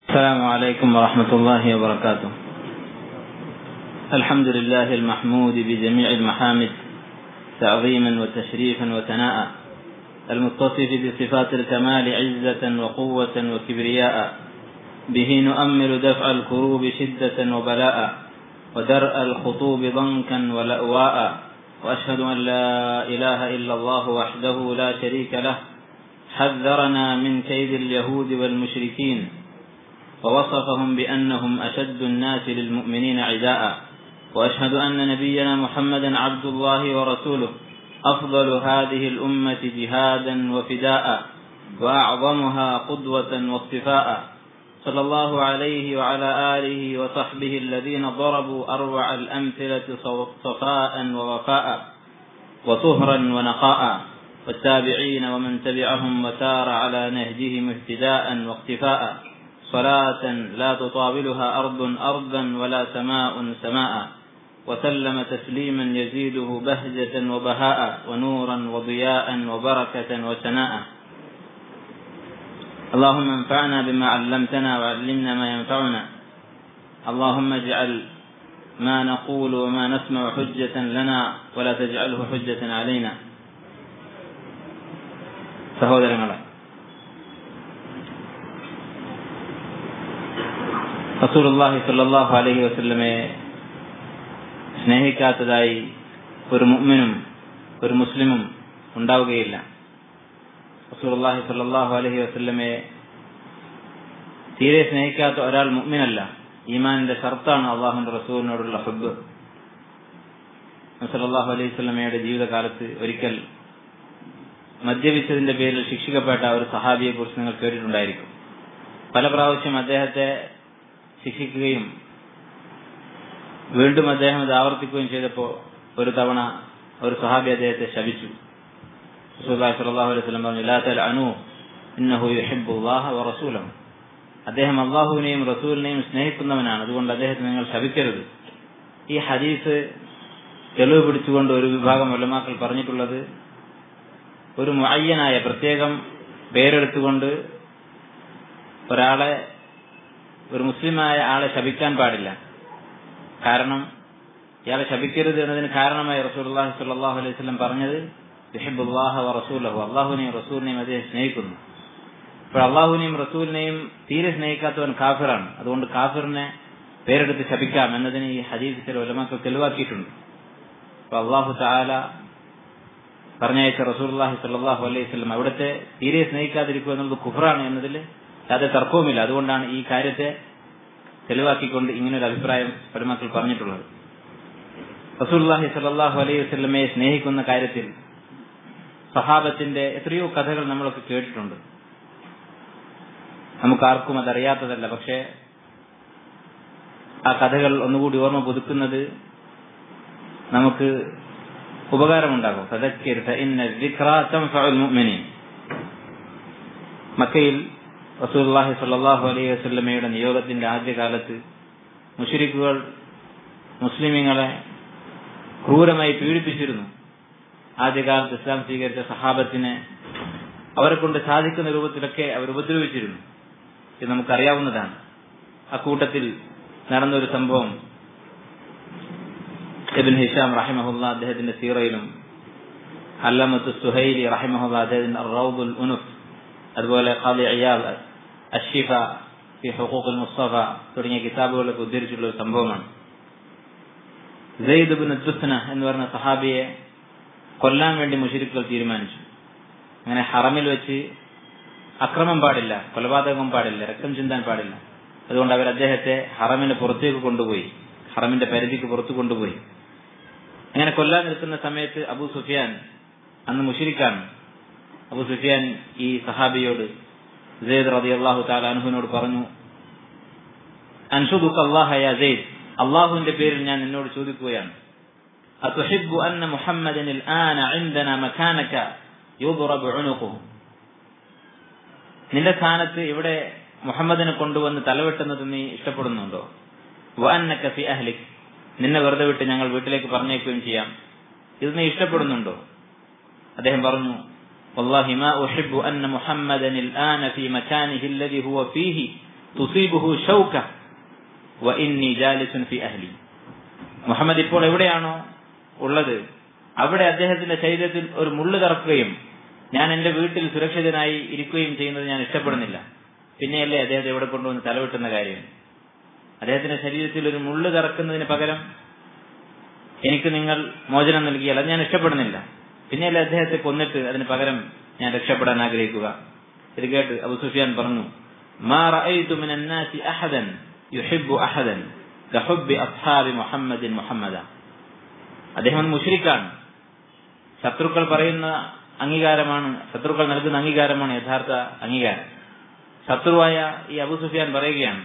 السلام عليكم ورحمة الله وبركاته الحمد لله المحمود بجميع المحامد تعظيما وتشريفا وثناء المتصف بصفات الكمال عزة وقوة وكبرياء به نؤمل دفع الكروب شدة وبلاء ودرء الخطوب ضنكا ولأواء وأشهد أن لا إله إلا الله وحده لا شريك له حذرنا من كيد اليهود والمشركين ووصفهم بأنهم أشد الناس للمؤمنين عداء وأشهد أن نبينا محمدا عبد الله ورسوله أفضل هذه الأمة جهادا وفداء وأعظمها قدوة واصطفاء صلى الله عليه وعلى آله وصحبه الذين ضربوا أروع الأمثلة صفاء ووفاء وطهرا ونقاء والتابعين ومن تبعهم وسار على نهجهم اهتداء واقتفاء صلاة لا تطاولها أرض أرضا ولا سماء سماء وسلم تسليما يزيده بهجة وبهاء ونورا وضياء وبركة وسناء اللهم انفعنا بما علمتنا وعلمنا ما ينفعنا اللهم اجعل ما نقول وما نسمع حجة لنا ولا تجعله حجة علينا സഹോദരങ്ങളെ റസൂലുള്ളാഹി സ്വല്ലല്ലാഹു അലൈഹി വസല്ലമയെ സ്നേഹിക്കാത്തതായി ഒരു മുഅ്മിനും ഒരു മുസ്ലിമും ഉണ്ടാവുകയില്ല റസൂലുള്ളാഹി സ്വല്ലല്ലാഹു അലൈഹി വസല്ലമയെ തീരെ സ്നേഹിക്കാത്ത ഒരാൾ മുഅ്മിനല്ല ഈമാനിന്റെ ഷർത്താണ് അള്ളാഹുന്റെ റസൂലിനോടുള്ള ഹബ്ബ് സല്ലല്ലാഹു അലൈഹി വസല്ലമയുടെ ജീവിതകാലത്ത് ഒരിക്കൽ മദ്യപിച്ചതിന്റെ പേരിൽ ശിക്ഷിക്കപ്പെട്ട ഒരു സഹാബിയെ കുറിച്ച് നിങ്ങൾ കേട്ടിട്ടുണ്ടായിരിക്കും പല പ്രാവശ്യം അദ്ദേഹത്തെ ശിക്ഷിക്കുകയും വീണ്ടും അദ്ദേഹം ഇത് ആവർത്തിക്കുകയും ചെയ്തപ്പോൾ ഒരു തവണ ഒരു സഹാബി അദ്ദേഹത്തെ ശപിച്ചു സല്ലല്ലാഹു അലൈഹി വസല്ലം പറഞ്ഞു ലാ തൽഅനു ഇന്നഹു യുഹിബ്ബുല്ലാഹ വറസൂലഹു അദ്ദേഹം അള്ളാഹുവിനെയും റസൂലിനെയും സ്നേഹിക്കുന്നവനാണ് അതുകൊണ്ട് അദ്ദേഹത്തെ നിങ്ങൾ ശപിക്കരുത് ഈ ഹദീസ് തെളിവ് പിടിച്ചുകൊണ്ട് ഒരു വിഭാഗം ഉലമാക്കൾ പറഞ്ഞിട്ടുള്ളത് ഒരു മുഅയ്യനായ പ്രത്യേകം പേരെടുത്തുകൊണ്ട് ഒരാളെ ഒരു മുസ്ലിമായ ആളെ ശപിക്കാൻ പാടില്ല കാരണം ഇയാളെ ശപിക്കരുത് എന്നതിന് കാരണമായി റസൂലുള്ളാഹി സ്വല്ലല്ലാഹു അലൈഹി വസല്ലം പറഞ്ഞത് യുഹിബ്ബുല്ലാഹ വ റസൂലഹു അള്ളാഹുവിനെയും റസൂലിനെയും അദ്ദേഹം സ്നേഹിക്കുന്നു ഇപ്പോൾ അള്ളാഹുവിനെയും റസൂലിനെയും തീരെ സ്നേഹിക്കാത്തവൻ കാഫിറാണ് അതുകൊണ്ട് കാഫിറിനെ പേരെടുത്ത് ശപിക്കാം എന്നതിന് ഈ ഹദീസ് ചില ഉലമാക്കൾ തെളിവാക്കിയിട്ടുണ്ട് അപ്പൊ അള്ളാഹു താല പറഞ്ഞയച്ച റസൂർലാഹി സല്ലാഹു അലൈഹി സ്വലം അവിടുത്തെ തീരെ സ്നേഹിക്കാതിരിക്കുക എന്നുള്ളത് കുഫറാണ് എന്നതിൽ യാതൊരു തർക്കവുമില്ല അതുകൊണ്ടാണ് ഈ കാര്യത്തെ തെളിവാക്കിക്കൊണ്ട് ഇങ്ങനൊരു അഭിപ്രായം പരമക്കൾ പറഞ്ഞിട്ടുള്ളത് റസൂർലാഹി സല്ലാഹു അലൈഹി വസ്ലമയെ സ്നേഹിക്കുന്ന കാര്യത്തിൽ സഹാബത്തിന്റെ എത്രയോ കഥകൾ നമ്മളൊക്കെ കേട്ടിട്ടുണ്ട് നമുക്കാർക്കും അതറിയാത്തതല്ല പക്ഷേ ആ കഥകൾ ഒന്നുകൂടി ഓർമ്മ പുതുക്കുന്നത് നമുക്ക് ഉപകാരമുണ്ടാകും മക്കയിൽ റസൂല്ലാഹി സല്ലാഹു അലൈഹി വസ്ലമയുടെ നിയോഗത്തിന്റെ ആദ്യകാലത്ത് മുഷരിക്കുകൾ മുസ്ലിമീങ്ങളെ ക്രൂരമായി പീഡിപ്പിച്ചിരുന്നു ആദ്യകാലത്ത് ഇസ്ലാം സ്വീകരിച്ച സഹാബത്തിനെ അവരെ കൊണ്ട് സാധിക്കുന്ന രൂപത്തിലൊക്കെ അവർ ഉപദ്രവിച്ചിരുന്നു ഇത് നമുക്കറിയാവുന്നതാണ് അക്കൂട്ടത്തിൽ നടന്നൊരു സംഭവം ഇബിൻ ഹിഷാം റഹിമഹുല്ല അദ്ദേഹത്തിന്റെ സീറയിലും അല്ലമത്ത് സുഹൈലി റഹിമഹുല്ല അദ്ദേഹത്തിന്റെ റൌദുൽ ഉനുഫ് അതുപോലെ ഖാദി അയ്യാബ് അഷിഫ ഫി ഹുഖൂഖുൽ മുസ്തഫ തുടങ്ങിയ കിതാബുകളൊക്കെ ഉദ്ധരിച്ചിട്ടുള്ള ഒരു സംഭവമാണ് സെയ്ദ് ബിൻ ദുസ്ന എന്ന് പറഞ്ഞ സഹാബിയെ കൊല്ലാൻ വേണ്ടി മുഷരിക്കുകൾ തീരുമാനിച്ചു അങ്ങനെ ഹറമിൽ വെച്ച് അക്രമം പാടില്ല കൊലപാതകം പാടില്ല രക്തം ചിന്താൻ പാടില്ല അതുകൊണ്ട് അവർ അദ്ദേഹത്തെ ഹറമിന് പുറത്തേക്ക് കൊണ്ടുപോയി ഹറമിന്റെ പരിധിക്ക് പുറത്തു കൊണ്ടുപോയി അങ്ങനെ കൊല്ലാൻ നിൽക്കുന്ന സമയത്ത് അബു സുഫിയാൻ അന്ന് മുഷിരിക്കാണ് അബു സുഫിയാൻ ഈ സഹാബിയോട് സെയ്ദ് റതി അള്ളാഹു താലാനുഹിനോട് പറഞ്ഞു അൻഷുദുക്ക് അള്ളാഹ യാ സെയ്ദ് അള്ളാഹുവിന്റെ പേരിൽ ഞാൻ നിന്നോട് ചോദിക്കുകയാണ് അത്തുഹിബ്ബു അന്ന മുഹമ്മദൻ الآن عندنا مكانك يضرب عنقه നിന്റെ സ്ഥാനത്ത് ഇവിടെ മുഹമ്മദിനെ കൊണ്ടുവന്ന് തലവെട്ടുന്നത് നീ ഇഷ്ടപ്പെടുന്നുണ്ടോ വഅന്നക ഫി അഹ്ലിക് നിന്നെ വെറുതെ വിട്ട് ഞങ്ങൾ വീട്ടിലേക്ക് പറഞ്ഞേക്കുകയും ചെയ്യാം ഇത് നീ ഇഷ്ടപ്പെടുന്നുണ്ടോ അദ്ദേഹം പറഞ്ഞു والله ما أحب أن محمدا الآن في مكانه الذي هو فيه തുസീബുഹു ഷൗക വ ഇന്നി ജാലിസുൻ ഫി അഹ്ലി മുഹമ്മദ് ഇപ്പോൾ എവിടെയാണോ ഉള്ളത് അവിടെ അദ്ദേഹത്തിന്റെ ശരീരത്തിൽ ഒരു മുള്ളു തറക്കുകയും ഞാൻ എന്റെ വീട്ടിൽ സുരക്ഷിതനായി ഇരിക്കുകയും ചെയ്യുന്നത് ഞാൻ ഇഷ്ടപ്പെടുന്നില്ല പിന്നെയല്ലേ അദ്ദേഹത്തെ എവിടെ കൊണ്ടുവന്ന് തലവെട്ടുന്ന കാര്യം അദ്ദേഹത്തിന്റെ ശരീരത്തിൽ ഒരു മുള്ളു തറക്കുന്നതിന് പകരം എനിക്ക് നിങ്ങൾ മോചനം നൽകിയാൽ അത് ഞാൻ ഇഷ്ടപ്പെടുന്നില്ല പിന്നെയല്ലേ അദ്ദേഹത്തെ കൊന്നിട്ട് അതിന് പകരം ഞാൻ രക്ഷപ്പെടാൻ ആഗ്രഹിക്കുക ഇത് കേട്ട് അബു സുഫിയാൻ പറഞ്ഞു മാ റഅയ്തു മിന الناس അഹദൻ യുഹിബ്ബു അഹദൻ കഹുബ്ബി അസ്ഹാബി മുഹമ്മദിൻ മുഹമ്മദ അദ്ദേഹം മുശ്രിക്കാണ് ശത്രുക്കൾ പറയുന്ന അംഗീകാരമാണ് ശത്രുക്കൾ നൽകുന്ന അംഗീകാരമാണ് യഥാർത്ഥ അംഗീകാരം ശത്രുവായ ഈ അബു സുഫിയാൻ പറയുകയാണ്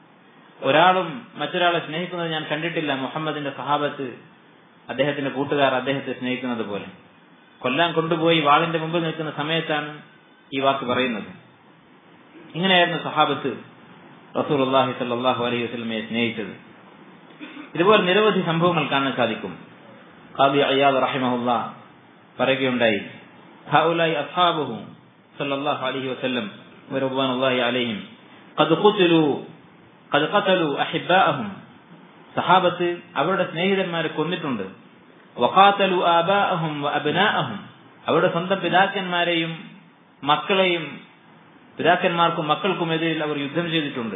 ഒരാളും മറ്റൊരാളെ സ്നേഹിക്കുന്നത് ഞാൻ കണ്ടിട്ടില്ല മുഹമ്മദിന്റെ സഹാബത്ത് അദ്ദേഹത്തിന്റെ കൂട്ടുകാർ അദ്ദേഹത്തെ സ്നേഹിക്കുന്നത് പോലെ കൊല്ലാൻ കൊണ്ടുപോയി വാളിന്റെ മുമ്പിൽ നിൽക്കുന്ന സമയത്താണ് ഈ വാക്ക് പറയുന്നത് ഇങ്ങനെയായിരുന്നു സഹാബത്ത് റസൂൽ അള്ളാഹി സല്ലാഹു അലൈഹി വസ്ലമയെ സ്നേഹിച്ചത് ഇതുപോലെ നിരവധി സംഭവങ്ങൾ കാണാൻ സാധിക്കും ഖാദി അയ്യാദ് റഹിമഹുല്ല പറയുകയുണ്ടായി ഹൗലായി അസ്ഹാബുഹു സല്ലല്ലാഹു അലൈഹി വസല്ലം വറദ്വാനുള്ളാഹി അലൈഹിം ഖദ് ഖുതിലു ഖദ് ഖതലു അഹിബ്ബാഅഹും സഹാബത്ത് അവരുടെ സ്നേഹിതന്മാരെ കൊന്നിട്ടുണ്ട് വഖാതലു ആബാഅഹും വഅബ്നാഅഹും അവരുടെ സ്വന്തം പിതാക്കന്മാരെയും മക്കളെയും പിതാക്കന്മാർക്കും മക്കൾക്കുമെതിരിൽ അവർ യുദ്ധം ചെയ്തിട്ടുണ്ട്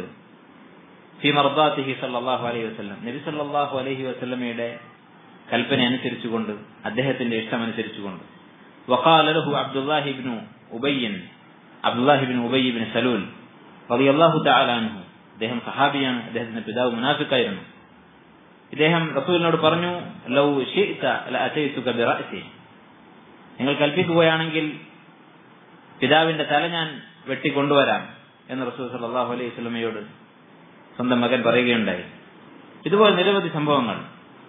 ഫി മർദാത്തിഹി സല്ലല്ലാഹു അലൈഹി വസല്ലം നബി സല്ലല്ലാഹു അലൈഹി വസല്ലമയുടെ കൽപ്പന അനുസരിച്ചുകൊണ്ട് അദ്ദേഹത്തിന്റെ ഇഷ്ടം അനുസരിച്ചുകൊണ്ട് وقال له عبد الله بن أبي عبد الله بن أبي بن سلول رضي الله تعالى عنه അദ്ദേഹം സഹാബിയാണ് അദ്ദേഹത്തിന്റെ പിതാവ് മുനാഫിക്കായിരുന്നു ഇദ്ദേഹം റസൂലിനോട് പറഞ്ഞു ലൗ ഷിഅ്ത ലഅതൈതുക ബിറഅസി നിങ്ങൾ കൽപ്പിക്കുകയാണെങ്കിൽ പിതാവിന്റെ തല ഞാൻ വെട്ടിക്കൊണ്ടുവരാം എന്ന് റസൂൽ സല്ലല്ലാഹു അലൈഹി വസല്ലമയോട് സ്വന്തം മകൻ പറയുകയുണ്ടായി ഇതുപോലെ നിരവധി സംഭവങ്ങൾ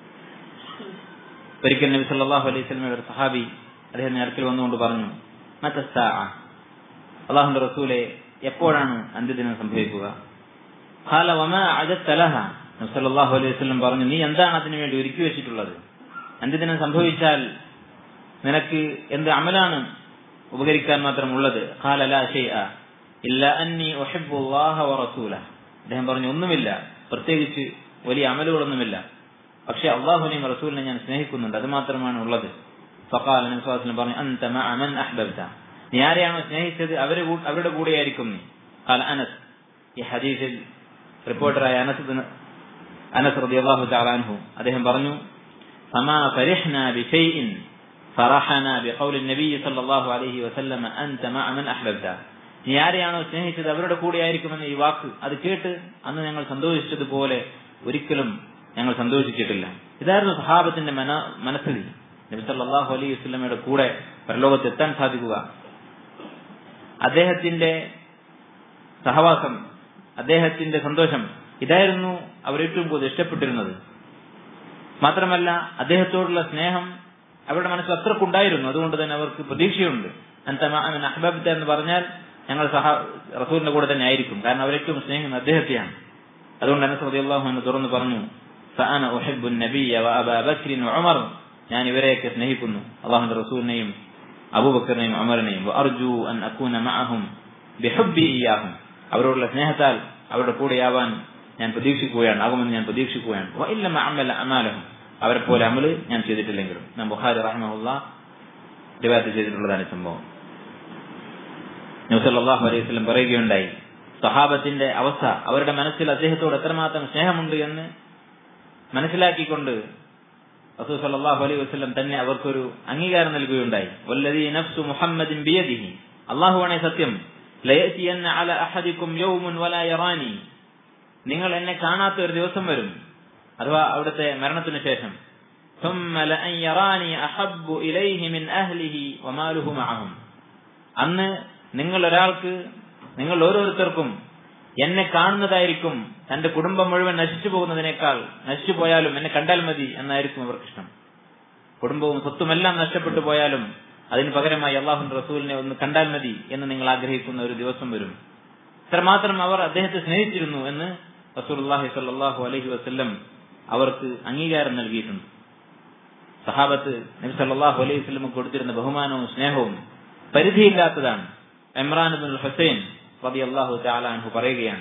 ഒരിക്കൽ നബി സല്ലല്ലാഹു അലൈഹി വസല്ലമയുടെ ഒരു സഹാബി അദ്ദേഹം അടുക്കൽ വന്നുകൊണ്ട് പറഞ്ഞു മതസ്സാ അള്ളാഹുന്റെ റസൂലെ എപ്പോഴാണ് അന്ത്യദിനം സംഭവിക്കുക ഖാല വമാ അജത്ത ലഹ നബി സല്ലല്ലാഹു അലൈഹി വസല്ലം പറഞ്ഞു നീ എന്താണ് അതിനു വേണ്ടി ഒരുക്കി വെച്ചിട്ടുള്ളത് അന്ത്യദിനം സംഭവിച്ചാൽ നിനക്ക് എന്ത് അമലാണ് ഉപകരിക്കാൻ മാത്രമുള്ളത് ഖാല ലാ ഷൈഅ ഇല്ല അന്നി ഉഹിബ്ബു അല്ലാഹ വ റസൂലഹ അദ്ദേഹം പറഞ്ഞു ഒന്നുമില്ല പ്രത്യേകിച്ച് വലിയ അമലുകളൊന്നുമില്ല പക്ഷെ അള്ളാഹുനെയും റസൂലിനെ ഞാൻ സ്നേഹിക്കുന്നുണ്ട് അത് മാത്രമാണ് ഉള്ളത് ഫഖാൽ നബി സ്വല്ലല്ലാഹു അലൈഹി വസല്ലം പറഞ്ഞു അൻത മഅ മൻ അഹ്ബബ്ത നീ ആരെയാണോ സ്നേഹിച്ചത് അവരെ അവരുടെ കൂടെയായിരിക്കും നീ ഖാല അനസ് ഈ ഹദീസിൽ റിപ്പോർട്ടറായ അനസ് ബിൻ അനസ് റളിയല്ലാഹു തആല അൻഹു അദ്ദേഹം പറഞ്ഞു ഫമാ ഫരിഹ്നാ ബിശൈഇൻ ഫറഹന ബിഖൗലി നബി സല്ലല്ലാഹു അലൈഹി വസല്ലം അൻത മഅ മൻ അഹ്ബബ്ത നീ ആരെയാണോ സ്നേഹിച്ചത് അവരുടെ കൂടെയായിരിക്കുമെന്ന് ഈ വാക്ക് അത് കേട്ട് അന്ന് ഞങ്ങൾ സന്തോഷിച്ചതുപോലെ ഒരിക്കലും ഞങ്ങൾ സന്തോഷിച്ചിട്ടില്ല ഇതായിരുന്നു സഹാബത്തിന്റെ മന മനസ്സിൽ നബി സല്ലല്ലാഹു അലൈഹി വസല്ലമയുടെ കൂടെ പരലോകത്ത് എത്താൻ സാധിക്കുക അദ്ദേഹത്തിന്റെ സഹവാസം അദ്ദേഹത്തിന്റെ സന്തോഷം ഇതായിരുന്നു അവർ ഏറ്റവും കൂടുതൽ ഇഷ്ടപ്പെട്ടിരുന്നത് മാത്രമല്ല അദ്ദേഹത്തോടുള്ള സ്നേഹം അവരുടെ മനസ്സിൽ അത്രക്കുണ്ടായിരുന്നു അതുകൊണ്ട് തന്നെ അവർക്ക് പ്രതീക്ഷയുണ്ട് അന്തമാൻ അഹ്ബബ്ത എന്ന് പറഞ്ഞാൽ ഞങ്ങൾ സഹ റസൂലിന്റെ കൂടെ തന്നെ ആയിരിക്കും കാരണം അവരേറ്റവും സ്നേഹിക്കുന്നത് അദ്ദേഹത്തെയാണ് അതുകൊണ്ട് അനസ് റളിയല്ലാഹു അൻഹു തുറന്നു പറഞ്ഞു ഫഅന ഉഹിബ്ബു നബിയ വഅബാ ബക്രിൻ വഉമർ ഞാൻ ഇവരെയൊക്കെ സ്നേഹിക്കുന്നു അള്ളാഹുന്റെ റസൂലിനെയും അബൂബക്കറിനെയും അമറിനെയും അർജു അൻ അക്കൂന മഅഹും ബിഹുബ്ബി ഇയാഹും അവരോടുള്ള സ്നേഹത്താൽ അവരുടെ കൂടെയാവാൻ ഞാൻ പ്രതീക്ഷിക്കുകയാണ് ആകുമെന്ന് ഞാൻ പ്രതീക്ഷിക്കുകയാണ് വഇല്ല അമല അമാലഹും അവരെ പോലെ അമല് ഞാൻ ചെയ്തിട്ടില്ലെങ്കിലും ഞാൻ ബുഖാരി റഹിമഹുല്ല റിവായത്ത് ചെയ്തിട്ടുള്ളതാണ് ഈ സംഭവം നബ്സല്ലാഹു അലൈഹി വസല്ലം പറയുകയുണ്ടായി സഹാബത്തിന്റെ അവസ്ഥ അവരുടെ മനസ്സിൽ അദ്ദേഹത്തോട് എത്രമാത്രം സ്നേഹമുണ്ട് എന്ന് മനസ്സിലാക്കിക്കൊണ്ട് റസൂൽ സല്ലല്ലാഹു അലൈഹി വസല്ലം തന്നെ അവർക്കൊരു അംഗീകാരം നൽകുകയുണ്ടായി വല്ലദീ നഫ്സു മുഹമ്മദിൻ ബിയദിഹി അല്ലാഹുവാണേ സത്യം ലയതിയന്ന അല അഹദിക്കും യൗമുൻ വലാ യറാനി നിങ്ങൾ എന്നെ കാണാത്ത ഒരു ദിവസം വരും അഥവാ അവിടുത്തെ മരണത്തിനു ശേഷം ثم لأن يراني أحب إليه من أهله وماله معهم അന്ന് നിങ്ങൾ ഒരാൾക്ക് നിങ്ങൾ ഓരോരുത്തർക്കും എന്നെ കാണുന്നതായിരിക്കും തന്റെ കുടുംബം മുഴുവൻ നശിച്ചു പോകുന്നതിനേക്കാൾ നശിച്ചു പോയാലും എന്നെ കണ്ടാൽ മതി എന്നായിരിക്കും അവർക്കിഷ്ടം കുടുംബവും സ്വത്തുമെല്ലാം നഷ്ടപ്പെട്ടു പോയാലും അതിന് പകരമായി അള്ളാഹുന്റെ റസൂലിനെ ഒന്ന് കണ്ടാൽ മതി എന്ന് നിങ്ങൾ ആഗ്രഹിക്കുന്ന ഒരു ദിവസം വരും ഇത്രമാത്രം അവർ അദ്ദേഹത്തെ സ്നേഹിച്ചിരുന്നു എന്ന് റസൂൽഹി സല്ലാഹു അലഹി വസ്ല്ലം അവർക്ക് അംഗീകാരം നൽകിയിട്ടുണ്ട് സഹാബത്ത് നബി സല്ലാഹു അലൈഹി വസ്ലം കൊടുത്തിരുന്ന ബഹുമാനവും സ്നേഹവും പരിധിയില്ലാത്തതാണ് ഇമ്രാൻ ബിൻ ഹുസൈൻ റബി അള്ളാഹു ചാലാൻഹു പറയുകയാണ്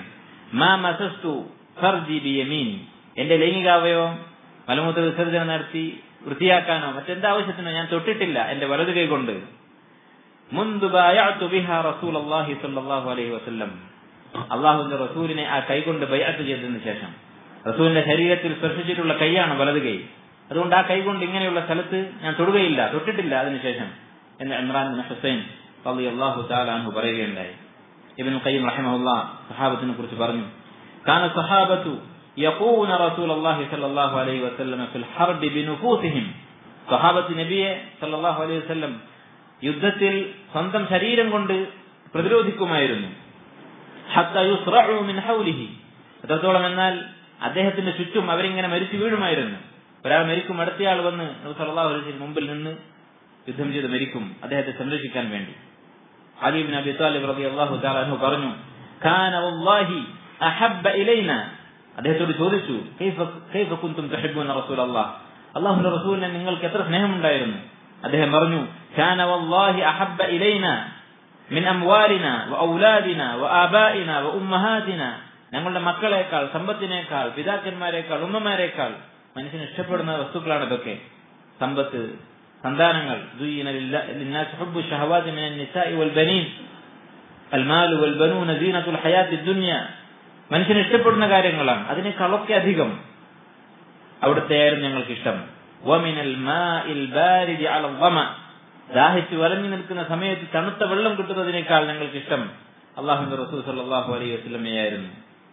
മാ മസസ്തു ഫർജി ബിയമീനി എന്റെ ലൈംഗികാവയവം മലമൂത്ര വിസർജനം നടത്തി വൃത്തിയാക്കാനോ മറ്റെന്താവശ്യത്തിനോ ഞാൻ തൊട്ടിട്ടില്ല എന്റെ വലതു കൈ കൊണ്ട് മുൻപ് ബായഅതു ബിഹാ റസൂലുള്ളാഹി സ്വല്ലല്ലാഹു അലൈഹി വസല്ലം അള്ളാഹുവിന്റെ റസൂലിനെ ആ കൈ കൊണ്ട് ബൈഅത്ത് ചെയ്തതിനു ശേഷം റസൂലിന്റെ ശരീരത്തിൽ സ്പർശിച്ചിട്ടുള്ള കൈയാണ് വലതു കൈ അതുകൊണ്ട് ആ കൈ കൊണ്ട് ഇങ്ങനെയുള്ള സ്ഥലത്ത് ഞാൻ തൊടുകയില്ല തൊട്ടിട്ടില്ല അതിനുശേഷം എന്ന് ഇമ്രാൻ ബിൻ ഹുസൈൻ റളിയല്ലാഹു തആല അൻഹു പറയുകയുണ്ടായി ഇബ്നു ഖയ്യിം റഹിമഹുല്ലാ സഹാബത്തിനെ കുറിച്ച് പറഞ്ഞു കാന സഹാബത്തു യഖൂന റസൂലുള്ളാഹി സ്വല്ലല്ലാഹു അലൈഹി വസല്ലം ഫിൽ ഹർബി ബിനുഫൂസിഹിം സഹാബത്ത് നബിയെ സല്ലല്ലാഹു അലൈഹി വസല്ലം യുദ്ധത്തിൽ സ്വന്തം ശരീരം കൊണ്ട് പ്രതിരോധിക്കുമായിരുന്നു ഹത്ത യുസ്റഉ മിൻ ഹൗലിഹി എത്രത്തോളം എന്നാൽ അദ്ദേഹത്തിന്റെ ചുറ്റും അവരിങ്ങനെ മരിച്ചു വീഴുമായിരുന്നു ഒരാൾ മരിക്കും അടുത്തയാൾ വന്ന് നബി സല്ലല്ലാഹു അലൈഹി വസല്ലം മുമ്പിൽ നിന്ന് യുദ്ധം ചെയ്ത് മരിക്കും അദ്ദേഹത്തെ സംരക്ഷിക്കാൻ വേണ്ടി അലി ബിൻ അബി താലിബ് റളിയല്ലാഹു തആല അൻഹു പറഞ്ഞു കാന വല്ലാഹി അഹബ്ബ ഇലൈന അദ്ദേഹത്തോട് ചോദിച്ചു കൈഫ കൈഫ കുൻതും തുഹിബ്ബൂന റസൂലല്ലാഹ് അല്ലാഹുവിന്റെ റസൂലിനെ നിങ്ങൾക്ക് എത്ര സ്നേഹമുണ്ടായിരുന്നു അദ്ദേഹം പറഞ്ഞു കാന വല്ലാഹി അഹബ്ബ ഇലൈന മിൻ അംവാലിന വഔലാദിന വആബാഇന വഉമ്മഹാതിന ഞങ്ങളുടെ മക്കളെക്കാൾ സമ്പത്തിനേക്കാൾ പിതാക്കന്മാരെക്കാൾ ഉമ്മമാരെക്കാൾ മനുഷ്യന് ഇഷ്ടപ്പെടുന്ന വസ്തുക്കളാണ് ഇതൊക്കെ സമ്പത്ത് സന്താനങ്ങൾ زين للناس حب الشهوات من النساء والبنين المال والبنون زينة الحياة الدنيا മനുഷ്യന് ഇഷ്ടപ്പെടുന്ന കാര്യങ്ങളാണ് അതിനേക്കാളൊക്കെ അധികം അവിടുത്തെ ആയിരുന്നു ഞങ്ങൾക്ക് ഇഷ്ടം വമിനൽ മാഇൽ ബാരിദി അല ളമ ദാഹിച്ച് വലഞ്ഞു നിൽക്കുന്ന സമയത്ത് തണുത്ത വെള്ളം കിട്ടുന്നതിനേക്കാൾ ഞങ്ങൾക്ക് ഇഷ്ടം അള്ളാഹുന്റെ റസൂൽ സല്ലല്ലാഹു അലൈഹി വസല്ലമയായിരുന്നു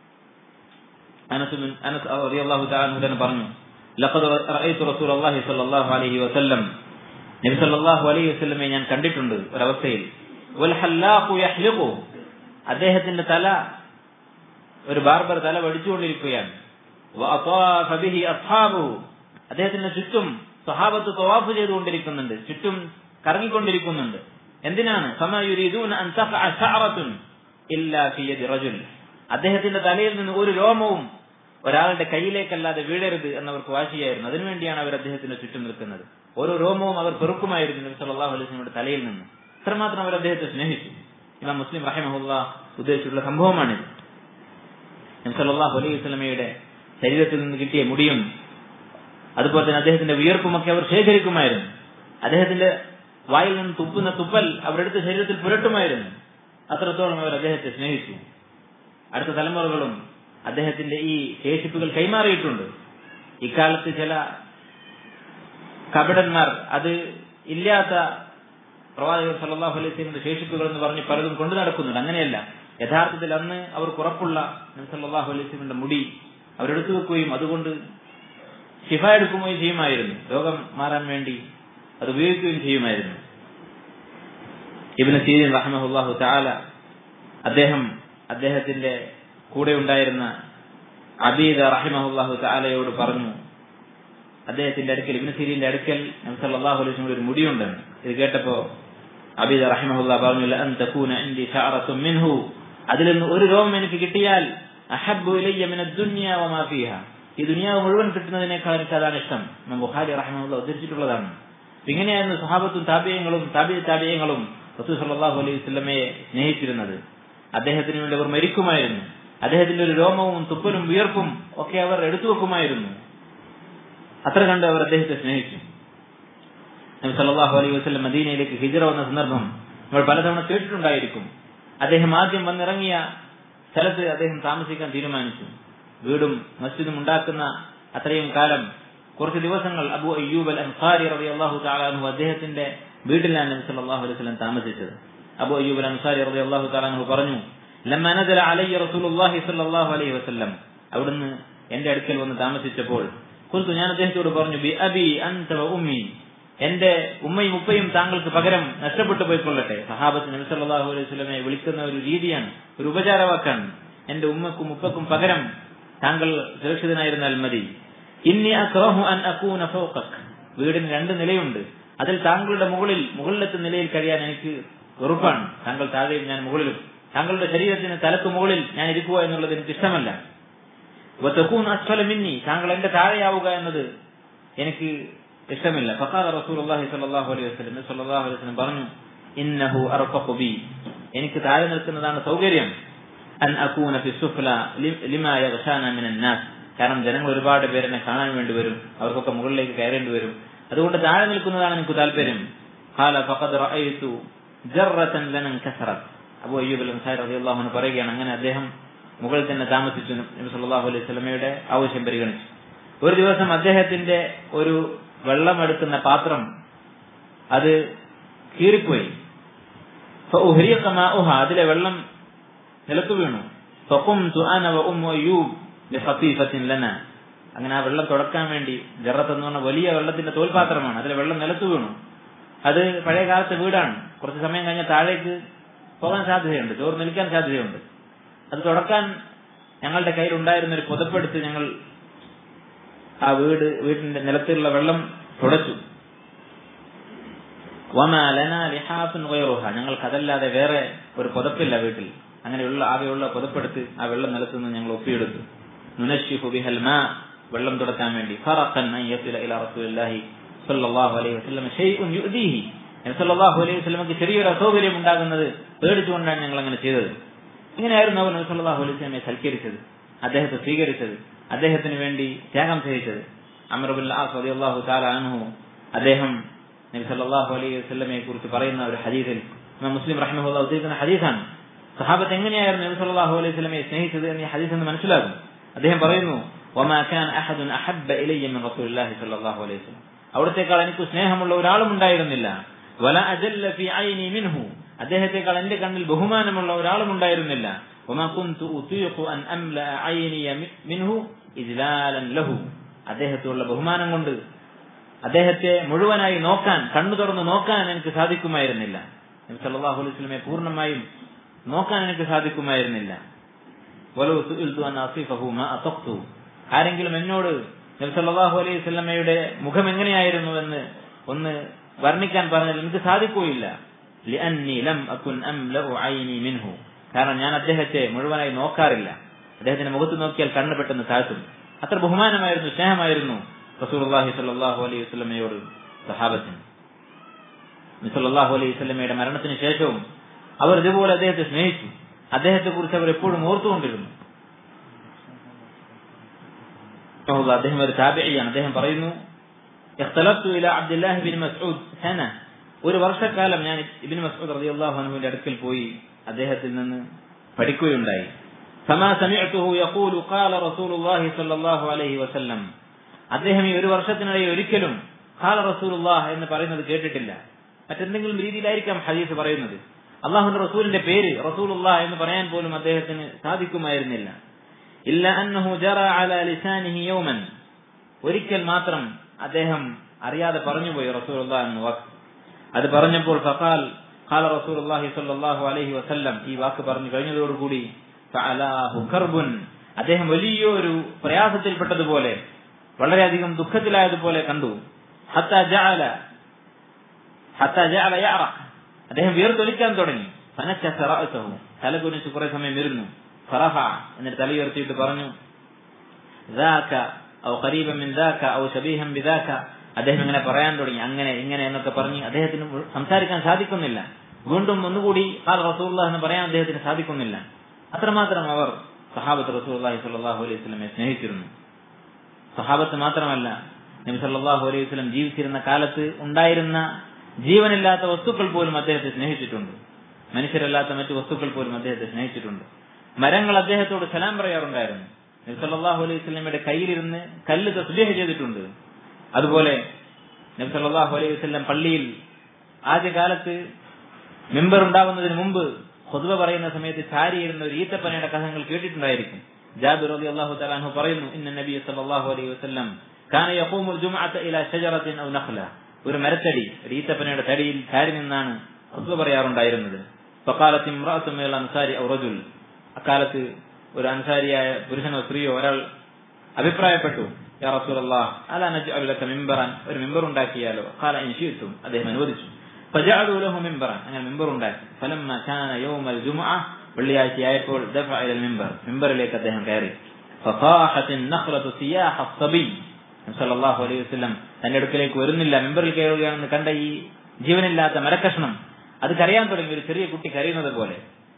അനസ് ബിൻ അനസ് റളിയല്ലാഹു തആല തന്നെ പറഞ്ഞു ലഖദ് റഅയ്തു റസൂലല്ലാഹി സ്വല്ലല്ലാഹു അലൈഹി വസല്ലം നബി സല്ലല്ലാഹു അലൈഹി വസല്ലമയെ ഞാൻ കണ്ടിട്ടുണ്ട് ഒരവസ്ഥയിൽ വൽ ഹല്ലാഖു യഹ്ലിഖു അദ്ദേഹത്തിന്റെ തല ഒരു ബാർബർ തല വടിച്ചുകൊണ്ടിരിക്കുകയാണ് വഅതാഫ ബിഹി അസ്ഹാബുഹു അദ്ദേഹത്തിന്റെ ചുറ്റും സഹാബത്ത് തവാഫ് ചെയ്തുകൊണ്ടിരിക്കുന്നുണ്ട് ചുറ്റും കറങ്ങിക്കൊണ്ടിരിക്കുന്നുണ്ട് എന്തിനാണ് സമ യുരീദൂന അൻ തഖഅ ശഅറത്തുൻ ഇല്ലാ ഫി യദി റജുൽ അദ്ദേഹത്തിന്റെ തലയിൽ നിന്ന് ഒരു രോമവും ഒരാളുടെ കയ്യിലേക്കല്ലാതെ വീഴരുത് എന്നവർക്ക് വാശിയായിരുന്നു അതിനുവേണ്ടിയാണ് അവർ അദ്ദേഹത്തിന്റെ ചുറ്റും നിൽക്കുന്നത് ഓരോ രോമവും അവർ പെറുക്കുമായിരുന്നു നബി സല്ലല്ലാഹു അലൈഹി വസല്ലമയുടെ തലയിൽ നിന്ന് അത്രമാത്രം അവർ അദ്ദേഹത്തെ സ്നേഹിച്ചു ഇമാം മുസ്ലിം റഹിമഹുല്ല ഉദ്ദേശിച്ചിട്ടുള്ള സംഭവമാണിത് നബി സല്ലല്ലാഹു അലൈഹി വസല്ലമയുടെ ശരീരത്തിൽ നിന്ന് കിട്ടിയ മുടിയും അതുപോലെ തന്നെ അദ്ദേഹത്തിന്റെ വിയർപ്പുമൊക്കെ അവർ ശേഖരിക്കുമായിരുന്നു അദ്ദേഹത്തിന്റെ വായിൽ നിന്ന് തുപ്പുന്ന തുപ്പൽ അവരെടുത്ത് ശരീരത്തിൽ പുരട്ടുമായിരുന്നു അത്രത്തോളം അവർ അദ്ദേഹത്തെ സ്നേഹിച്ചു അടുത്ത തലമുറകളും അദ്ദേഹത്തിന്റെ ഈ ശേഷിപ്പുകൾ കൈമാറിയിട്ടുണ്ട് ഇക്കാലത്ത് ചില കപടന്മാർ അത് ഇല്ലാത്ത പ്രവാചകർ സല്ലാഹു അലൈഹി സ്വലമിന്റെ ശേഷിപ്പുകൾ എന്ന് പറഞ്ഞ് പലതും കൊണ്ടു നടക്കുന്നുണ്ട് അങ്ങനെയല്ല യഥാർത്ഥത്തിൽ അന്ന് അവർ കുറപ്പുള്ള സല്ലാഹു അലൈഹി സ്വലമിന്റെ മുടി അവരെടുത്തു വെക്കുകയും അതുകൊണ്ട് ശിഫ എടുക്കുകയും ചെയ്യുമായിരുന്നു രോഗം മാറാൻ വേണ്ടി അത് ഉപയോഗിക്കുകയും ചെയ്യുമായിരുന്നു ഇബിന് സീരിൻ റഹ്മഹുല്ലാഹു താല അദ്ദേഹം അദ്ദേഹത്തിന്റെ കൂടെ ഉണ്ടായിരുന്ന അബീദ റഹിമഹുല്ലാഹു താലയോട് പറഞ്ഞു അദ്ദേഹത്തിന്റെ അടുക്കൽ ഇബിന് സീരിന്റെ അടുക്കൽ സല്ലാഹു അലൈഹി ഒരു മുടിയുണ്ടെന്ന് ഇത് കേട്ടപ്പോ അബീദ റഹിമഹുല്ല പറഞ്ഞു ലഅൻ തകൂന ഇൻദി ശഅറത്തും മിൻഹു അതിൽ നിന്ന് ഒരു രോമം എനിക്ക് കിട്ടിയാൽ അഹബ്ബു ഇലയ്യ മിന ദുനിയ വമാ ഫീഹ ഈ ദുനിയാവ് മുഴുവൻ കിട്ടുന്നതിനേക്കാൾ എനിക്ക് അതാണ് ഇഷ്ടം ഇമാം ബുഖാരി റഹിമഹുല്ല ഉദ്ധരിച്ചിട്ടുള്ളതാണ് ഇങ്ങനെയായിരുന്നു സഹാബത്തും താപിയങ്ങളും താബി താപിയങ്ങളും റസൂൽ സല്ലല്ലാഹു അലൈഹി വസല്ലമയെ സ്നേഹിച്ചിരുന്നത് അദ്ദേഹത്തിന് വേണ്ടി അവർ മരിക്കുമായിരുന്നു അദ്ദേഹത്തിന്റെ ഒരു രോമവും തുപ്പലും വിയർപ്പും ഒക്കെ അവർ എടുത്തു വെക്കുമായിരുന്നു അത്ര കണ്ട് അവർ അദ്ദേഹത്തെ സ്നേഹിച്ചു നബി സല്ലല്ലാഹു അലൈഹി വസല്ലം മദീനയിലേക്ക് ഹിജറ വന്ന സന്ദർഭം നമ്മൾ പലതവണ കേട്ടിട്ടുണ്ടായിരിക്കും അദ്ദേഹം ആദ്യം വന്നിറങ്ങിയ സ്ഥലത്ത് അദ്ദേഹം താമസിക്കാൻ തീരുമാനിച്ചു വീടും മസ്ജിദും ഉണ്ടാക്കുന്ന അത്രയും കാലം കുറച്ച് ദിവസങ്ങൾ അബു അയ്യൂബ് അൽ അൻസാരി റളിയല്ലാഹു തആല അൻഹു അദ്ദേഹത്തിന്റെ വീട്ടിലാണ് നബി സല്ലല്ലാഹു അലൈഹി വസല്ലം താമസിച്ചത് അബു അയ്യൂബ് അൽ അൻസാരി റളിയല്ലാഹു തആല അൻഹു പറഞ്ഞു ലമ്മ നസല അലയ്യ റസൂലുള്ളാഹി സ്വല്ലല്ലാഹു അലൈഹി വസല്ലം അവിടുന്ന് എന്റെ അടുക്കൽ വന്ന് താമസിച്ചപ്പോൾ കുൽത്തു ഞാൻ അദ്ദേഹത്തോട് പറഞ്ഞു ബി അബി അൻത വ ഉമ്മി എന്റെ ഉമ്മയും ഉപ്പയും താങ്കൾക്ക് പകരം നഷ്ടപ്പെട്ടു പോയിക്കൊള്ളട്ടെ സഹാബത്ത് നബി സല്ലല്ലാഹു അലൈഹി വസല്ലമയെ വിളിക്കുന്ന ഒരു രീതിയാണ് ഒരു ഉപചാരവാക്കാണ് എന്റെ ഉമ്മക്കും ഉപ്പക്കും പകരം താങ്കൾ സുരക്ഷിതനായിരുന്നാൽ മതി ഇന്നി അക്റഹു അൻ അകൂന ഫൗഖക് വീടിന് രണ്ട് നിലയുണ്ട് അതിൽ താങ്കളുടെ മുകളിൽ മുകളിലത്തെ നിലയിൽ കഴിയാൻ എനിക്ക് വെറുപ്പാണ് താങ്കൾ താഴെയും ഞാൻ മുകളിലും താങ്കളുടെ ശരീരത്തിന് തലക്ക് മുകളിൽ ഞാൻ ഇരിക്കുക എന്നുള്ളത് എനിക്ക് ഇഷ്ടമല്ല വതകൂൻ അസ്ഫല മിന്നി താങ്കൾ എന്റെ താഴെയാവുക എന്നത് എനിക്ക് ഇഷ്ടമില്ല ഫഖാല റസൂലുള്ളാഹി സ്വല്ലല്ലാഹു അലൈഹി വസല്ലം സ്വല്ലല്ലാഹു അലൈഹി വസല്ലം പറഞ്ഞു ഇന്നഹു അർഫഖു ബി എനിക്ക് താഴെ നിൽക്കുന്നതാണ് സൗകര്യം അൻ അകൂന ഫി സുഫ്ല ലിമാ യഗ്ഷാന മിനൻ നാസ് കാരണം ജനങ്ങൾ ഒരുപാട് പേരെന്നെ കാണാൻ വേണ്ടി വരും അവർക്കൊക്കെ മുകളിലേക്ക് കയറേണ്ടി വരും അതുകൊണ്ട് താഴെ നിൽക്കുന്നതാണ് എനിക്ക് താല്പര്യം ഖാല ഫഖദ് റഅയ്തു ജറത്തൻ ലനൻ കസറത് അബൂ അയ്യൂബ് അൽ അൻസാരി റളിയല്ലാഹു അൻഹു പറയുകയാണ് അങ്ങനെ അദ്ദേഹം മുകളിൽ തന്നെ താമസിച്ചു നബി സല്ലല്ലാഹു അലൈഹി വസല്ലമയുടെ ആവശ്യം പരിഗണിച്ചു ഒരു ദിവസം അദ്ദേഹത്തിന്റെ ഒരു വെള്ളം എടുക്കുന്ന പാത്രം അത് കീറിപ്പോയി അതിലെ വെള്ളം നിലത്തു വീണു അങ്ങനെ ആ വെള്ളം തുടക്കാൻ വേണ്ടി ജറത്ത് എന്ന് പറഞ്ഞ വലിയ വെള്ളത്തിന്റെ തോൽപാത്രമാണ് അതിലെ വെള്ളം നിലത്തു വീണു അത് പഴയ കാലത്തെ വീടാണ് കുറച്ച് സമയം കഴിഞ്ഞാൽ താഴേക്ക് പോകാൻ സാധ്യതയുണ്ട് ചോറ് നിൽക്കാൻ സാധ്യതയുണ്ട് അത് തുടക്കാൻ ഞങ്ങളുടെ കയ്യിൽ ഉണ്ടായിരുന്ന ഒരു പുതപ്പെടുത്ത് ഞങ്ങൾ ആ വീട് വീട്ടിന്റെ നിലത്തിലുള്ള വെള്ളം തുടച്ചു ഞങ്ങൾക്ക് അതല്ലാതെ വേറെ ഒരു പുതപ്പില്ല വീട്ടിൽ അങ്ങനെയുള്ള ആകെയുള്ള പുതപ്പെടുത്ത് ആ വെള്ളം നിലത്തുനിന്ന് ഞങ്ങൾ ഒപ്പിയെടുത്തു നുനഷിഫു ബിഹൽ മാ വെള്ളം തുടക്കാൻ വേണ്ടി ഫറഖൻ അൻ യസില ഇലാ റസൂലില്ലാഹി സല്ലല്ലാഹു അലൈഹി വസല്ലം ഷൈഉൻ യുദീഹി നബി സല്ലല്ലാഹു അലൈഹി വസല്ലമക്ക് ചെറിയൊരു അസൗകര്യം ഉണ്ടാകുന്നത് പേടിച്ചുകൊണ്ടാണ് ഞങ്ങൾ അങ്ങനെ ചെയ്തത് ഇങ്ങനെയായിരുന്നു അവർ നബി സല്ലല്ലാഹു അലൈഹി വസല്ലമയെ സൽക്കരിച്ചത് അദ്ദേഹത്തെ സ്വീകരിച്ചത് അദ്ദേഹത്തിന് വേണ്ടി ത്യാഗം സഹിച്ചത് അമർബുൽ ആസ് റളിയല്ലാഹു തആല അൻഹു അദ്ദേഹം നബി സല്ലല്ലാഹു അലൈഹി വസല്ലമയെ കുറിച്ച് പറയുന്ന ഒരു ഹദീസിൽ മുസ്ലിം റഹ്മഹുല്ലാഹു ഉദ്ധരിക്കുന്ന ഹദീസാണ് സഹാബത്ത് എങ്ങനെയായിരുന്നു നബി സല്ലല്ലാഹു അലൈഹി വസല്ലമയെ സ്നേഹിച്ചത് എന്ന് ഈ ഹദീസ് എന്ന് മനസ്സിലാകും അദ്ദേഹം പറയുന്നു വമാ കാൻ അഹദുൻ അഹബ്ബ ഇലയ്യ മിൻ റസൂലില്ലാഹി സ്വല്ലല്ലാഹു അലൈഹി വസല്ലം അവിടത്തേക്കാൾ എനിക്ക് സ്നേഹമുള്ള ഒരാളും ഉണ്ടായിരുന്നില്ല വല അജല്ല ഫി ഐനി മിൻഹു അദ്ദേഹത്തെക്കാൾ എന്റെ കണ്ണിൽ ബഹുമാനമുള്ള ഒരാളും ഉണ്ടായിരുന്നില്ല വമാ കുന്തു ഉതീഖു അൻ അംല ഐനി മിൻഹു ഇജ്ലാലൻ ലഹു അദ്ദേഹത്തോടുള്ള ബഹുമാനം കൊണ്ട് അദ്ദേഹത്തെ മുഴുവനായി നോക്കാൻ കണ്ണു തുറന്ന് നോക്കാൻ എനിക്ക് സാധിക്കുമായിരുന്നില്ല നബി സല്ലല്ലാഹു അലൈഹി വസല്ലമയെ പൂർണ്ണമായും നോക്കാൻ എനിക്ക് സാധിക്കുമായിരുന്നില്ല വലോ സുഇൽതു അൻ അസിഫഹു മാ അതഖ്തു ആരെങ്കിലും എന്നോട് നബി സല്ലല്ലാഹു അലൈഹി വസല്ലമയുടെ മുഖം എങ്ങനെയായിരുന്നു എന്ന് ഒന്ന് വർണ്ണിക്കാൻ പറഞ്ഞാൽ എനിക്ക് സാധിക്കുകയില്ല ലിഅന്നി ലം അകുൻ അംലഉ ഐനി മിൻഹു കാരണം ഞാൻ അദ്ദേഹത്തെ മുഴുവനായി നോക്കാറില്ല അദ്ദേഹത്തിന്റെ മുഖത്ത് നോക്കിയാൽ കണ്ണ് പെട്ടെന്ന് താഴ്ത്തും അത്ര ബഹുമാനമായിരുന്നു സ്നേഹമായിരുന്നു റസൂലുള്ളാഹി സ്വല്ലല്ലാഹു അലൈഹി വസല്ലമയോട് സഹാബത്തിന് നബി സല്ലല്ലാഹു അലൈഹി വസല്ലമയുടെ മരണത്തിന് ശേഷവും അവർ ഇതുപോലെ അദ്ദേഹത്തെ സ്നേഹിച്ചു അദ്ദേഹത്തെ കുറിച്ച് അവർ എപ്പോഴും ഓർത്തുകൊണ്ടിരുന്നു അദ്ദേഹം ഒരു താബിയാണ് അദ്ദേഹം പറയുന്നു اختلفت الى عبد الله بن مسعود سنه ഒരു വർഷക്കാലം ഞാൻ ഇബ്നു മസ്ഊദ് റളിയല്ലാഹു അൻഹുവിന്റെ അടുക്കൽ പോയി അദ്ദേഹത്തിൽ നിന്ന് പഠിക്കുകയുണ്ടായി فما سمعته يقول قال رسول الله صلى الله عليه وسلم അദ്ദേഹം ഈ ഒരു വർഷത്തിനിടയിൽ ഒരിക്കലും ഖാല റസൂലുള്ളാഹ് എന്ന് പറയുന്നത് കേട്ടിട്ടില്ല മറ്റെന്തെങ്കിലും രീതിയിലായിരിക്കാം ഹദീസ് പറയുന്നത് അള്ളാഹുന്റെ റസൂലിന്റെ പേര് റസൂലുള്ളാഹ് എന്ന് പറയാൻ പോലും അദ്ദേഹത്തിന് സാധിക്കുമായിരുന്നില്ല ഇല്ല അന്നഹു ജറ അല ലിസാനിഹി യൗമൻ ഒരിക്കൽ മാത്രം അദ്ദേഹം അറിയാതെ പറഞ്ഞുപോയി റസൂലുള്ളാഹ് എന്ന വാക്ക് അത് പറഞ്ഞപ്പോൾ ഫഖാൽ ഖാല റസൂലുള്ളാഹി സ്വല്ലല്ലാഹു അലൈഹി വസല്ലം ഈ വാക്ക് പറഞ്ഞു കഴിഞ്ഞതോടുകൂടി ഫഅലാഹു കർബുൻ അദ്ദേഹം വലിയൊരു പ്രയാസത്തിൽപ്പെട്ടതുപോലെ വളരെയധികം ദുഃഖത്തിലായതുപോലെ കണ്ടു ഹത്ത ജഅല ഹത്ത ജഅല യഅറഖ് അദ്ദേഹം വിയർത്തൊലിക്കാൻ തുടങ്ങി ഫനച്ച റഅസഹു തല കുനിച്ച് കുറെ സമയം ഇരുന്നു ഫറഫ എന്നിട്ട് തല ഉയർത്തിയിട്ട് പറഞ്ഞു ذاك ഔ ഖരീബൻ മിൻ ذاك ഔ ശബീഹൻ ബിദാക അദ്ദേഹം ഇങ്ങനെ പറയാൻ തുടങ്ങി അങ്ങനെ ഇങ്ങനെ എന്നൊക്കെ പറഞ്ഞ് അദ്ദേഹത്തിന് സംസാരിക്കാൻ സാധിക്കുന്നില്ല വീണ്ടും ഒന്നുകൂടി ഖാൽ റസൂലുള്ളാഹി എന്ന് പറയാൻ അദ്ദേഹത്തിന് സാധിക്കുന്നില്ല അത്രമാത്രം അവർ സഹാബത്ത് റസൂലുള്ളാഹി സ്വല്ലല്ലാഹു അലൈഹി വസല്ലമയെ സ്നേഹിച്ചിരുന്നു സഹാബത്ത് മാത്രമല്ല നബി സല്ലല്ലാഹു അലൈഹി വസല്ലം ജീവിച്ചിരുന്ന കാലത്ത് ഉണ്ടായിരുന്ന ജീവനില്ലാത്ത വസ്തുക്കൾ പോലും അദ്ദേഹത്തെ സ്നേഹിച്ചിട്ടുണ്ട് മനുഷ്യരല്ലാത്ത മറ്റു വസ്തുക്കൾ പോലും അദ്ദേഹത്തെ സ്നേഹിച്ചിട്ടുണ്ട് മരങ്ങൾ അദ്ദേഹത്തോട് സലാം പറയാറുണ്ടായിരുന്നു നബി സല്ലല്ലാഹു അലൈഹി വസല്ലമയുടെ കയ്യിലിരുന്ന് കല്ല് തസ്ബീഹ് ചെയ്തിട്ടുണ്ട് അതുപോലെ നബി സല്ലല്ലാഹു അലൈഹി വസല്ലം പള്ളിയിൽ ആദ്യകാലത്ത് മെമ്പർ ഉണ്ടാവുന്നതിന് മുമ്പ് ഖുദ്ബ പറയുന്ന സമയത്ത് ചാരിയിരുന്ന ഒരു ഈത്തപ്പനയുടെ കഥകൾ കേട്ടിട്ടുണ്ടായിരിക്കും ജാബിർ റളിയല്ലാഹു തആല അൻഹു പറയുന്നു ഇന്ന നബി സല്ലല്ലാഹു അലൈഹി വസല്ലം കാന യഖൂമു ജുംഅത ഇലാ ഷജറത്തിൻ ഔ നഖ്ല ഒരു മരത്തടി ഒരു ഈത്തപ്പനയുടെ തടിയിൽ ചാരി നിന്നാണ് ഖുദ്ബ പറയാറുണ്ടായിരുന്നത് ഫഖാലത്ത് ഇംറഅത്തു മിനൽ അൻസാരി ഔ റജുൽ അക്കാലത്ത് ഒരു അൻസാരിയായ പുരുഷനോ സ്ത്രീയോ ഒരാൾ അഭിപ്രായപ്പെട്ടു യാ റസൂലല്ലാഹ് അലാ നജ്അലു ലക മിമ്പറൻ ഒരു മിമ്പർ ഉണ്ടാക്കിയാലോ ഖാല ഇൻ ശിഅ്തും അദ്ദേഹം അനുവദിച്ചു فجعلوا له منبرا അങ്ങനെ മിമ്പർ ഉണ്ടാക്കി فلما كان يوم الجمعه വെള്ളിയാഴ്ചയായപ്പോൾ دفع الى المنبر മിമ്പറിലേക്ക് അദ്ദേഹം കയറി فصاحت النخلة سياح الصبي സല്ലല്ലാഹു അലൈഹി വസല്ലം തന്റെ അടുക്കലേക്ക് വരുന്നില്ല മെമ്പറിൽ കയറുകയാണെന്ന് കണ്ട ഈ ജീവനില്ലാത്ത മരക്കഷ്ണം അത് കരയാൻ തുടങ്ങി ഒരു ചെറിയ കുട്ടി കരയുന്നത് പോലെ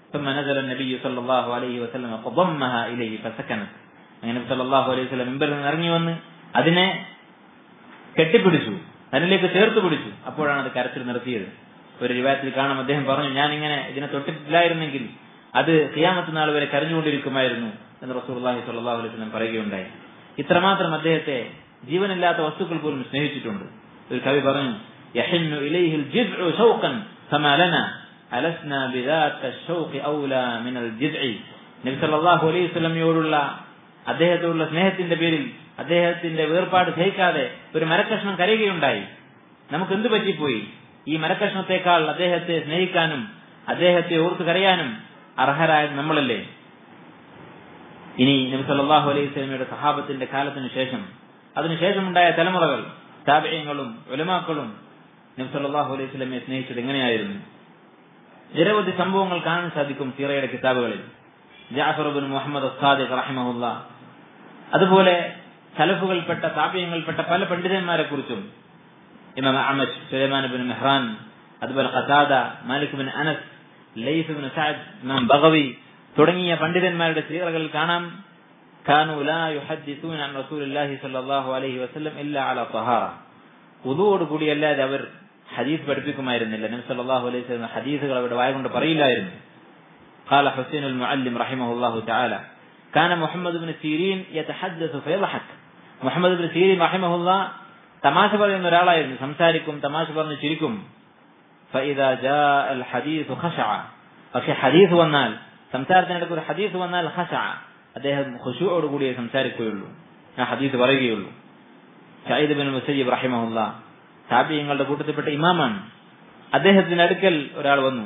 ثم نزل النبي صلى الله عليه وسلم فضمها إليه فسكنت അങ്ങനെ സല്ലല്ലാഹു അലൈഹി വസല്ലം മിമ്പറിൽ നിന്ന് ഇറങ്ങി വന്ന് അതിനെ കെട്ടിപ്പിടിച്ചു അതിലേക്ക് ചേർത്ത് പിടിച്ചു അപ്പോഴാണ് അത് കരച്ചിൽ നിർത്തിയത് ഒരു വിവാഹത്തിൽ കാണാം അദ്ദേഹം പറഞ്ഞു ഞാൻ ഇങ്ങനെ ഇതിനെ തൊട്ടിട്ടില്ലായിരുന്നെങ്കിൽ അത് ഖിയാമത്ത് നാൾ വരെ കരഞ്ഞുകൊണ്ടിരിക്കുമായിരുന്നു എന്ന് റസൂലുള്ളാഹി സ്വല്ലല്ലാഹു അലൈഹി വസല്ലം പറയുകയുണ്ടായി ഇത്രമാത്രം അദ്ദേഹത്തെ ജീവനില്ലാത്ത വസ്തുക്കൾ പോലും സ്നേഹിച്ചിട്ടുണ്ട് ഒരു കവി പറഞ്ഞു يحن إليه الجذع شوقا فما لنا ألسنا بذات الشوق أولى من الجذع നബി സല്ലല്ലാഹു അലൈഹി വസല്ലമയോടുള്ള അദ്ദേഹത്തോടുള്ള സ്നേഹത്തിന്റെ പേരിൽ അദ്ദേഹത്തിന്റെ വേർപാട് സഹിക്കാതെ ഒരു മരക്കഷ്ണം കരയുകയുണ്ടായി നമുക്ക് എന്ത് പറ്റിപ്പോയി ഈ മരക്കഷ്ണത്തെക്കാൾ അദ്ദേഹത്തെ സ്നേഹിക്കാനും അദ്ദേഹത്തെ ഓർത്ത് കരയാനും അർഹരായ നമ്മളല്ലേ ഇനി നബി സല്ലല്ലാഹു അലൈഹി സ്വലമയുടെ സഹാബത്തിന്റെ കാലത്തിന് ശേഷം അതിനുശേഷമുണ്ടായ തലമുറകൾ താപയങ്ങളും ഉലമാക്കളും നബി സല്ലല്ലാഹു അലൈഹി സ്വലമയെ സ്നേഹിച്ചത് എങ്ങനെയായിരുന്നു നിരവധി സംഭവങ്ങൾ കാണാൻ സാധിക്കും സീറയുടെ കിതാബുകളിൽ ജാഫർ ബിൻ മുഹമ്മദ് സാദിഖ് റഹിമഹുല്ല അതുപോലെ സലഫുകൾപ്പെട്ട താപ്യങ്ങൾപ്പെട്ട പല പണ്ഡിതന്മാരെ കുറിച്ചും ഇമാം അഹമ്മദ് സുലൈമാൻ ബിൻ മെഹ്റാൻ അതുപോലെ ഖസാദ മാലിക് ബിൻ അനസ് ലൈഫ് ബിൻ സഅദ് ഇമാം ബഗവി തുടങ്ങിയ പണ്ഡിതന്മാരുടെ സീറകളിൽ കാണാം كانوا لا يحدثون عن رسول الله صلى الله عليه وسلم إلا على طهارة ഉദുവോട് കൂടിയല്ലാതെ അവർ ഹദീസ് പഠിപ്പിക്കുമായിരുന്നില്ല നബി സല്ലല്ലാഹു അലൈഹി വസല്ലം ഹദീസുകൾ അവരുടെ വായ കൊണ്ട് പറയില്ലായിരുന്നു قال حسين المعلم رحمه الله تعالى كان محمد بن سيرين يتحدث فيضحك മുഹമ്മദ് ബിൻ സീരീൻ റഹിമഹുല്ല തമാശ പറയുന്ന ഒരാളായിരുന്നു സംസാരിക്കും തമാശ പറഞ്ഞ് ചിരിക്കും فإذا جاء الحديث خشع പക്ഷെ ഹദീസ് വന്നാൽ സംസാരത്തിനിടയ്ക്ക് ഒരു ഹദീസ് വന്നാൽ ഖശഅ അദ്ദേഹം ഖുശൂഅോട് കൂടിയേ സംസാരിക്കുകയുള്ളൂ ആ ഹദീസ് പറയുകയുള്ളൂ ഷായിദ് ബിൻ മുസയ്യിബ് റഹിമഹുല്ല താബിയങ്ങളുടെ കൂട്ടത്തിൽപ്പെട്ട ഇമാമാണ് അദ്ദേഹത്തിന്റെ അടുക്കൽ ഒരാൾ വന്നു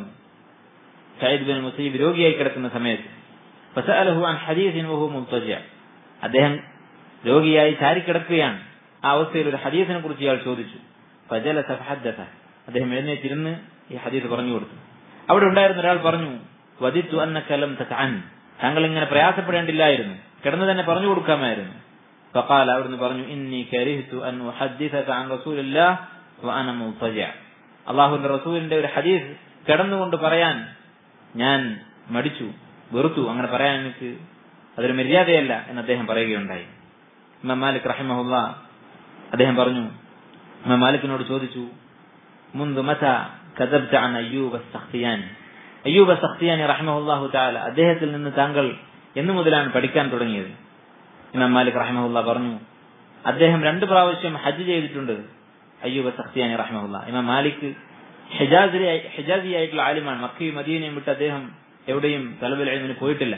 ഷായിദ് ബിൻ മുസയ്യിബ് രോഗിയായി കിടക്കുന്ന സമയത്ത് ഫസഅലഹു അൻ ഹദീസിൻ വഹു മുബ്തജിഅ അദ്ദേഹം രോഗിയായി ചാരിക്കിടക്കുകയാണ് ആ അവസ്ഥയിൽ ഒരു ഹദീസിനെ കുറിച്ച് ഇയാൾ ചോദിച്ചു ഫജലസ ഫഹദ്ദസ അദ്ദേഹം എഴുന്നേറ്റിരുന്ന് ഈ ഹദീസ് പറഞ്ഞു കൊടുത്തു അവിടെ ഉണ്ടായിരുന്ന ഒരാൾ പറഞ്ഞു വദിത്തു അന്നക ലം തതഅൻ താങ്കൾ ഇങ്ങനെ പ്രയാസപ്പെടേണ്ടില്ലായിരുന്നു കിടന്നു തന്നെ പറഞ്ഞു കൊടുക്കാമായിരുന്നു ഫഖാല അവിടുന്ന് പറഞ്ഞു ഇന്നി കരിഹ്തു അൻ ഉഹദ്ദിസക അൻ റസൂലില്ലാഹ് വഅന മുബ്തജിഅ അള്ളാഹുവിന്റെ റസൂലിന്റെ ഒരു ഹദീസ് കിടന്നുകൊണ്ട് പറയാൻ ഞാൻ മടിച്ചു വെറുത്തു അങ്ങനെ പറയാൻ എനിക്ക് അതൊരു മര്യാദയല്ല എന്ന് അദ്ദേഹം പറയുകയുണ്ടായി ഇമാം മാലിക് റഹിമഹുല്ല അദ്ദേഹം പറഞ്ഞു ഇമാം മാലിക്കിനോട് ചോദിച്ചു മുന്ത് മത കദബ്ത അൻ അയ്യൂബ് സഖ്തിയാനി അയ്യൂബ് സഖ്തിയാനി റഹിമഹുല്ലാഹു താല അദ്ദേഹത്തിൽ നിന്ന് താങ്കൾ എന്നു മുതലാണ് പഠിക്കാൻ തുടങ്ങിയത് ഇമാം മാലിക് റഹിമഹുല്ല പറഞ്ഞു അദ്ദേഹം രണ്ട് പ്രാവശ്യം ഹജ്ജ് ചെയ്തിട്ടുണ്ട് അയ്യൂബ് സഖ്തിയാനി റഹിമഹുല്ല ഇമാം മാലിക് ഹിജാസിലെ ഹിജാസിയായിട്ടുള്ള ആലിമാണ് മക്കയും മദീനയും വിട്ട് അദ്ദേഹം എവിടെയും തലബിൽ എഴുതിന് പോയിട്ടില്ല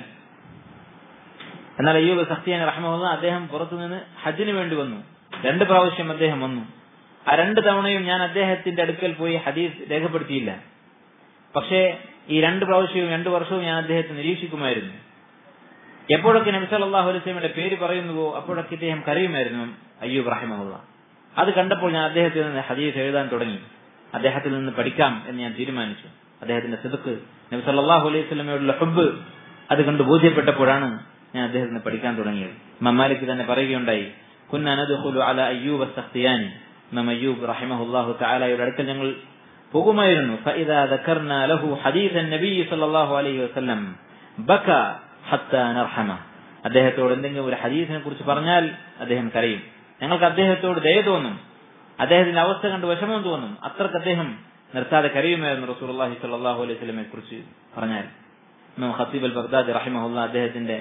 എന്നാൽ അയ്യൂബ് സഖ്തിയാനി റഹ്മുള്ള അദ്ദേഹം പുറത്തുനിന്ന് ഹജ്ജിന് വേണ്ടി വന്നു രണ്ട് പ്രാവശ്യം അദ്ദേഹം വന്നു ആ രണ്ട് തവണയും ഞാൻ അദ്ദേഹത്തിന്റെ അടുക്കൽ പോയി ഹദീസ് രേഖപ്പെടുത്തിയില്ല പക്ഷേ ഈ രണ്ട് പ്രാവശ്യവും രണ്ടു വർഷവും ഞാൻ അദ്ദേഹത്തെ നിരീക്ഷിക്കുമായിരുന്നു എപ്പോഴൊക്കെ നബി സല്ലല്ലാഹു അലൈഹി വസല്ലമയുടെ പേര് പറയുന്നുവോ അപ്പോഴൊക്കെ ഇദ്ദേഹം കരയുമായിരുന്നു അയ്യൂബ് റഹിമഹുള്ള അത് കണ്ടപ്പോൾ ഞാൻ അദ്ദേഹത്തിൽ നിന്ന് ഹദീസ് എഴുതാൻ തുടങ്ങി അദ്ദേഹത്തിൽ നിന്ന് പഠിക്കാം എന്ന് ഞാൻ തീരുമാനിച്ചു അദ്ദേഹത്തിന്റെ സിദക്ക് നബി സല്ലല്ലാഹു അലൈഹി വസല്ലമയോടുള്ള ഹുബ് അത് കണ്ട് ബോധ്യപ്പെട്ടപ്പോഴാണ് ഞാൻ അദ്ദേഹത്തിന് പഠിക്കാൻ തുടങ്ങിയത് മമ്മാലിക്ക് തന്നെ പറയുകയുണ്ടായി കുന്ന നദ്ഖുലു അല അയ്യൂബ് അസ്തഖ്തിയാനി ഇമാം അയ്യൂബ് റഹിമഹുല്ലാഹു തആലയുടെ അടുക്കൽ ഞങ്ങൾ പോകുമായിരുന്നു ഫഇദാ ദക്കർനാ ലഹു ഹദീസൻ നബി സല്ലല്ലാഹു അലൈഹി വസല്ലം ബക ഹത്താ നർഹമ അദ്ദേഹത്തോട് എന്തെങ്കിലും ഒരു ഹദീസിനെ കുറിച്ച് പറഞ്ഞാൽ അദ്ദേഹം കരയും ഞങ്ങൾക്ക് അദ്ദേഹത്തോട് ദയ തോന്നും അദ്ദേഹത്തിന്റെ അവസ്ഥ കണ്ട് വിഷമം തോന്നും അത്രക്ക് അദ്ദേഹം നിർത്താതെ കരയുമായിരുന്നു റസൂലുള്ളാഹി സ്വല്ലല്ലാഹു അലൈഹി വസല്ലമയെ കുറിച്ച് പറഞ്ഞാൽ ഇമാം ഖത്തീബ് അൽ ബഗ്ദാദി റഹിമഹുല്ല അദ്ദേഹത്തിന്റെ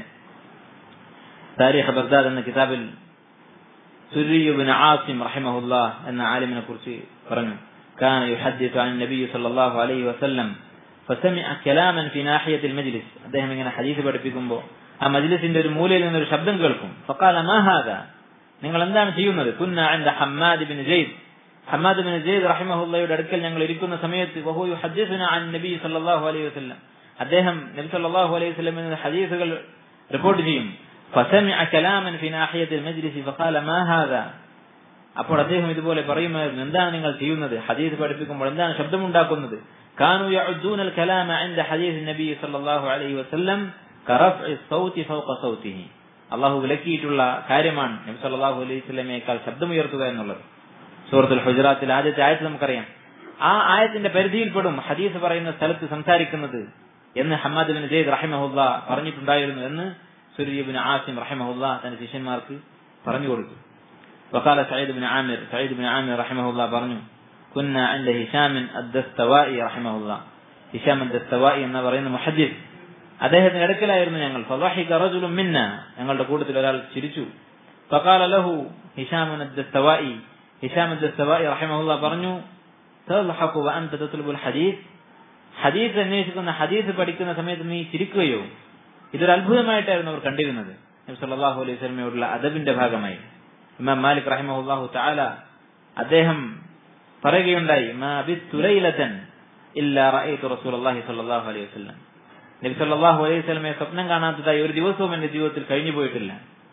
താരിഖ് ബഗ്ദാദ് എന്ന കിതാബിൽ സുരിയുബിൻ ആസിം റഹിമഹുല്ല എന്ന ആലിമിനെ കുറിച്ച് പറഞ്ഞു كان يحدث عن النبي صلى الله عليه وسلم فسمع كلاما في ناحية المجلس അദ്ദേഹം ഇങ്ങനെ ഹദീസ് പഠിപ്പിക്കുമ്പോൾ ആ മജ്ലിസിന്റെ ഒരു മൂലയിൽ നിന്നൊരു ശബ്ദം കേൾക്കും فقال ما هذا നിങ്ങൾ എന്താണ് ചെയ്യുന്നത് കുന്ന عند حماد بن زيد حماد بن زيد റഹിമഹുല്ലയുടെ അടുക്കൽ ഞങ്ങൾ ഇരിക്കുന്ന സമയത്ത് وهو يحدثنا عن النبي صلى الله عليه وسلم അദ്ദേഹം നബി സല്ലല്ലാഹു അലൈഹി വസല്ലം ഹദീസുകൾ റിപ്പോർട്ട് ചെയ്യും فسمع كلاما في ناحية المجلس فقال ما هذا അപ്പോൾ അദ്ദേഹം ഇതുപോലെ പറയുമായിരുന്നു എന്താണ് നിങ്ങൾ ചെയ്യുന്നത് ഹദീസ് പഠിപ്പിക്കുമ്പോൾ എന്താണ് ശബ്ദമുണ്ടാക്കുന്നത് كانوا يعدون الكلام عند حديث النبي صلى الله عليه وسلم كرفع الصوت فوق صوته അള്ളാഹു വിലക്കിയിട്ടുള്ള കാര്യമാണ് നബി സല്ലല്ലാഹു അലൈഹി വസല്ലമയേക്കാൾ ശബ്ദമുയർത്തുക എന്നുള്ളത് സൂറത്തുൽ ഹുജറാത്തിൽ ആദ്യത്തെ ആയത്ത് നമുക്കറിയാം ആ ആയത്തിന്റെ പരിധിയിൽപ്പെടും ഹദീസ് പറയുന്ന സ്ഥലത്ത് സംസാരിക്കുന്നത് എന്ന് ഹമ്മാദ് ബിൻ സെയ്ദ് റഹിമഹുല്ല പറഞ്ഞിട്ടുണ്ടായിരുന്നു എന്ന് സുരീബിൻ ആസിം റഹിമഹുല്ല തന്റെ ശിഷ്യന്മാർക്ക് പറഞ്ഞു കൊടുത്തു وقال سعيد بن عامر سعيد بن عامر رحمه الله പറഞ്ഞു كنا عند هشام الدستوائي رحمه الله هشام الدستوائي എന്ന് പറയുന്ന മുഹദ്ദിസ് അദ്ദേഹത്തിന്റെ അടുക്കലായിരുന്നു ഞങ്ങൾ فضحك رجل منا ഞങ്ങളുടെ കൂട്ടത്തിൽ ഒരാൾ ചിരിച്ചു فقال له هشام الدستوائي هشام الدستوائي رحمه الله പറഞ്ഞു تضحك وانت تطلب الحديث ഹദീസ് അന്വേഷിക്കുന്ന ഹദീസ് പഠിക്കുന്ന സമയത്ത് നീ ചിരിക്കുകയോ ഇതൊരു അത്ഭുതമായിട്ടായിരുന്നു അവർ കണ്ടിരുന്നത് നബി സല്ലല്ലാഹു അലൈഹി വസല്ലമയോടുള്ള അദബിന്റെ ഭാഗമായി ഇമാം മാലിക് റഹിമഹുല്ലാഹു തആല അദ്ദേഹം പറയുകയുണ്ടായി മാ ബിത്തു ലൈലതൻ ഇല്ലാ റഅയ്തു റസൂലുള്ളാഹി സ്വല്ലല്ലാഹു അലൈഹി വസല്ലം നബി സല്ലല്ലാഹു അലൈഹി വസല്ലമയെ സ്വപ്നം കാണാത്തതായി ഒരു ദിവസവും എന്റെ ജീവിതത്തിൽ കഴിഞ്ഞു പോയിട്ടില്ല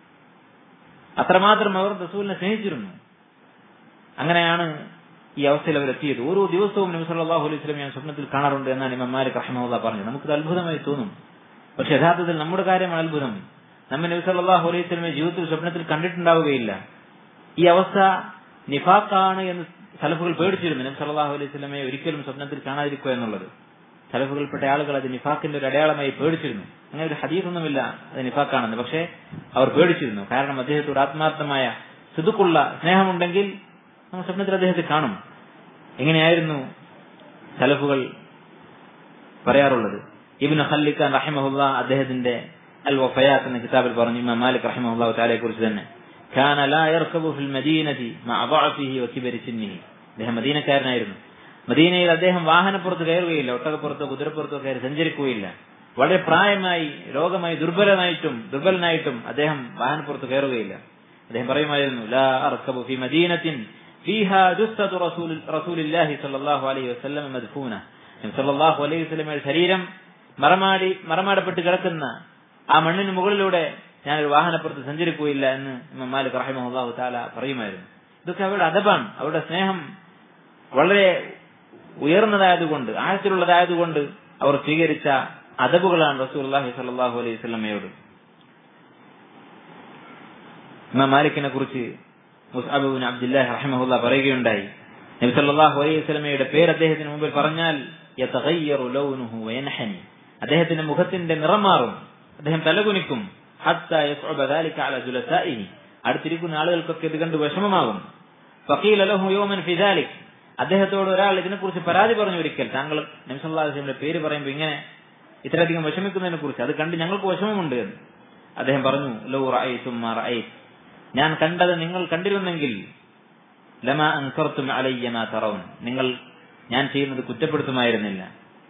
അത്രമാത്രം അവർ റസൂലിനെ സ്നേഹിച്ചിരുന്നു അങ്ങനെയാണ് ഈ അവസ്ഥയിൽ അവർ എത്തിയത് ഓരോ ദിവസവും നബി സല്ലല്ലാഹു അലൈഹി വസല്ലം ഞാൻ സ്വപ്നത്തിൽ കാണാറുണ്ട് എന്നാണ് ഇമാം മാലിക് റഹിമഹുല്ല പറഞ്ഞത് നമുക്കത് അത്ഭുതമായി തോന്നും പക്ഷെ യഥാർത്ഥത്തിൽ നമ്മുടെ കാര്യമാണ് അത്ഭുതം നമ്മെ നബി സല്ലല്ലാഹു അലൈഹി വസല്ലമയെ ജീവിതത്തിൽ സ്വപ്നത്തിൽ കണ്ടിട്ടുണ്ടാവുകയില്ല ഈ അവസ്ഥ നിഫാഖാണ് എന്ന് സലഫുകൾ പേടിച്ചിരുന്നു നബി സല്ലല്ലാഹു അലൈഹി വസല്ലമയെ ഒരിക്കലും സ്വപ്നത്തിൽ കാണാതിരിക്കുക എന്നുള്ളത് സലഫുകൾപ്പെട്ട ആളുകൾ അത് നിഫാഖിന്റെ ഒരു അടയാളമായി പേടിച്ചിരുന്നു അങ്ങനെ ഒരു ഹദീസൊന്നുമില്ല അത് നിഫാഖാണെന്ന് പക്ഷേ അവർ പേടിച്ചിരുന്നു കാരണം അദ്ദേഹത്തോട് ആത്മാർത്ഥമായ സിതുക്കുള്ള സ്നേഹമുണ്ടെങ്കിൽ നമ്മൾ സ്വപ്നത്തിൽ അദ്ദേഹത്തെ കാണും എങ്ങനെയായിരുന്നു സലഫുകൾ പറയാറുള്ളത് ഇബ്നു ഖല്ലിഖാൻ റഹിമഹുല്ല അദ്ദേഹത്തിന്റെ അൽ വഫയാത്ത് എന്ന കിതാബിൽ പറഞ്ഞു ഇമാം മാലിക് റഹിമഹുല്ലാഹു തആലയെ കുറിച്ച് തന്നെ كان لا يركب في المدينة مع ضعفه وكبر سنه അദ്ദേഹം മദീനക്കാരനായിരുന്നു മദീനയിൽ അദ്ദേഹം വാഹനപ്പുറത്ത് കയറുകയില്ല ഒട്ടകപ്പുറത്തോ കുതിരപ്പുറത്തോ കയറി സഞ്ചരിക്കുകയില്ല വളരെ പ്രായമായി രോഗമായി ദുർബലനായിട്ടും ദുർബലനായിട്ടും അദ്ദേഹം വാഹനപ്പുറത്ത് കയറുകയില്ല അദ്ദേഹം പറയുമായിരുന്നു ലാ അർക്കബു ഫി മദീനത്തിൻ ഫീഹാ ജുസ്സതു റസൂൽ റസൂലില്ലാഹി സ്വല്ലല്ലാഹു അലൈഹി വസല്ലം മദ്ഫൂന നബി സല്ലല്ലാഹു അലൈഹി വസല്ലമയുടെ ശരീരം മറമാടി മറമാടപ്പെട്ട് കിടക്കുന്ന ആ മണ്ണിന് മുകളിലൂടെ ഞാനൊരു വാഹനപ്പുറത്ത് സഞ്ചരിക്കുകയില്ല എന്ന് ഇമാം മാലിക് റഹിമഹുല്ലാഹു താല പറയുമായിരുന്നു ഇതൊക്കെ അവരുടെ അദബാണ് അവരുടെ സ്നേഹം വളരെ ഉയർന്നതായതുകൊണ്ട് ആഴത്തിലുള്ളതായതുകൊണ്ട് അവർ സ്വീകരിച്ച അദബുകളാണ് റസൂലുള്ളാഹി സ്വല്ലല്ലാഹു അലൈഹി വസല്ലമയോട് ഇമാം മാലിക്കിനെ കുറിച്ച് മുസ്അബിൻ അബ്ദുല്ലാഹി റഹിമഹുല്ല പറയുകയുണ്ടായി നബി സല്ലല്ലാഹു അലൈഹി വസല്ലമയുടെ പേര് അദ്ദേഹത്തിന് മുമ്പിൽ പറഞ്ഞാൽ യതഗയ്യറു ലൗനുഹു വയൻഹനി അദ്ദേഹത്തിന്റെ മുഖത്തിന്റെ നിറം മാറും അദ്ദേഹം തലകുനിക്കും ഹത്ത യസ്ഉബ ദാലിക അല ജുലസാഇഹി അടുത്തിരിക്കുന്ന ആളുകൾക്കൊക്കെ ഇത് കണ്ട് വിഷമമാകും ഫഖീല ലഹു യൗമൻ ഫി ദാലിക് അദ്ദേഹത്തോട് ഒരാൾ ഇതിനെക്കുറിച്ച് പരാതി പറഞ്ഞു ഒരിക്കൽ താങ്കൾ നബി സല്ലല്ലാഹു അലൈഹി വസല്ലമയുടെ പേര് പറയുമ്പോൾ ഇങ്ങനെ ഇത്രയധികം വിഷമിക്കുന്നതിനെ കുറിച്ച് അത് കണ്ട് ഞങ്ങൾക്ക് വിഷമമുണ്ട് എന്ന് അദ്ദേഹം പറഞ്ഞു ലൗ റഅയ്തും മാ റഅയ്ത് ഞാൻ കണ്ടത് നിങ്ങൾ കണ്ടിരുന്നെങ്കിൽ ലമാ അൻകർത്തും അലയ്യ മാ തറൗൻ നിങ്ങൾ ഞാൻ ചെയ്യുന്നത് കുറ്റപ്പെടുത്തുമായിരുന്നില്ല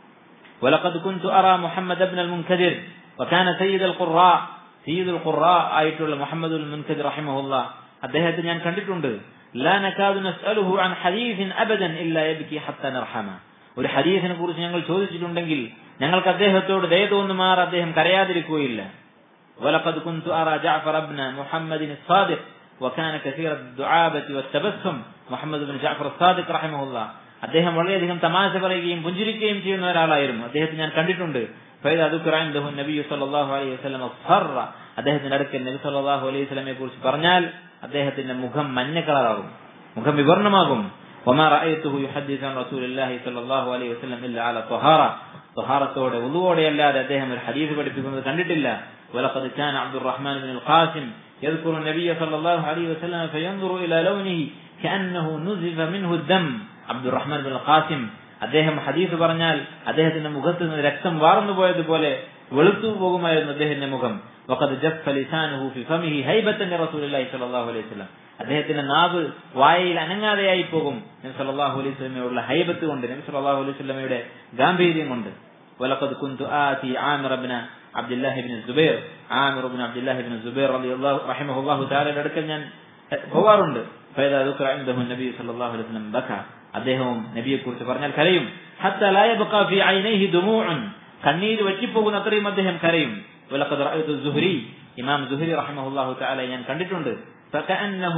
ولقد كنت أرى محمد بن المنكدر وكان سيد القراء سيد القراء ആയിട്ടുള്ള മുഹമ്മദ് മുൻകദിർ റഹിമഹുല്ല അദ്ദേഹത്തെ ഞാൻ കണ്ടിട്ടുണ്ട് لا نكاد نسأله عن حديث أبدا إلا يبكي حتى نرحمه ഒരു ഹദീസിനെ കുറിച്ച് ഞങ്ങൾ ചോദിച്ചിട്ടുണ്ടെങ്കിൽ ഞങ്ങൾക്ക് അദ്ദേഹത്തോട് ദയ തോന്നുമാർ അദ്ദേഹം കരയാതിരിക്കുകയില്ല ولقد كنت أرى جعفر بن محمد الصادق وكان كثير الدعابة والتبسم محمد بن جعفر الصادق رحمه الله അദ്ദേഹം വളരെയധികം തമാശ പറയുകയും പുഞ്ചിരിക്കുകയും ചെയ്യുന്ന ഒരാളായിരുന്നു അദ്ദേഹത്തെ ഞാൻ കണ്ടിട്ടുണ്ട് ഫൈദ അതുക്കുറാൻദഹു നബി സല്ലല്ലാഹു അലൈഹി വസല്ലം ഫർറ അദ്ദേഹത്തിന്റെ അടുക്കൽ നബി സല്ലല്ലാഹു അലൈഹി വസല്ലമയെ കുറിച്ച് പറഞ്ഞാൽ അദ്ദേഹത്തിന്റെ മുഖം മഞ്ഞ കളറാകും മുഖം വിവർണമാകും وما رأيته يحدث عن رسول الله صلى الله عليه وسلم إلا على طهارة طهارത്തോടെ ഉളുവോടെ അല്ലാതെ അദ്ദേഹം ഒരു ഹദീസ് പഠിപ്പിക്കുന്നത് കണ്ടിട്ടില്ല ولقد كان عبد الرحمن بن القاسم يذكر النبي صلى الله عليه وسلم فينظر إلى لونه كأنه نزف منه الدم عبد الرحمن بن القاسم അദ്ദേഹം ഹദീസ് പറഞ്ഞാൽ അദ്ദേഹത്തിന്റെ മുഖത്ത് നിന്ന് രക്തം വാർന്നു പോയതുപോലെ വെളുത്തു പോകുമായിരുന്നു അദ്ദേഹത്തിന്റെ മുഖം وقد جف لسانه في فمه هيبة لرسول الله صلى الله عليه وسلم അദ്ദേഹത്തിന്റെ നാവ് വായയിൽ അനങ്ങാതെയായി പോകും നബി സല്ലല്ലാഹു അലൈഹി വസല്ലമയോടുള്ള ഹൈബത്ത് കൊണ്ട് നബി സല്ലല്ലാഹു അലൈഹി വസല്ലമയുടെ ഗാംഭീര്യം കൊണ്ട് ولقد كنت آتي عامر بن عبد الله بن الزبير عامر بن عبد الله بن الزبير رضي الله رحمه الله تعالى അടുക്കൽ ഞാൻ പോവാറുണ്ട് فإذا ذكر عنده النبي صلى الله عليه وسلم بكى അദ്ദേഹവും നബിയെ കുറിച്ച് പറഞ്ഞാൽ കരയും حتى لا يبقى في عينيه دموع കണ്ണീര് വറ്റിപ്പോകുന്ന അത്രയും അദ്ദേഹം കരയും ولقد رأيت الزهري ഇമാം സുഹരി رحمه الله تعالى ഞാൻ കണ്ടിട്ടുണ്ട് فكأنه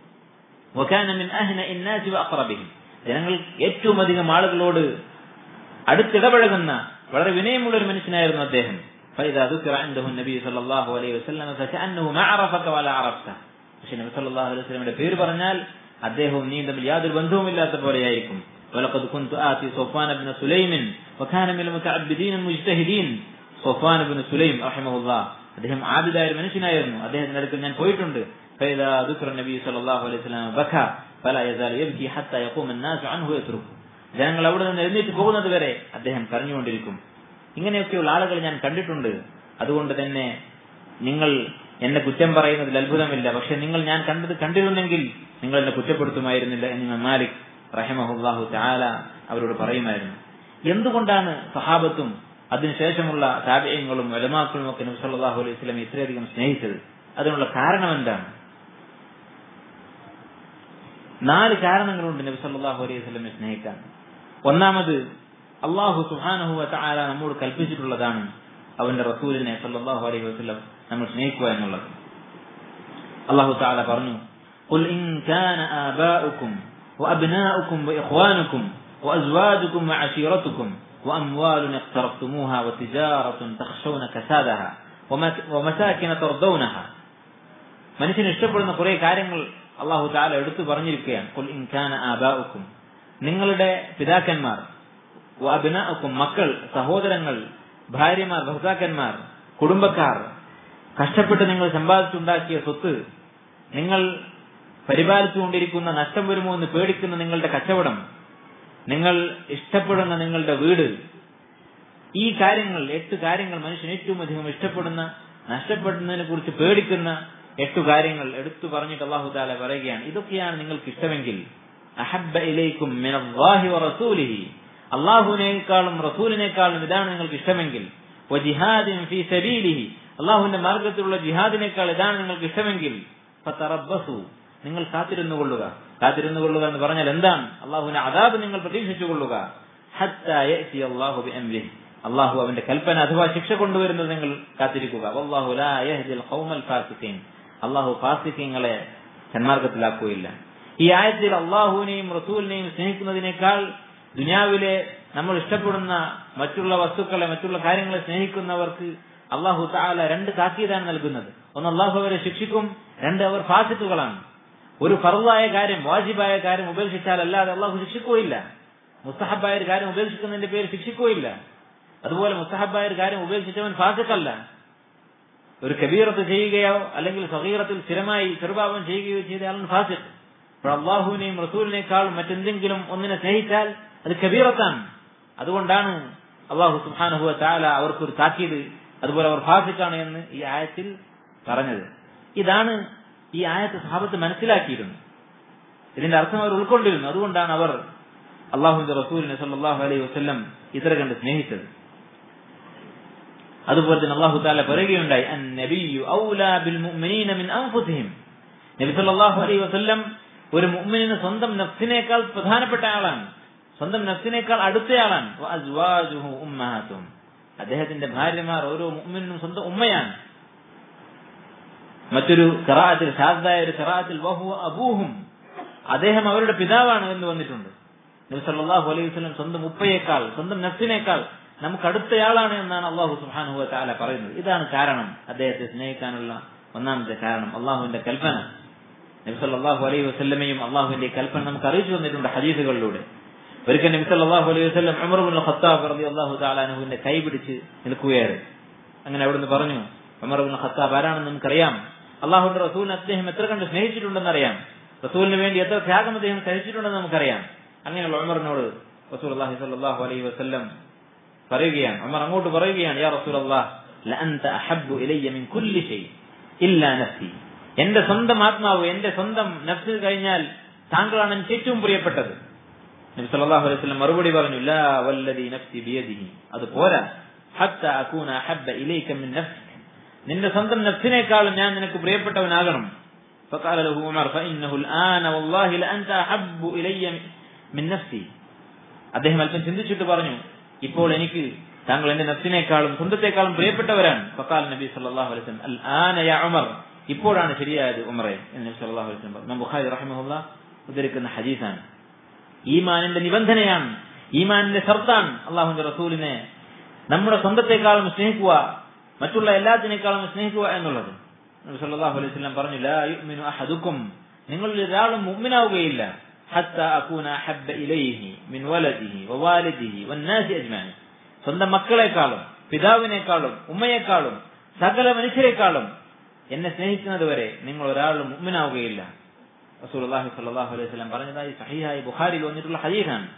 وكان من أهنأ الناس وأقربهم ജനങ്ങൾ ഏറ്റവും അധികം ആളുകളോട് അടുത്തിടപഴകുന്ന വളരെ വിനയമുള്ള ഒരു മനുഷ്യനായിരുന്നു അദ്ദേഹം فإذا ذكر عنده النبي صلى الله عليه وسلم فكأنه ما عرفك ولا عرفته പക്ഷെ നബി സല്ലല്ലാഹു അലൈഹി വസല്ലമയുടെ പേര് പറഞ്ഞാൽ അദ്ദേഹവും നീ തമ്മിൽ യാതൊരു ബന്ധവുമില്ലാത്ത പോലെയായിരിക്കും ولقد كنت آتي صفوان بن سليم وكان من المتعبدين المجتهدين صفوان بن سليم رحمه الله അദ്ദേഹം ആബിദായ ഒരു മനുഷ്യനായിരുന്നു അദ്ദേഹത്തിന്റെ അടുക്കൽ ഞാൻ പോയിട്ടുണ്ട് فإذا ذكر النبي صلى الله عليه وسلم بكى فلا يزال يبكي حتى يقوم الناس عنه يتركه ജനങ്ങൾ അവിടെ നിന്ന് എഴുന്നേറ്റ് പോകുന്നത് വരെ അദ്ദേഹം കരഞ്ഞുകൊണ്ടിരിക്കും ഇങ്ങനെയൊക്കെയുള്ള ആളുകൾ ഞാൻ കണ്ടിട്ടുണ്ട് അതുകൊണ്ട് തന്നെ നിങ്ങൾ എന്നെ കുറ്റം പറയുന്നതിൽ അത്ഭുതമില്ല പക്ഷെ നിങ്ങൾ ഞാൻ കണ്ടത് കണ്ടിരുന്നെങ്കിൽ നിങ്ങൾ എന്നെ കുറ്റപ്പെടുത്തുമായിരുന്നില്ല എന്ന് മാലിക് റഹമഹുല്ലാഹു ചാല അവരോട് പറയുമായിരുന്നു എന്തുകൊണ്ടാണ് സഹാബത്തും അതിനുശേഷമുള്ള താപയങ്ങളും വലമാക്കളും ഒക്കെ നബി സല്ലല്ലാഹു അലൈഹി വസല്ലം ഇത്രയധികം സ്നേഹിച്ചത് അതിനുള്ള കാരണം എന്താണ് നാല് കാരണങ്ങളുണ്ട് നബി സല്ലല്ലാഹു അലൈഹി വസല്ലമെ സ്നേഹിക്കാൻ ഒന്നാമത് അള്ളാഹു സുബ്ഹാനഹു വതആല നമ്മോട് കൽപ്പിച്ചിട്ടുള്ളതാണ് അവന്റെ റസൂലിനെ സല്ലല്ലാഹു അലൈഹി വസല്ലം നമ്മൾ സ്നേഹിക്കുക എന്നുള്ളത് അള്ളാഹു തആല പറഞ്ഞു قل إن كان آباؤكم وأبناؤكم وإخوانكم وأزواجكم وعشيرتكم وأموال اقترفتموها وتجارة تخشون كسادها ومساكن ترضونها മനുഷ്യന് ഇഷ്ടപ്പെടുന്ന കുറെ കാര്യങ്ങൾ അള്ളാഹു താല എടുത്തു പറഞ്ഞിരിക്കുകയാണ് കുൽ ഇൻകാന ആബാഉക്കും നിങ്ങളുടെ പിതാക്കന്മാർ അഭിനാക്കും മക്കൾ സഹോദരങ്ങൾ ഭാര്യമാർ ഭർത്താക്കന്മാർ കുടുംബക്കാർ കഷ്ടപ്പെട്ട് നിങ്ങൾ സമ്പാദിച്ചുണ്ടാക്കിയ സ്വത്ത് നിങ്ങൾ പരിപാലിച്ചുകൊണ്ടിരിക്കുന്ന നഷ്ടം വരുമോ എന്ന് പേടിക്കുന്ന നിങ്ങളുടെ കച്ചവടം നിങ്ങൾ ഇഷ്ടപ്പെടുന്ന നിങ്ങളുടെ വീട് ഈ കാര്യങ്ങൾ എട്ട് കാര്യങ്ങൾ മനുഷ്യൻ ഏറ്റവും അധികം ഇഷ്ടപ്പെടുന്ന നഷ്ടപ്പെടുന്നതിനെ കുറിച്ച് പേടിക്കുന്ന എട്ടു കാര്യങ്ങൾ എടുത്തു പറഞ്ഞിട്ട് അള്ളാഹു താല പറയുകയാണ് ഇതൊക്കെയാണ് നിങ്ങൾക്ക് ഇഷ്ടമെങ്കിൽ അഹബ്ബ ഇലൈക്കും മിനല്ലാഹി വറസൂലിഹി അള്ളാഹുവിനേക്കാളും റസൂലിനേക്കാളും ഇതാണ് നിങ്ങൾക്ക് ഇഷ്ടമെങ്കിൽ വജിഹാദിൻ ഫീ സബീലിഹി അള്ളാഹുവിന്റെ മാർഗത്തിലുള്ള ജിഹാദിനേക്കാൾ ഇതാണ് നിങ്ങൾക്ക് ഇഷ്ടമെങ്കിൽ ഫതറബ്ബസു നിങ്ങൾ കാത്തിരുന്നു കൊള്ളുക കാത്തിരുന്നു കൊള്ളുക എന്ന് പറഞ്ഞാൽ എന്താണ് അള്ളാഹുവിന്റെ അതാബ് നിങ്ങൾ പ്രതീക്ഷിച്ചു കൊള്ളുക അള്ളാഹു അള്ളാഹു അവന്റെ കൽപ്പന അഥവാ ശിക്ഷ കൊണ്ടുവരുന്നത് നിങ്ങൾ കാത്തിരിക്കുക അള്ളാഹു ഫാസിഖ്യങ്ങളെ സന്മാർഗത്തിലാക്കുകയില്ല ഈ ആയത്തിൽ അള്ളാഹുവിനെയും റസൂലിനെയും സ്നേഹിക്കുന്നതിനേക്കാൾ ദുനിയാവിലെ നമ്മൾ ഇഷ്ടപ്പെടുന്ന മറ്റുള്ള വസ്തുക്കളെ മറ്റുള്ള കാര്യങ്ങളെ സ്നേഹിക്കുന്നവർക്ക് അള്ളാഹു താല രണ്ട് താക്കീതാണ് നൽകുന്നത് ഒന്ന് അള്ളാഹു അവരെ ശിക്ഷിക്കും രണ്ട് അവർ ഫാസിത്തുകളാണ് ഒരു ഫറുവായ കാര്യം വാജിബായ കാര്യം ഉപേക്ഷിച്ചാൽ അല്ലാതെ അള്ളാഹു ശിക്ഷിക്കുകയില്ല മുസ്തഹബായ ഒരു കാര്യം ഉപേക്ഷിക്കുന്നതിന്റെ പേര് ശിക്ഷിക്കുകയില്ല അതുപോലെ മുസ്തഹബായ ഒരു കാര്യം ഉപേക്ഷിച്ചവൻ ഫാസിക്കല്ല ഒരു കബീറത്ത് ചെയ്യുകയോ അല്ലെങ്കിൽ സഹീറത്തിൽ സ്ഥിരമായി ചെറുപാപം ചെയ്യുകയോ ചെയ്തയാളാണ് ഫാസിഖ് അപ്പോൾ അള്ളാഹുവിനെയും റസൂലിനേക്കാളും മറ്റെന്തെങ്കിലും ഒന്നിനെ സ്നേഹിച്ചാൽ അത് കബീറത്താണ് അതുകൊണ്ടാണ് അള്ളാഹു സുഹാനുഹുവ താല അവർക്കൊരു താക്കീത് അതുപോലെ അവർ ഫാസിക്കാണ് എന്ന് ഈ ആയത്തിൽ പറഞ്ഞത് ഇതാണ് ഈ ആയത്ത് സഹാബത്ത് മനസ്സിലാക്കിയിരുന്നു ഇതിന്റെ അർത്ഥം അവർ ഉൾക്കൊണ്ടിരുന്നു അതുകൊണ്ടാണ് അവർ അള്ളാഹുവിന്റെ റസൂലിനെ സല്ലാഹു അലൈഹി വസ്ല്ലം ഇത്ര കണ്ട് സ്നേഹിച്ചത് അതുപോലെ തന്നെ അള്ളാഹു താല പറയുകയുണ്ടായി നബി സല്ലല്ലാഹു അലൈഹി വസല്ലം ഒരു മുഅ്മിനിന് സ്വന്തം നഫ്സിനേക്കാൾ പ്രധാനപ്പെട്ട ആളാണ് സ്വന്തം നഫ്സിനേക്കാൾ അടുത്തയാളാണ് ഉമ്മഹാത്തും അദ്ദേഹത്തിന്റെ ഭാര്യമാർ ഓരോ മുഅ്മിനും സ്വന്തം ഉമ്മയാണ് മറ്റൊരു കറാത്തിൽ ഷാദായ ഒരു കറാത്തിൽ വഹു അബൂഹും അദ്ദേഹം അവരുടെ പിതാവാണ് എന്ന് വന്നിട്ടുണ്ട് നബി സല്ലല്ലാഹു അലൈഹി വസല്ലം സ്വന്തം ഉപ്പയേക്കാൾ സ്വന്തം നഫ്സിനേക്കാൾ നമുക്ക് അടുത്തയാളാണ് എന്നാണ് അള്ളാഹു സുബ്ഹാനഹു വതആല പറയുന്നത് ഇതാണ് കാരണം അദ്ദേഹത്തെ സ്നേഹിക്കാനുള്ള ഒന്നാമത്തെ കാരണം അള്ളാഹുവിന്റെ കൽപ്പന നബി സല്ലല്ലാഹു അലൈഹി വസല്ലമയും അള്ളാഹുവിന്റെ കൽപ്പന നമുക്ക് അറിയിച്ചു തന്നിട്ടുണ്ട് ഹദീസുകളിലൂടെ ഒരിക്കൽ നബി സല്ലല്ലാഹു അലൈഹി വസല്ലം ഉമർ ഇബ്നുൽ ഖത്താബ് റളിയല്ലാഹു തആല അൻഹുവിന്റെ കൈ പിടിച്ച് നിൽക്കുകയായിരുന്നു അങ്ങനെ അവിടുന്ന് പറഞ്ഞു ഉമർ ഇബ്നുൽ ഖത്താബ് ആരാണെന്ന് നമുക്കറിയാം അള്ളാഹുവിന്റെ റസൂലിനെ അദ്ദേഹം എത്ര കണ്ട് സ്നേഹിച്ചിട്ടുണ്ടെന്ന് അറിയാം റസൂലിന് വേണ്ടി എത്ര ത്യാഗം അദ്ദേഹം സഹിച്ചിട്ടുണ്ടെന്ന് നമുക്കറിയാം അങ്ങനെയുള്ള ഉമറിനോട് റസൂൽ അള്ളാഹി സല്ലല്ലാഹു അലൈഹി വസല്ലം പറയുകയാണ് ഉമർ അങ്ങോട്ട് പറയുകയാണ് യാ റസൂൽ അള്ളാഹ് ലഅൻത അഹബ്ബു ഇലയ്യ മിൻ കുല്ലി ഷൈ ഇല്ലാ നഫ്സി എന്റെ സ്വന്തം ആത്മാവ് എന്റെ സ്വന്തം നഫ്സിൽ കഴിഞ്ഞാൽ താങ്കളാണ് എനിക്ക് ഏറ്റവും പ്രിയപ്പെട്ടത് നബി സല്ലല്ലാഹു അലൈഹി വസല്ലം മറുപടി പറഞ്ഞു ലാ വല്ലദി നഫ്സി ബിയദിഹി അത് പോരാ ഹത്ത അകൂന അഹബ്ബ ഇലൈക മിൻ നഫ്സിക നിന്റെ സ്വന്തം നഫ്സിനേക്കാളും ഞാൻ നിനക്ക് പ്രിയപ്പെട്ടവനാകണം فقال له عمر فإنه الآن والله لأنت أحب إلي من نفسي അദ്ദേഹം അല്പം ചിന്തിച്ചിട്ട് പറഞ്ഞു ഇപ്പോൾ എനിക്ക് താങ്കൾ എന്റെ നഫ്സിനേക്കാളും സ്വന്തത്തെക്കാളും പ്രിയപ്പെട്ടവരാണ് ഫക്കാൽ നബി സല്ലല്ലാഹു അലൈഹി വസല്ലം അൽ ആന യാ ഉമർ ഇപ്പോഴാണ് ശരിയായത് ഉമറെ എന്ന് നബി സല്ലല്ലാഹു അലൈഹി വസല്ലം ഇമാം ബുഖാരി റഹിമഹുല്ല ഉദ്ധരിക്കുന്ന ഹദീസാണ് ഈമാനിന്റെ നിബന്ധനയാണ് ഈമാനിന്റെ ഷർത്താണ് അള്ളാഹുവിന്റെ റസൂലിനെ നമ്മുടെ സ്വന്തത്തെക്കാളും സ്നേഹിക്കുക മറ്റുള്ള എല്ലാത്തിനേക്കാളും സ്നേഹിക്കുക എന്നുള്ളത് നബി സല്ലല്ലാഹു അലൈഹി വസല്ലം പറഞ്ഞു ലാ യുഅ്മിനു അഹദുക്കും നിങ്ങളിൽ ഒരാളും മുഅ്മിനാവുകയില്ല حتى أكون أحب إليه من ولده ووالده والناس أجمعين സ്വന്തം മക്കളെക്കാളും പിതാവിനേക്കാളും ഉമ്മയെക്കാളും സകല മനുഷ്യരെക്കാളും എന്നെ സ്നേഹിക്കുന്നത് വരെ നിങ്ങൾ ഒരാളും മുമ്മിനാവുകയില്ല റസൂലുള്ളാഹി സ്വല്ലല്ലാഹു അലൈഹി വസല്ലം പറഞ്ഞതായി സഹിഹായി ബുഖാരിയിൽ വന്നിട്ടുള്ള ഹദീസാണ്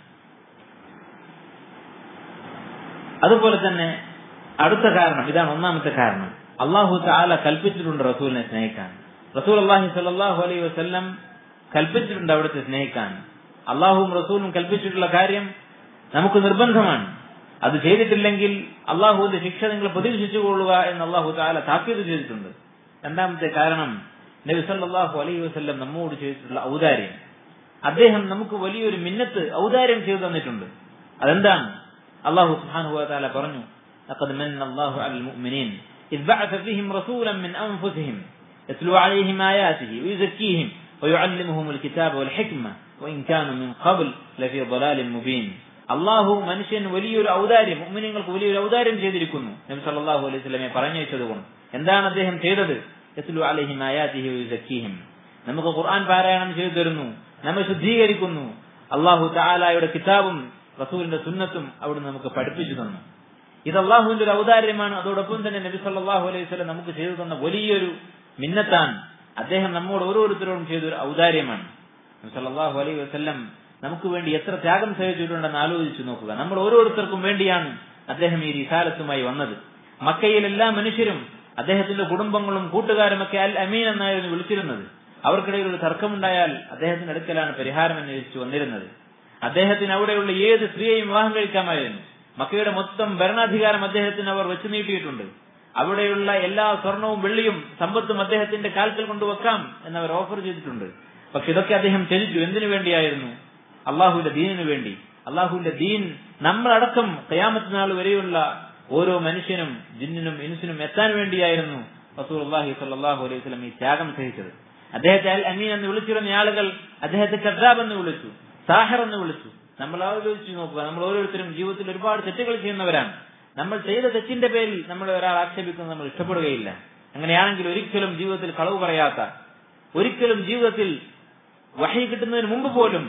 അതുപോലെ തന്നെ അടുത്ത കാരണം ഇതാണ് ഒന്നാമത്തെ കാരണം അള്ളാഹു താല കൽപ്പിച്ചിട്ടുണ്ട് റസൂലിനെ സ്നേഹിക്കാൻ റസൂൽ അള്ളാഹി സല്ലാഹു അലൈഹി വസ്ല്ലം കൽപ്പിച്ചിട്ടുണ്ട് അവിടുത്തെ സ്നേഹിക്കാൻ അള്ളാഹുവും റസൂലും കൽപ്പിച്ചിട്ടുള്ള കാര്യം നമുക്ക് നിർബന്ധമാണ് അത് ചെയ്തിട്ടില്ലെങ്കിൽ അള്ളാഹുവിന്റെ ശിക്ഷ നിങ്ങൾ പ്രതീക്ഷിച്ചുകൊള്ളുക എന്ന് അള്ളാഹു താല താക്കീത് ചെയ്തിട്ടുണ്ട് രണ്ടാമത്തെ കാരണം നബി സല്ലാഹു അലൈഹി വസ്ല്ലം നമ്മോട് ചെയ്തിട്ടുള്ള ഔദാര്യം അദ്ദേഹം നമുക്ക് വലിയൊരു മിന്നത്ത് ഔദാര്യം ചെയ്തു തന്നിട്ടുണ്ട് അതെന്താണ് അള്ളാഹു സുബ്ഹാനഹു വതആല പറഞ്ഞു لقد من الله على المؤمنين إذ بعث فيهم رسولا من أنفسهم يتلو عليهم آياته ويزكيهم ويعلمهم الكتاب والحكمة وإن كانوا من قبل لفي ضلال مبين അള്ളാഹു മനുഷ്യൻ വലിയൊരു ഔദാര്യം മുഅ്മിനീങ്ങൾക്ക് വലിയൊരു ഔദാര്യം ചെയ്തിരിക്കുന്നു നബി സല്ലല്ലാഹു അലൈഹി വസല്ലമയെ പറഞ്ഞു വെച്ചതുകൊണ്ട് എന്താണ് അദ്ദേഹം ചെയ്തത് യത്ലു അലൈഹിം ആയാതിഹി വയുസക്കീഹിം നമുക്ക് ഖുർആൻ പാരായണം ചെയ്തു തരുന്നു നമ്മെ ശുദ്ധീകരിക്കുന്നു അള്ളാഹു തആലയുടെ കിതാബും റസൂലിന്റെ സുന്നത്തും അവിടുന്ന് നമുക്ക് പഠിപ്പിച്ചു തന്നു ഇത് അള്ളാഹുവിന്റെ ഒരു ഔദാര്യമാണ് അതോടൊപ്പം തന്നെ നബി സല്ലല്ലാഹു അലൈഹി വസല്ലം നമുക്ക് ചെയ്തു തന്ന വലിയൊരു മിന്നത്താണ് അദ്ദേഹം നമ്മോട് ഓരോരുത്തരോടും ചെയ്തൊരു ഔദാര്യമാണ് നബി സല്ലല്ലാഹു അലൈഹി വസല്ലം നമുക്ക് വേണ്ടി എത്ര ത്യാഗം സഹിച്ചിട്ടുണ്ടെന്ന് ആലോചിച്ചു നോക്കുക നമ്മൾ ഓരോരുത്തർക്കും വേണ്ടിയാണ് അദ്ദേഹം ഈ റിസാലത്തുമായി വന്നത് മക്കയിൽ എല്ലാ മനുഷ്യരും അദ്ദേഹത്തിന്റെ കുടുംബങ്ങളും കൂട്ടുകാരും ഒക്കെ അൽ അമീൻ എന്നായിരുന്നു വിളിച്ചിരുന്നത് അവർക്കിടയിൽ ഒരു തർക്കമുണ്ടായാൽ അദ്ദേഹത്തിന്റെ അടുക്കലാണ് പരിഹാരം അന്വേഷിച്ചു വന്നിരുന്നത് അദ്ദേഹത്തിന് അവിടെയുള്ള ഏത് സ്ത്രീയെയും വിവാഹം കഴിക്കാമായിരുന്നു മക്കയുടെ മൊത്തം ഭരണാധികാരം അദ്ദേഹത്തിന് അവർ വെച്ചു നീട്ടിയിട്ടുണ്ട് അവിടെയുള്ള എല്ലാ സ്വർണവും വെള്ളിയും സമ്പത്തും അദ്ദേഹത്തിന്റെ കാൽക്കൽ കൊണ്ടുവെക്കാം എന്നവർ ഓഫർ ചെയ്തിട്ടുണ്ട് പക്ഷെ ഇതൊക്കെ അദ്ദേഹം ത്യജിച്ചു എന്തിനു വേണ്ടിയായിരുന്നു അള്ളാഹുവിന്റെ ദീനിനു വേണ്ടി അള്ളാഹുവിന്റെ ദീൻ നമ്മളടക്കം കയാമത്ത് നാൾ വരെയുള്ള ഓരോ മനുഷ്യനും ജിന്നിനും ഇൻസിനും എത്താൻ വേണ്ടിയായിരുന്നു റസൂൽ അള്ളാഹി സല്ലാഹു അലൈഹി സ്വലം ഈ ത്യാഗം സഹിച്ചത് അദ്ദേഹത്തെ അൽ അമീൻ എന്ന് വിളിച്ചിരുന്ന ആളുകൾ അദ്ദേഹത്തെ കദ്ദാബ് എന്ന് വിളിച്ചു സാഹർ എന്ന് വിളിച്ചു നമ്മൾ ആലോചിച്ച് നോക്കുക നമ്മൾ ഓരോരുത്തരും ജീവിതത്തിൽ ഒരുപാട് തെറ്റുകൾ ചെയ്യുന്നവരാണ് നമ്മൾ ചെയ്ത തെറ്റിന്റെ പേരിൽ നമ്മളെ ഒരാൾ ആക്ഷേപിക്കുന്നത് നമ്മൾ ഇഷ്ടപ്പെടുകയില്ല അങ്ങനെയാണെങ്കിൽ ഒരിക്കലും ജീവിതത്തിൽ കളവ് പറയാത്ത ഒരിക്കലും ജീവിതത്തിൽ വഹി കിട്ടുന്നതിന് മുമ്പ് പോലും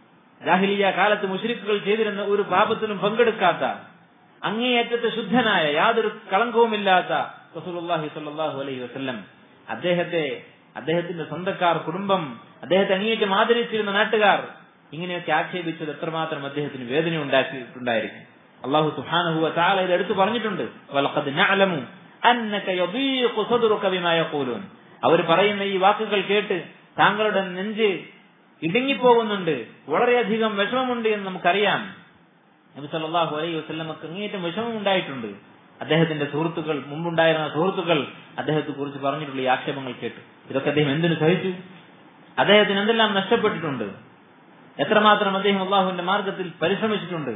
ജാഹിലിയ കാലത്ത് മുഷരിക്കുകൾ ചെയ്തിരുന്ന ഒരു പാപത്തിലും പങ്കെടുക്കാത്ത അങ്ങേയറ്റത്തെ ശുദ്ധനായ യാതൊരു കളങ്കവുമില്ലാത്ത റസൂലുള്ളാഹി സ്വല്ലല്ലാഹു അലൈഹി വസല്ലം അദ്ദേഹത്തെ അദ്ദേഹത്തിന്റെ സ്വന്തക്കാർ കുടുംബം അദ്ദേഹത്തെ അങ്ങേയറ്റം ആദരിച്ചിരുന്ന നാട്ടുകാർ ഇങ്ങനെയൊക്കെ ആക്ഷേപിച്ചത് എത്രമാത്രം അദ്ദേഹത്തിന് വേദന ഉണ്ടാക്കിയിട്ടുണ്ടായിരിക്കും അള്ളാഹു സുബ്ഹാനഹു വതആല ഇത് എടുത്തു പറഞ്ഞിട്ടുണ്ട് വലഖദ് നഅലമു അന്നക യദീഖു സദ്റുക ബിമാ യഖൂലൂൻ അവർ പറയുന്ന ഈ വാക്കുകൾ കേട്ട് താങ്കളുടെ നെഞ്ച് ഇടുങ്ങിപ്പോകുന്നുണ്ട് വളരെയധികം വിഷമമുണ്ട് എന്ന് നമുക്കറിയാം നബി സല്ലല്ലാഹു അലൈഹി വസല്ലമക്ക് അങ്ങേയറ്റം വിഷമം ഉണ്ടായിട്ടുണ്ട് അദ്ദേഹത്തിന്റെ സുഹൃത്തുക്കൾ മുമ്പുണ്ടായിരുന്ന സുഹൃത്തുക്കൾ അദ്ദേഹത്തെ കുറിച്ച് പറഞ്ഞിട്ടുള്ള ഈ ആക്ഷേപങ്ങൾ കേട്ട് ഇതൊക്കെ അദ്ദേഹം എന്തിനു സഹിച്ചു അദ്ദേഹത്തിന് എന്തെല്ലാം നഷ്ടപ്പെട്ടിട്ടുണ്ട് എത്രമാത്രം അദ്ദേഹം അള്ളാഹുവിന്റെ മാർഗത്തിൽ പരിശ്രമിച്ചിട്ടുണ്ട്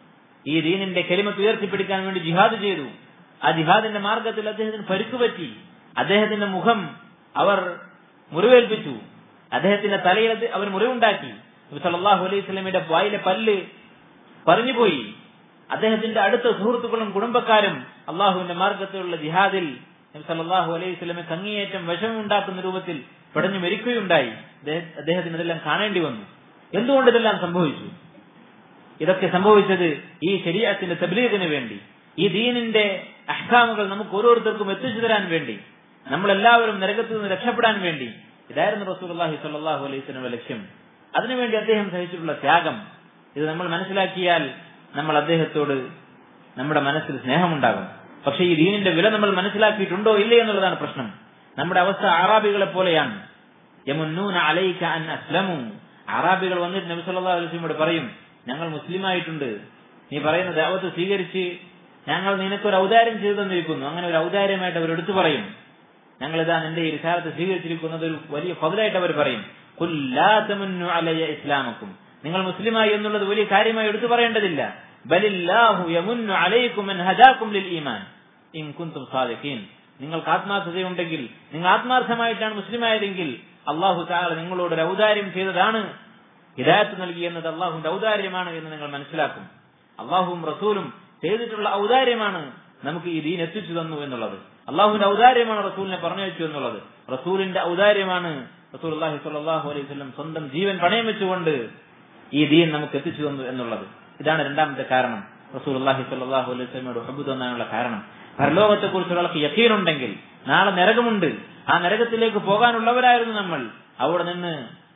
ഈ ദീനിന്റെ കെലിമത്ത് ഉയർത്തിപ്പിടിക്കാൻ വേണ്ടി ജിഹാദ് ചെയ്തു ആ ജിഹാദിന്റെ മാർഗത്തിൽ അദ്ദേഹത്തിന് പരുക്കുപറ്റി അദ്ദേഹത്തിന്റെ മുഖം അവർ മുറിവേൽപ്പിച്ചു അദ്ദേഹത്തിന്റെ തലയിൽ അവർ മുറിവുണ്ടാക്കി സല്ലാഹു അലൈഹി സ്വലമിയുടെ വായിലെ പല്ല് പറഞ്ഞുപോയി അദ്ദേഹത്തിന്റെ അടുത്ത സുഹൃത്തുക്കളും കുടുംബക്കാരും അള്ളാഹുവിന്റെ മാർഗത്തിലുള്ള ജിഹാദിൽ സല്ലാഹു അലൈഹി സ്വലമെ കങ്ങിയേറ്റം വിഷമുണ്ടാക്കുന്ന രൂപത്തിൽ പടഞ്ഞു മരിക്കുകയുണ്ടായി അദ്ദേഹത്തിന് ഇതെല്ലാം കാണേണ്ടി വന്നു എന്തുകൊണ്ട് ഇതെല്ലാം സംഭവിച്ചു ഇതൊക്കെ സംഭവിച്ചത് ഈ ശരീരത്തിന്റെ തബ്ലീഗിന് വേണ്ടി ഈ ദീനിന്റെ അഹ്കാമുകൾ നമുക്ക് ഓരോരുത്തർക്കും എത്തിച്ചു തരാൻ വേണ്ടി നമ്മളെല്ലാവരും നരകത്തിൽ നിന്ന് രക്ഷപ്പെടാൻ വേണ്ടി ഇതായിരുന്നു റസൂലുള്ളാഹി സ്വല്ലല്ലാഹു അലൈഹി വസല്ലം ലക്ഷ്യം അതിനുവേണ്ടി അദ്ദേഹം സഹിച്ചിട്ടുള്ള ത്യാഗം ഇത് നമ്മൾ മനസ്സിലാക്കിയാൽ നമ്മൾ അദ്ദേഹത്തോട് നമ്മുടെ മനസ്സിൽ സ്നേഹമുണ്ടാകും പക്ഷെ ഈ ദീനിന്റെ വില നമ്മൾ മനസ്സിലാക്കിയിട്ടുണ്ടോ ഇല്ലേ എന്നുള്ളതാണ് പ്രശ്നം നമ്മുടെ അവസ്ഥ ആറാബികളെ പോലെയാണ് യമുന്നൂന അലൈക അൻ അസ്ലമു അറാബികൾ വന്നിട്ട് നബി സല്ലല്ലാഹു അലൈഹി വസല്ലമയോട് പറയും ഞങ്ങൾ മുസ്ലിമായിട്ടുണ്ട് നീ പറയുന്ന ദാവത്ത് സ്വീകരിച്ച് ഞങ്ങൾ നിനക്കൊരു ഔദാര്യം ചെയ്തു തന്നിരിക്കുന്നു അങ്ങനെ ഒരു ഔദാര്യമായിട്ട് അവർ എടുത്തു പറയും ഞങ്ങൾ ഇതാ നിന്റെ ഈ റിസാലത്ത് സ്വീകരിച്ചിരിക്കുന്നത് ഒരു വലിയ ഫതിലായിട്ട് അവർ പറയും അലയ ഇസ്ലാമക്കും നിങ്ങൾ മുസ്ലിമായി എന്നുള്ളത് വലിയ കാര്യമായി എടുത്തു പറയേണ്ടതില്ല ബലില്ലാഹു യമുന്നു അലൈക്കും അൻ ഹദാക്കും ലിൽ ഈമാൻ ഇൻ കുന്തും സാദിഖീൻ നിങ്ങൾക്ക് ആത്മാർത്ഥതയുണ്ടെങ്കിൽ നിങ്ങൾ ആത്മാർത്ഥമായിട്ടാണ് മുസ്ലിമായതെങ്കിൽ അള്ളാഹു താല നിങ്ങളോട് ഒരു ഔദാര്യം ചെയ്തതാണ് ഹിദായത്ത് നൽകി എന്നത് അള്ളാഹുന്റെ ഔദാര്യമാണ് എന്ന് നിങ്ങൾ മനസ്സിലാക്കും അള്ളാഹുവും റസൂലും ചെയ്തിട്ടുള്ള ഔദാര്യമാണ് നമുക്ക് ഈ ദീൻ എത്തിച്ചു തന്നു എന്നുള്ളത് അള്ളാഹുവിന്റെ ഔദാര്യമാണ് റസൂലിനെ പറഞ്ഞു വെച്ചു എന്നുള്ളത് റസൂലിന്റെ ഔദാര്യമാണ് റസൂൽ അള്ളാഹി സ്വല്ലല്ലാഹു അലൈഹി വസല്ലം സ്വന്തം ജീവൻ പണയം വെച്ചുകൊണ്ട് ഈ ദീൻ നമുക്ക് എത്തിച്ചു തന്നു എന്നുള്ളത് ഇതാണ് രണ്ടാമത്തെ കാരണം റസൂലുള്ളാഹി സ്വല്ലല്ലാഹു അലൈഹി വസല്ലമയുടെ ഹബ്ബ് തോന്നാനുള്ള കാരണം പരലോകത്തെക്കുറിച്ചുള്ള യക്കീനുണ്ടെങ്കിൽ നാളെ നരകമുണ്ട് ആ നരകത്തിലേക്ക് പോകാനുള്ളവരായിരുന്നു നമ്മൾ അവിടെ നിന്ന്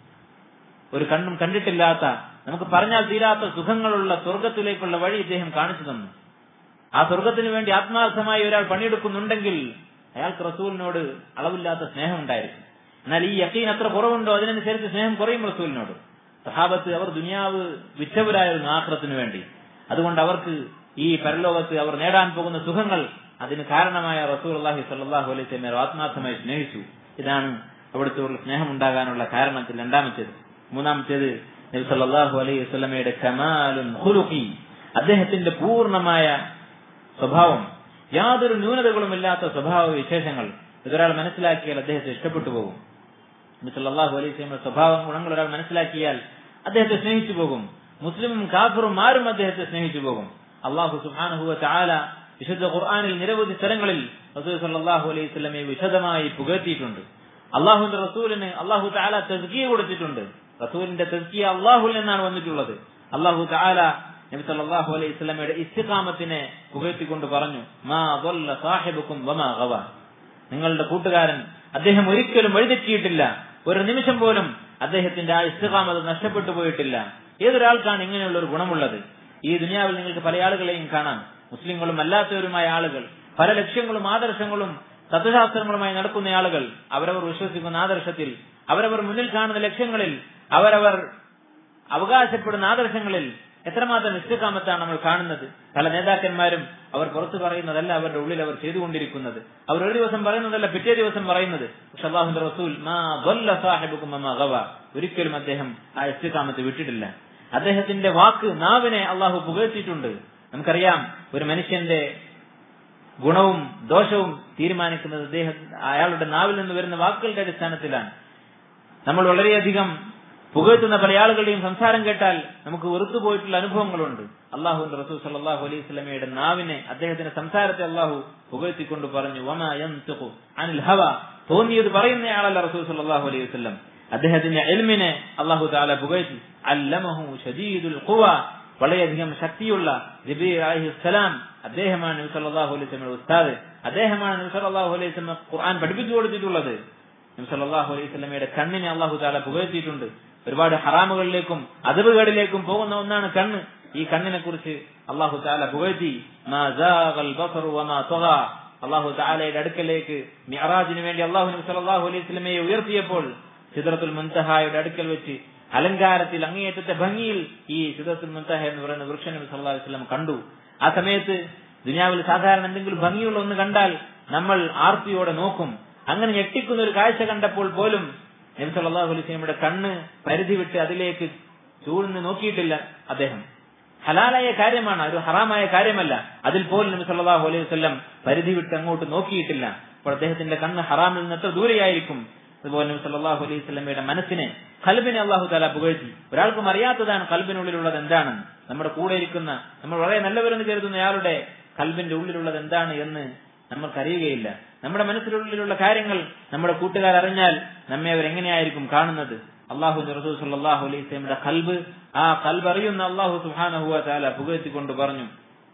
ഒരു കണ്ണും കണ്ടിട്ടില്ലാത്ത നമുക്ക് പറഞ്ഞാൽ തീരാത്ത സുഖങ്ങളുള്ള സ്വർഗത്തിലേക്കുള്ള വഴി ഇദ്ദേഹം കാണിച്ചു തന്നു ആ സ്വർഗത്തിന് വേണ്ടി ആത്മാർത്ഥമായി ഒരാൾ പണിയെടുക്കുന്നുണ്ടെങ്കിൽ അയാൾക്ക് റസൂലിനോട് അളവില്ലാത്ത സ്നേഹം ഉണ്ടായിരിക്കും എന്നാൽ ഈ യക്കീൻ എത്ര കുറവുണ്ടോ അതിനനുസരിച്ച് സ്നേഹം കുറയും റസൂലിനോട് സഹാബത്ത് അവർ ദുനിയാവ് വിറ്റവരായിരുന്നു ആക്രത്തിന് വേണ്ടി അതുകൊണ്ട് അവർക്ക് ഈ പരലോകത്ത് അവർ നേടാൻ പോകുന്ന സുഖങ്ങൾ അതിന് കാരണമായ റസൂൽ അള്ളാഹി സല്ലാഹു അലൈഹി സ്വലമെ ആത്മാർത്ഥമായി സ്നേഹിച്ചു ഇതാണ് അവിടുത്തെ സ്നേഹം ഉണ്ടാകാനുള്ള കാരണത്തിൽ രണ്ടാമത്തേത് മൂന്നാമത്തേത് നബി സല്ലല്ലാഹു അലൈഹി വസല്ലമയുടെ കമാലുൻ ഖുലുഖി അദ്ദേഹത്തിന്റെ പൂർണ്ണമായ സ്വഭാവം യാതൊരു ന്യൂനതകളും ഇല്ലാത്ത സ്വഭാവ വിശേഷങ്ങൾ ഇതൊരാൾ മനസ്സിലാക്കിയാൽ അദ്ദേഹത്തെ ഇഷ്ടപ്പെട്ടു പോകും നബി സല്ലല്ലാഹു അലൈഹി വസല്ലമയുടെ സ്വഭാവ ഗുണങ്ങൾ ഒരാൾ മനസ്സിലാക്കിയാൽ അദ്ദേഹത്തെ സ്നേഹിച്ചു പോകും മുസ്ലിമും കാഫറും ആരും അദ്ദേഹത്തെ സ്നേഹിച്ചു പോകും അള്ളാഹു സുബ്ഹാനഹു വ തആല വിശുദ്ധ ഖുർആനിൽ നിരവധി സ്ഥലങ്ങളിൽ റസൂൽ സല്ലല്ലാഹു അലൈഹി വസല്ലമയെ വിശദമായി പുകഴ്ത്തിയിട്ടുണ്ട് അള്ളാഹുവിന്റെ റസൂലിന് അള്ളാഹു തആല തസ്കിയ കൊടുത്തിട്ടുണ്ട് റസൂലിന്റെ തസ്കിയ അള്ളാഹുൽ നിന്നാണ് വന്നിട്ടുള്ളത് അള്ളാഹു തആല നബി സല്ലല്ലാഹു അലൈഹി വസല്ലമയുടെ ഇസ്തിഖാമത്തിനെ പുകഴ്ത്തിക്കൊണ്ട് പറഞ്ഞു മാ ضل സാഹിബുക്കും വമാ ഗവ നിങ്ങളുടെ കൂട്ടുകാരൻ അദ്ദേഹം ഒരിക്കലും വഴിതെറ്റിയിട്ടില്ല ഒരു നിമിഷം പോലും അദ്ദേഹത്തിന്റെ ആ ഇസ്തിഖാമത് നഷ്ടപ്പെട്ടു പോയിട്ടില്ല ഏതൊരാൾക്കാണ് ഇങ്ങനെയുള്ള ഒരു ഗുണമുള്ളത് ഈ ദുനിയാവിൽ നിങ്ങൾക്ക് പല ആളുകളെയും കാണാം മുസ്ലിങ്ങളും അല്ലാത്തവരുമായ ആളുകൾ പല ലക്ഷ്യങ്ങളും ആദർശങ്ങളും തത്വശാസ്ത്രങ്ങളുമായി നടക്കുന്ന ആളുകൾ അവരവർ വിശ്വസിക്കുന്ന ആദർശത്തിൽ അവരവർ മുന്നിൽ കാണുന്ന ലക്ഷ്യങ്ങളിൽ അവരവർ അവകാശപ്പെടുന്ന ആദർശങ്ങളിൽ എത്രമാത്രം ഇഷ്ടകാമത്താണ് നമ്മൾ കാണുന്നത് പല നേതാക്കന്മാരും അവർ പുറത്തു പറയുന്നതല്ല അവരുടെ ഉള്ളിൽ അവർ ചെയ്തുകൊണ്ടിരിക്കുന്നത് അവർ ഒരു ദിവസം പറയുന്നതല്ല പിറ്റേ ദിവസം പറയുന്നത് പക്ഷെ അള്ളാഹുന്റെ റസൂൽ മാ ضل സാഹിബുക്കും അമ്മ ഗവ ഒരിക്കലും അദ്ദേഹം ആ ഇഷ്ടകാമത്ത് വിട്ടിട്ടില്ല അദ്ദേഹത്തിന്റെ വാക്ക് നാവിനെ അള്ളാഹു പുകഴ്ത്തിയിട്ടുണ്ട് നമുക്കറിയാം ഒരു മനുഷ്യന്റെ ഗുണവും ദോഷവും തീരുമാനിക്കുന്നത് അദ്ദേഹം അയാളുടെ നാവിൽ നിന്ന് വരുന്ന വാക്കുകളുടെ അടിസ്ഥാനത്തിലാണ് നമ്മൾ വളരെയധികം പുകഴ്ത്തുന്ന പല ആളുകളുടെയും സംസാരം കേട്ടാൽ നമുക്ക് വെറുത്തുപോയിട്ടുള്ള അനുഭവങ്ങളുണ്ട് അള്ളാഹു റസൂൽ സല്ലാഹു അലൈഹി സ്വലമയുടെ നാവിനെ അദ്ദേഹത്തിന്റെ സംസാരത്തെ അള്ളാഹു പുകഴ്ത്തിക്കൊണ്ട് പറഞ്ഞു വമാ യൻതുഖു അനിൽ ഹവ തോന്നിയത് പറയുന്നയാളല്ല റസൂൽ സല്ലാഹു അലൈഹി വസല്ലം അദ്ദേഹത്തിന്റെ എൽമിനെ അള്ളാഹു താല പുകഴ്ത്തി അല്ലമഹു ഷദീദുൽ ഖുവ വളരെയധികം ശക്തിയുള്ള ജബീ അലൈഹിസ്സലാം അദ്ദേഹമാണ് നബി സല്ലല്ലാഹു അലൈഹി വസല്ലമയുടെ ഉസ്താദ് അദ്ദേഹമാണ് നബി സല്ലല്ലാഹു അലൈഹി വസല്ലം ഖുർആൻ പഠിപ്പിച്ചു കൊടുത്തിട്ടുള്ളത് നബി സല്ലല്ലാഹു അലൈഹി വസല്ലമയുടെ കണ്ണിനെ അള്ളാഹു താല പുകഴ്ത്തിയിട്ടുണ്ട് ഒരുപാട് ഹറാമുകളിലേക്കും അതവുകളിലേക്കും പോകുന്ന ഒന്നാണ് കണ്ണ് ഈ കണ്ണിനെ കുറിച്ച് അള്ളാഹു താല പുകഴ്ത്തി അള്ളാഹു താലയുടെ അടുക്കലേക്ക് മിഅറാജിന് വേണ്ടി അള്ളാഹു നബി സല്ലല്ലാഹു അലൈഹി വസല്ലമയെ ഉയർത്തിയപ്പോൾ സിദ്റത്തുൽ മുൻതഹായുടെ അടുക്കൽ വെച്ച് അലങ്കാരത്തിൽ അങ്ങേയറ്റത്തെ ഭംഗിയിൽ ഈ സിദ്റത്തുൽ മുൻതഹ എന്ന് പറയുന്ന വൃക്ഷം നബി സല്ലല്ലാഹു അലൈഹി വസല്ലം കണ്ടു ആ സമയത്ത് ദുനിയാവിൽ സാധാരണ എന്തെങ്കിലും ഭംഗിയുള്ള ഒന്ന് കണ്ടാൽ നമ്മൾ ആർത്തിയോടെ നോക്കും അങ്ങനെ ഞെട്ടിക്കുന്ന ഒരു കാഴ്ച കണ്ടപ്പോൾ പോലും നബി സല്ലല്ലാഹു അലൈഹി വസല്ലമയുടെ കണ്ണ് പരിധി വിട്ട് അതിലേക്ക് ചൂഴ്ന്ന് നോക്കിയിട്ടില്ല അദ്ദേഹം ഹലാലായ കാര്യമാണ് ഒരു ഹറാമായ കാര്യമല്ല അതിൽ പോലും നബി സല്ലല്ലാഹു അലൈഹി വസല്ലം പരിധി വിട്ട് അങ്ങോട്ട് നോക്കിയിട്ടില്ല അപ്പോൾ അദ്ദേഹത്തിന്റെ കണ്ണ് ഹറാമിൽ നിന്ന് എത്ര ദൂരെയായിരിക്കും അതുപോലെ നബി സല്ലല്ലാഹു അലൈഹി വസല്ലമയുടെ മനസ്സിനെ കൽബിനെ അള്ളാഹു താല പുകഴ്ത്തി ഒരാൾക്കും അറിയാത്തതാണ് കൽബിനുള്ളിലുള്ളത് എന്താണെന്ന് നമ്മുടെ കൂടെ ഇരിക്കുന്ന നമ്മൾ വളരെ നല്ലവരെന്ന് കരുതുന്ന അയാളുടെ കൽബിന്റെ ഉള്ളിലുള്ളത് എന്താണ് എന്ന് നമ്മൾക്കറിയുകയില്ല നമ്മുടെ മനസ്സിനുള്ളിലുള്ള കാര്യങ്ങൾ നമ്മുടെ കൂട്ടുകാർ അറിഞ്ഞാൽ നമ്മെ അവർ എങ്ങനെയായിരിക്കും കാണുന്നത് അള്ളാഹു റസൂൽ സല്ലല്ലാഹു അലൈഹി വസല്ലമയുടെ കൽബ് ആ കൽബ് അറിയുന്ന അള്ളാഹു സുബ്ഹാനഹു വ തആല പുകഴ്ത്തിക്കൊണ്ട് പറഞ്ഞു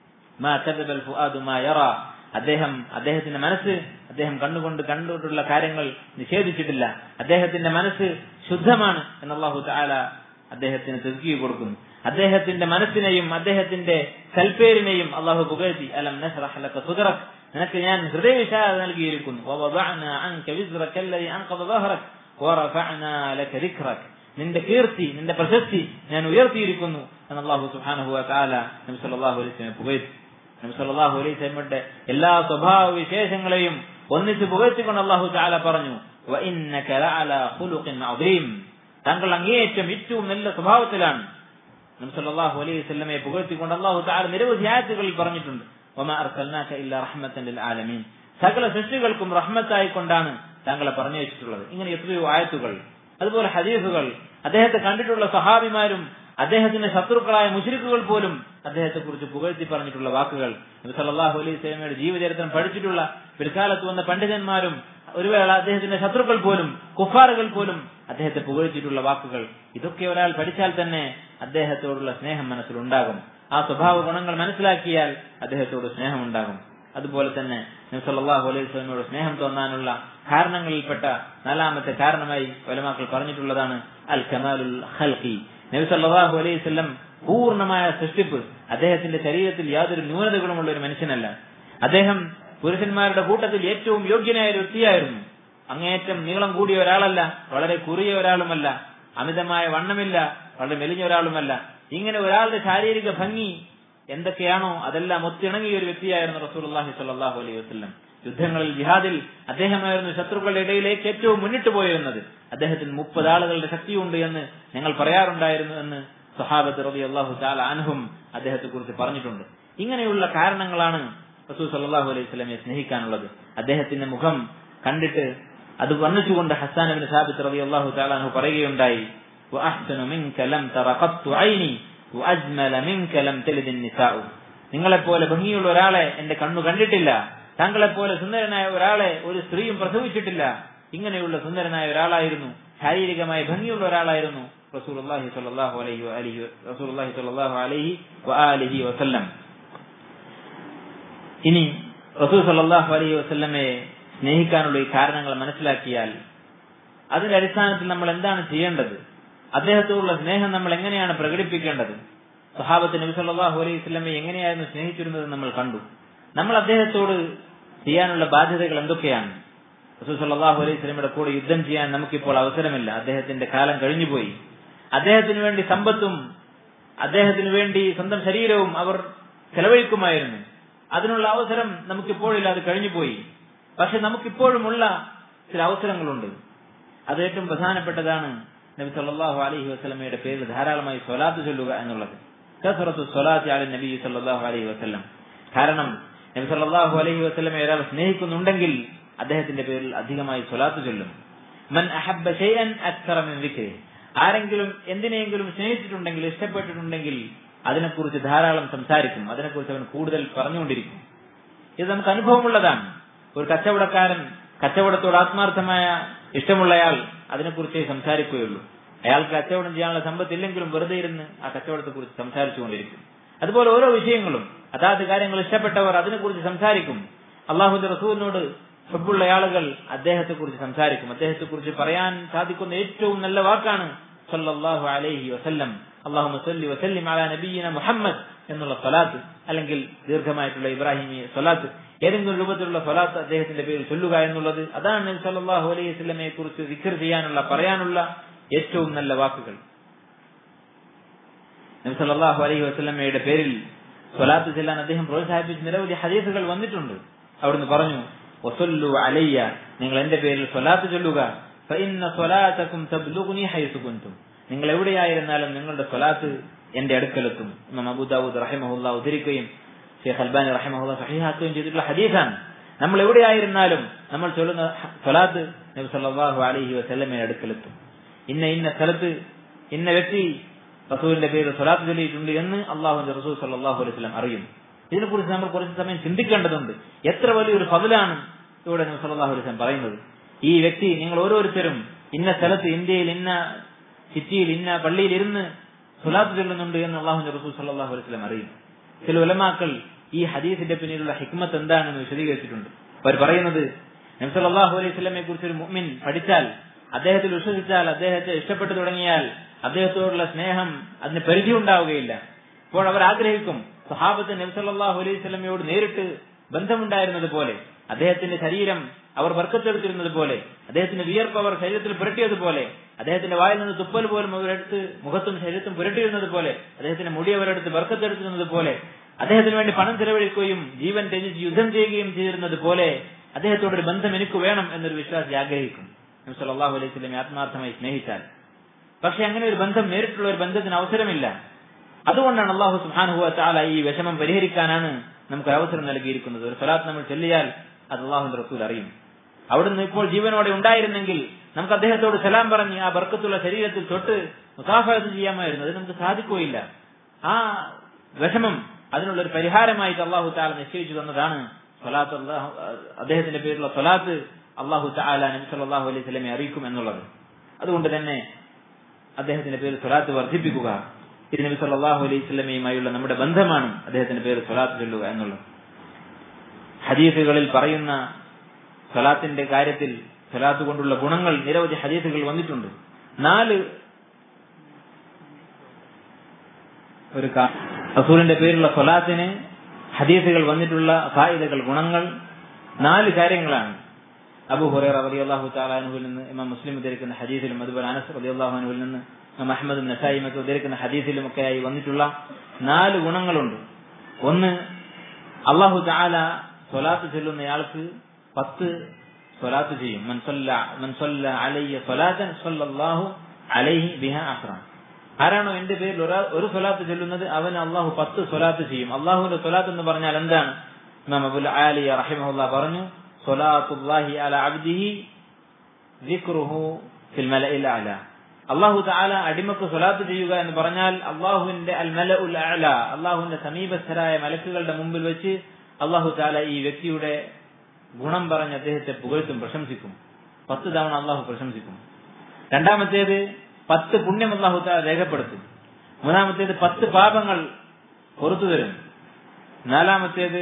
മാ കദബൽ ഫുആദു മാ യറ അദ്ദേഹം അദ്ദേഹത്തിന്റെ മനസ്സ് അദ്ദേഹം കണ്ടുകൊണ്ട് കണ്ടുകൊണ്ടുള്ള കാര്യങ്ങൾ നിഷേധിച്ചിട്ടില്ല അദ്ദേഹത്തിന്റെ മനസ്സ് ശുദ്ധമാണ് എന്ന് അള്ളാഹു തആല അദ്ദേഹത്തിന് തെസ്കീ കൊടുക്കുന്നു അദ്ദേഹത്തിന്റെ മനസ്സിനെയും അദ്ദേഹത്തിന്റെ സൽപ്പേരിനെയും അള്ളാഹു പുകഴ്ത്തി അലം നശ്റഹ് ലക സുദ്റക് നിനക്ക് ഞാൻ ഹൃദയവിശാല നൽകിയിരിക്കുന്നു വവദഅനാ അൻക വിസ്റക അല്ലദി അൻഖദ ظهرك ورفعنا لك ذكرك നിന്റെ കീർത്തി നിന്റെ പ്രശസ്തി ഞാൻ ഉയർത്തിയിരിക്കുന്നു എന്ന് അള്ളാഹു സുബ്ഹാനഹു വ തആല നബി സല്ലല്ലാഹു അലൈഹി വസല്ലം പുകഴ്ത്തി നബി സല്ലല്ലാഹു അലൈഹി വസല്ലമയുടെ എല്ലാ സ്വഭാവ വിശേഷങ്ങളെയും ഒന്നിച്ച് പുകഴ്ത്തിക്കൊണ്ട് അള്ളാഹു തആല പറഞ്ഞു വഇന്നക ലഅലാ ഖുലുഖിൻ അദീം താങ്കൾ അങ്ങേയറ്റം ഏറ്റവും നല്ല സ്വഭാവത്തിലാണ് നബി സല്ലല്ലാഹു അലൈഹി വസല്ലമയെ പുകഴ്ത്തിക്കൊണ്ട് അള്ളാഹു തആല നിരവധി ആയത്തുകളിൽ പറഞ്ഞിട്ടുണ്ട് വമാ അർസൽനാക ഇല്ലാ റഹ്മത്തൻ ലിൽ ആലമീൻ സകല സൃഷ്ടികൾക്കും റഹ്മത്തായി കൊണ്ടാണ് താങ്കളെ പറഞ്ഞു വെച്ചിട്ടുള്ളത് ഇങ്ങനെ എത്രയോ ആയത്തുകൾ അതുപോലെ ഹദീസുകൾ അദ്ദേഹത്തെ കണ്ടിട്ടുള്ള സഹാബിമാരും അദ്ദേഹത്തിന്റെ ശത്രുക്കളായ മുഷരിക്കുകൾ പോലും അദ്ദേഹത്തെ കുറിച്ച് പുകഴ്ത്തി പറഞ്ഞിട്ടുള്ള വാക്കുകൾ നബി സല്ലല്ലാഹു അലൈഹി വസല്ലമയുടെ ജീവചരിത്രം പഠിച്ചിട്ടുള്ള പിൽക്കാലത്ത് വന്ന പണ്ഡിതന്മാരും ഒരു വേള അദ്ദേഹത്തിന്റെ ശത്രുക്കൾ പോലും കുഫാറുകൾ പോലും അദ്ദേഹത്തെ പുകഴ്ത്തിയിട്ടുള്ള വാക്കുകൾ ഇതൊക്കെ ഒരാൾ പഠിച്ചാൽ തന്നെ അദ്ദേഹത്തോടുള്ള സ്നേഹം മനസ്സിലുണ്ടാകും ആ സ്വഭാവ ഗുണങ്ങൾ മനസ്സിലാക്കിയാൽ അദ്ദേഹത്തോട് സ്നേഹമുണ്ടാകും അതുപോലെ തന്നെ നബി സല്ലല്ലാഹു അലൈഹി വസല്ലമയോട് സ്നേഹം തോന്നാനുള്ള കാരണങ്ങളിൽപ്പെട്ട നാലാമത്തെ കാരണമായി വലമാക്കൾ പറഞ്ഞിട്ടുള്ളതാണ് അൽ കമാലുൽ ഖൽഖി നബി സല്ലല്ലാഹു അലൈഹി വസല്ലം പൂർണ്ണമായ സൃഷ്ടിപ്പ് അദ്ദേഹത്തിന്റെ ശരീരത്തിൽ യാതൊരു ന്യൂനതകളുമുള്ള ഒരു മനുഷ്യനല്ല അദ്ദേഹം പുരുഷന്മാരുടെ കൂട്ടത്തിൽ ഏറ്റവും യോഗ്യനായ ഒരു വ്യക്തിയായിരുന്നു അങ്ങേയറ്റം നീളം കൂടിയ ഒരാളല്ല വളരെ കുറിയ ഒരാളുമല്ല അമിതമായ വണ്ണമില്ല വളരെ മെലിഞ്ഞ ഒരാളുമല്ല ഇങ്ങനെ ഒരാളുടെ ശാരീരിക ഭംഗി എന്തൊക്കെയാണോ അതെല്ലാം ഒത്തിണങ്ങിയ ഒരു വ്യക്തിയായിരുന്നു റസൂലുള്ളാഹി സ്വല്ലല്ലാഹു അലൈഹി വസല്ലം യുദ്ധങ്ങളിൽ ജിഹാദിൽ അദ്ദേഹമായിരുന്നു ശത്രുക്കളുടെ ഇടയിലേക്ക് ഏറ്റവും മുന്നിട്ട് പോയിരുന്നത് അദ്ദേഹത്തിന് മുപ്പത് ആളുകളുടെ ശക്തിയുണ്ട് എന്ന് ഞങ്ങൾ പറയാറുണ്ടായിരുന്നു എന്ന് സഹാബത്ത് റബി അള്ളാഹു താല അൻഹും അദ്ദേഹത്തെ കുറിച്ച് പറഞ്ഞിട്ടുണ്ട് ഇങ്ങനെയുള്ള കാരണങ്ങളാണ് റസൂൽ സല്ലല്ലാഹു അലൈഹി വസല്ലമയെ സ്നേഹിക്കാനുള്ളത് അദ്ദേഹത്തിന്റെ മുഖം കണ്ടിട്ട് അത് വർണ്ണിച്ചുകൊണ്ട് ഹസാൻ ബിൻ സാബിത്ത് റബി അള്ളാഹു താലാഹു പറയുകയുണ്ടായി وأحسن منك لم تر قط عيني وأجمل منك لم تلد النساء നിങ്ങളെപ്പോലെ ഭംഗിയുള്ള ഒരാളെ എന്റെ കണ്ണു കണ്ടിട്ടില്ല താങ്കളെപ്പോലെ സുന്ദരനായ ഒരാളെ ഒരു സ്ത്രീയും പ്രസവിച്ചിട്ടില്ല ഇങ്ങനെയുള്ള സുന്ദരനായ ഒരാളായിരുന്നു ശാരീരികമായി ഭംഗിയുള്ള ഒരാളായിരുന്നു റസൂലുള്ളാഹി സ്വല്ലല്ലാഹു അലൈഹി വഅലിഹി റസൂലുള്ളാഹി സ്വല്ലല്ലാഹു അലൈഹി വആലിഹി വസല്ലം ഇനി റസൂൽ സല്ലല്ലാഹു അലൈഹി വസല്ലമയെ സ്നേഹിക്കാനുള്ള ഈ കാരണങ്ങൾ മനസ്സിലാക്കിയാൽ അതിന്റെ അടിസ്ഥാനത്തിൽ നമ്മൾ എന്താണ് ചെയ്യേണ്ടത് അദ്ദേഹത്തോടുള്ള സ്നേഹം നമ്മൾ എങ്ങനെയാണ് പ്രകടിപ്പിക്കേണ്ടത് സഹാബത്ത് നബി സല്ലല്ലാഹു അലൈഹി വസല്ലമയെ എങ്ങനെയായിരുന്നു സ്നേഹിച്ചിരുന്നത് നമ്മൾ കണ്ടു നമ്മൾ അദ്ദേഹത്തോട് ചെയ്യാനുള്ള ബാധ്യതകൾ എന്തൊക്കെയാണ് റസൂൽ സല്ലല്ലാഹു അലൈഹി വസല്ലമയുടെ കൂടെ യുദ്ധം ചെയ്യാൻ നമുക്കിപ്പോൾ അവസരമില്ല അദ്ദേഹത്തിന്റെ കാലം കഴിഞ്ഞുപോയി അദ്ദേഹത്തിന് വേണ്ടി സമ്പത്തും അദ്ദേഹത്തിന് വേണ്ടി സ്വന്തം ശരീരവും അവർ ചെലവഴിക്കുമായിരുന്നു അതിനുള്ള അവസരം നമുക്കിപ്പോഴില്ല അത് കഴിഞ്ഞുപോയി പക്ഷെ നമുക്കിപ്പോഴുമുള്ള ചില അവസരങ്ങളുണ്ട് അത് ഏറ്റവും പ്രധാനപ്പെട്ടതാണ് നബി സല്ലല്ലാഹു അലൈഹി വസല്ലമയുടെ പേരിൽ ധാരാളമായി സ്വലാത്ത് ചൊല്ലുക എന്നുള്ളത് കസറത്തു സ്വലാത്തി അലി നബി സല്ലല്ലാഹു അലൈഹി വസല്ലം കാരണം നബി സല്ലല്ലാഹു അലൈഹി വസല്ലമയെ ഒരാൾ സ്നേഹിക്കുന്നുണ്ടെങ്കിൽ അദ്ദേഹത്തിന്റെ പേരിൽ അധികമായി സ്വലാത്ത് ചൊല്ലും മൻ അഹബ്ബ ഷൈഅൻ അക്സറ മിൻ ദിക്രി ആരെങ്കിലും എന്തിനെങ്കിലും സ്നേഹിച്ചിട്ടുണ്ടെങ്കിൽ ഇഷ്ടപ്പെട്ടിട്ടുണ്ടെങ്കിൽ അതിനെക്കുറിച്ച് ധാരാളം സംസാരിക്കും അതിനെക്കുറിച്ച് അവൻ കൂടുതൽ പറഞ്ഞുകൊണ്ടിരിക്കും ഇത് നമുക്ക് അനുഭവമുള്ളതാണ് ഒരു കച്ചവടക്കാരൻ കച്ചവടത്തോട് ആത്മാർത്ഥമായ ഇഷ്ടമുള്ളയാൾ അതിനെക്കുറിച്ചേ സംസാരിക്കുകയുള്ളൂ അയാൾക്ക് കച്ചവടം ചെയ്യാനുള്ള സമ്പത്തില്ലെങ്കിലും വെറുതെ ഇരുന്ന് ആ കച്ചവടത്തെ കുറിച്ച് സംസാരിച്ചുകൊണ്ടിരിക്കും അതുപോലെ ഓരോ വിഷയങ്ങളും അതാത് കാര്യങ്ങൾ ഇഷ്ടപ്പെട്ടവർ അതിനെക്കുറിച്ച് സംസാരിക്കും അള്ളാഹുന്റെ റസൂലിനോട് ഹബ്ബുള്ള ആളുകൾ അദ്ദേഹത്തെ കുറിച്ച് സംസാരിക്കും അദ്ദേഹത്തെ കുറിച്ച് പറയാൻ സാധിക്കുന്ന ഏറ്റവും നല്ല വാക്കാണ് സല്ലല്ലാഹു അലൈഹി വസല്ലം അള്ളാഹു സല്ലി വസല്ലിം അലാ നബിയിന മുഹമ്മദ് എന്നുള്ള സ്വലാത്ത് അല്ലെങ്കിൽ ദീർഘമായിട്ടുള്ള ഇബ്രാഹിമി സ്വലാത്ത് ഏതെങ്കിലും രൂപത്തിലുള്ള സ്വലാത്ത് അദ്ദേഹത്തിന്റെ പേരിൽ ചൊല്ലുക എന്നുള്ളത് അതാണ് നബി സല്ലല്ലാഹു അലൈഹി വസല്ലമയെ കുറിച്ച് ദിക്ർ ചെയ്യാനുള്ള പറയാനുള്ള ഏറ്റവും നല്ല വാക്കുകൾ നബി സല്ലല്ലാഹു അലൈഹി വസല്ലമയുടെ പേരിൽ സ്വലാത്ത് ചെല്ലാൻ അദ്ദേഹം പ്രോത്സാഹിപ്പിച്ച നിരവധി ഹദീസുകൾ വന്നിട്ടുണ്ട് അവിടുന്ന് പറഞ്ഞു വസല്ലു അലയ്യ നിങ്ങൾ എന്റെ പേരിൽ സ്വലാത്ത് ചൊല്ലുക ഫഇന്ന സ്വലാത്തക്കും തബ്ലുഗ്നി ഹൈസു കുൻതും നിങ്ങൾ എവിടെയായിരുന്നാലും നിങ്ങളുടെ സ്വലാത്ത് എന്റെ അടുക്കലെത്തും ഇമാം അബൂദാവൂദ് റഹിമഹുല്ല ഉദ്ധരിക്കുകയും ഷെയ്ഖ് അൽബാനി റഹിമഹുല്ല സഹിഹാക്കുകയും ചെയ്തിട്ടുള്ള ഹദീസാണ് നമ്മൾ എവിടെയായിരുന്നാലും നമ്മൾ ചൊല്ലുന്ന സ്വലാത്ത് നബി സല്ലല്ലാഹു അലൈഹി വസല്ലമയുടെ അടുക്കലെത്തും ഇന്ന ഇന്ന സ്ഥലത്ത് ഇന്ന വ്യക്തി റസൂലിന്റെ പേര് സ്വലാത്ത് ചൊല്ലിയിട്ടുണ്ട് എന്ന് അള്ളാഹുന്റെ റസൂൽ സല്ലല്ലാഹു അലൈഹി വസല്ലം അറിയും ഇതിനെക്കുറിച്ച് നമ്മൾ കുറച്ച് സമയം ചിന്തിക്കേണ്ടതുണ്ട് എത്ര വലിയൊരു ഫതിലാണ് ഇവിടെ നബി സല്ലല്ലാഹു അലൈഹി വസല്ലം പറയുന്നത് ഈ വ്യക്തി നിങ്ങൾ ഓരോരുത്തരും ഇന്ന സ്ഥലത്ത് ഇന്ത്യയിൽ ഇന്ന സിറ്റിയിൽ ഇന്ന പള്ളിയിൽ ഇരുന്ന് സുലാത്ത് ചൊല്ലുന്നുണ്ട് എന്ന് അള്ളാഹുന്റെ റസൂൽ സല്ലല്ലാഹു അലൈഹി വസല്ലം അറിയും ചില ഉലമാക്കൾ ഈ ഹദീസിന്റെ പിന്നിലുള്ള ഹിക്മത്ത് എന്താണെന്ന് വിശദീകരിച്ചിട്ടുണ്ട് അവർ പറയുന്നത് നബി സല്ലല്ലാഹു അലൈഹി വസല്ലമയെ കുറിച്ച് ഒരു മുഅ്മിൻ പഠിച്ചാൽ അദ്ദേഹത്തിൽ വിശ്വസിച്ചാൽ അദ്ദേഹത്തെ ഇഷ്ടപ്പെട്ടു തുടങ്ങിയാൽ അദ്ദേഹത്തോടുള്ള സ്നേഹം അതിന് പരിധി ഉണ്ടാവുകയില്ല അപ്പോൾ അവർ ആഗ്രഹിക്കും സഹാബത്ത് നബി സല്ലല്ലാഹു അലൈഹി വസല്ലമയോട് നേരിട്ട് ബന്ധമുണ്ടായിരുന്നത് പോലെ അദ്ദേഹത്തിന്റെ ശരീരം അവർ വർക്കത്തെടുത്തിരുന്നത് പോലെ അദ്ദേഹത്തിന്റെ വിയർപ്പ് അവർ ശരീരത്തിൽ പുരട്ടിയതുപോലെ അദ്ദേഹത്തിന്റെ വായിൽ നിന്ന് തുപ്പൽ പോലും അവരെടുത്ത് മുഖത്തും ശരീരത്തും പുരട്ടിയിരുന്നത് പോലെ അദ്ദേഹത്തിന്റെ മുടി അവരെടുത്ത് വർക്കത്തെടുത്തിരുന്നത് പോലെ അദ്ദേഹത്തിന് വേണ്ടി പണം ചെലവഴിക്കുകയും ജീവൻ ത്യജിച്ച് യുദ്ധം ചെയ്യുകയും ചെയ്തിരുന്നത് പോലെ അദ്ദേഹത്തോടൊരു ബന്ധം എനിക്ക് വേണം എന്നൊരു വിശ്വാസി ആഗ്രഹിക്കും സല്ലല്ലാഹു അലൈഹി വസല്ലം ആത്മാർത്ഥമായി സ്നേഹിച്ചാൽ പക്ഷെ അങ്ങനെ ഒരു ബന്ധം നേരിട്ടുള്ള ഒരു ബന്ധത്തിന് അവസരമില്ല അതുകൊണ്ടാണ് അള്ളാഹു സുബ്ഹാനഹു വതആല ഈ വിഷമം പരിഹരിക്കാനാണ് നമുക്ക് അവസരം നൽകിയിരിക്കുന്നത് ഒരു സ്വലാത്ത് നമ്മൾ ചൊല്ലിയാൽ അത് അള്ളാഹുന്റെ റസൂൽ അറിയും അവിടുന്ന് ഇപ്പോൾ ജീവനോടെ ഉണ്ടായിരുന്നെങ്കിൽ നമുക്ക് അദ്ദേഹത്തോട് സലാം പറഞ്ഞ് ആ ബർക്കത്തുള്ള ശരീരത്തിൽ തൊട്ട് മുസാഫത്ത് ചെയ്യാമായിരുന്നു അത് നമുക്ക് സാധിക്കുകയില്ല ആ വിഷമം അതിനുള്ള ഒരു പരിഹാരമായിട്ട് അള്ളാഹു താല നിശ്ചയിച്ചു തന്നതാണ് സ്വലാത്ത് അള്ളാഹു അദ്ദേഹത്തിന്റെ പേരിലുള്ള സ്വലാത്ത് അള്ളാഹു താല നബി സല്ലല്ലാഹു അലൈഹി സ്വലമെ അറിയിക്കും എന്നുള്ളത് അതുകൊണ്ട് തന്നെ അദ്ദേഹത്തിന്റെ പേരിൽ സ്വലാത്ത് വർദ്ധിപ്പിക്കുക ഇത് നബി സല്ലല്ലാഹു അലൈഹി വസല്ലമയുമായുള്ള നമ്മുടെ ബന്ധമാണ് അദ്ദേഹത്തിന്റെ പേര് സ്വലാത്ത് ചൊല്ലുക എന്നുള്ളത് ഹദീസുകളിൽ പറയുന്ന സ്വലാത്തിന്റെ കാര്യത്തിൽ സ്വലാത്ത് കൊണ്ടുള്ള ഗുണങ്ങൾ നിരവധി ഹദീസുകൾ വന്നിട്ടുണ്ട് നാല് ഒരു റസൂലിന്റെ പേരുള്ള സ്വലാത്തിന് ഹദീസുകൾ വന്നിട്ടുള്ള ഫായിദകൾ ഗുണങ്ങൾ നാല് കാര്യങ്ങളാണ് അബു ഹുറൈറ റളിയല്ലാഹു തആല അൻഹുവിൽ നിന്ന് ഇമാം മുസ്ലിം ഉദ്ധരിക്കുന്ന ഹദീസിലും അതുപോലെ അനസ് റളിയല്ലാഹു അൻഹുവിൽ നിന്ന് ഇമാം അഹ്മദ് നസായി മറ്റും ഉദ്ധരിക്കുന്ന ഹദീസിലും ഒക്കെയായി വന്നിട്ടുള്ള നാല് ഗുണങ്ങളുണ്ട് ഒന്ന് അള്ളാഹു തആല സ്വലാത്ത് ചൊല്ലുന്നയാൾക്ക് പത്ത് സ്വലാത്ത് ചെയ്യും മൻ സല്ല മൻ സല്ല അലയ്യ സ്വലാത്തൻ സല്ലല്ലാഹു അലൈഹി ബിഹ അഹ്റ ആരാണോ എന്റെ പേരിൽ ഒരാൾ ഒരു സ്വലാത്ത് ചൊല്ലുന്നത് അവന് അള്ളാഹു പത്ത് സ്വലാത്ത് ചെയ്യും അള്ളാഹുവിന്റെ സ്വലാത്ത് എന്ന് പറഞ്ഞാൽ എന്താണ് ഇമാം അബുൽ ആലിയ റഹിമഹുല്ല പറഞ്ഞു സ്വലാത്തുല്ലാഹി അല അബ്ദിഹി ദിക്റുഹു ഫിൽ മലഇൽ അല അള്ളാഹു തആല അടിമക്ക് സ്വലാത്ത് ചെയ്യുക എന്ന് പറഞ്ഞാൽ അള്ളാഹുവിന്റെ അൽ മല ഉൽ അല അള്ളാഹുവിന്റെ സമീപസ്ഥരായ മലക്കുകളുടെ മുമ്പിൽ വെച്ച് അള്ളാഹു തആല ഈ വ്യക്തിയുടെ ഗുണം പറഞ്ഞ് അദ്ദേഹത്തെ പുകഴ്ത്തും പ്രശംസിക്കും പത്ത് തവണ അള്ളാഹു പ്രശംസിക്കും രണ്ടാമത്തേത് പത്ത് പുണ്യം അള്ളാഹു തആല രേഖപ്പെടുത്തും മൂന്നാമത്തേത് പത്ത് പാപങ്ങൾ പുറത്തു തരും നാലാമത്തേത്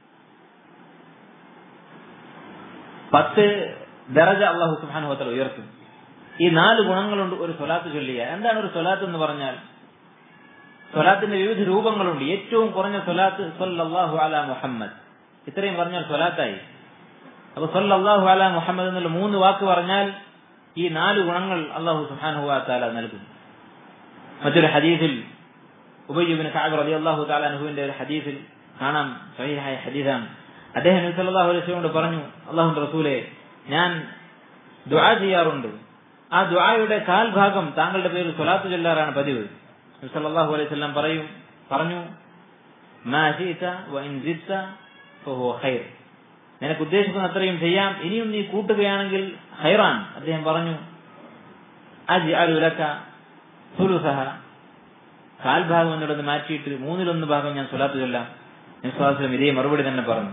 പത്ത് ദറജ അള്ളാഹു സുബ്ഹാനഹു വതആല ഉയർത്തും ഈ നാല് ഗുണങ്ങളുണ്ട് ഒരു സ്വലാത്ത് ചൊല്ലിയ എന്താണ് ഒരു സ്വലാത്ത് എന്ന് പറഞ്ഞാൽ സ്വലാത്തിന്റെ വിവിധ രൂപങ്ങളുണ്ട് ഏറ്റവും കുറഞ്ഞ സ്വലാത്ത് സല്ലല്ലാഹു അലാ മുഹമ്മദ് ഇത്രയും പറഞ്ഞാൽ സ്വലാത്തായി അപ്പൊ സല്ലല്ലാഹു അലാ മുഹമ്മദ് എന്നുള്ള മൂന്ന് വാക്ക് പറഞ്ഞാൽ ഈ നാല് ഗുണങ്ങൾ അള്ളാഹു സുബ്ഹാനഹു വതആല നൽകും മറ്റൊരു ഹദീസിൽ ഉബയ്യുബിന് കഅബ് റളിയല്ലാഹു തആല അൻഹുവിന്റെ ഒരു ഹദീസിൽ കാണാം സഹീഹായ ഹദീസാണ് അദ്ദേഹം നബി സല്ലല്ലാഹു അലൈഹി വസല്ലം പറഞ്ഞു അള്ളാഹുന്റെ റസൂലെ ഞാൻ ദുആ ചെയ്യാറുണ്ട് ആ ദുആയുടെ കാൽ ഭാഗം താങ്കളുടെ പേരിൽ സ്വലാത്ത് ചൊല്ലാറാണ് പതിവ് നബി സല്ലല്ലാഹു അലൈഹി വസല്ലം പറയും പറഞ്ഞു മാ ശീത വ ഇൻ സിദ്ത ഫഹുവ ഖൈർ നിനക്ക് ഉദ്ദേശിക്കുന്ന അത്രയും ചെയ്യാം ഇനിയും നീ കൂട്ടുകയാണെങ്കിൽ ഹൈറാൻ അദ്ദേഹം പറഞ്ഞു അജ്അലു ലക സുലുസഹ കാൽഭാഗം എന്നുള്ളത് മാറ്റിയിട്ട് മൂന്നിലൊന്ന് ഭാഗം ഞാൻ സ്വലാത്ത് ചൊല്ലാം നിസ്വാസം ഇതേ മറുപടി തന്നെ പറഞ്ഞു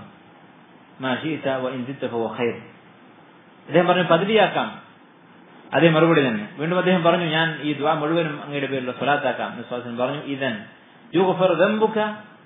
അദ്ദേഹം പറഞ്ഞു പദവിയാക്കാം അതേ മറുപടി തന്നെ വീണ്ടും അദ്ദേഹം പറഞ്ഞു ഞാൻ ഈ ദ്വാ മുഴുവനും അങ്ങയുടെ പേരിലുള്ള സ്വലാത്താക്കാം നിസ്വാസം പറഞ്ഞു ഇതൻ യുഗഫറു ദംബുക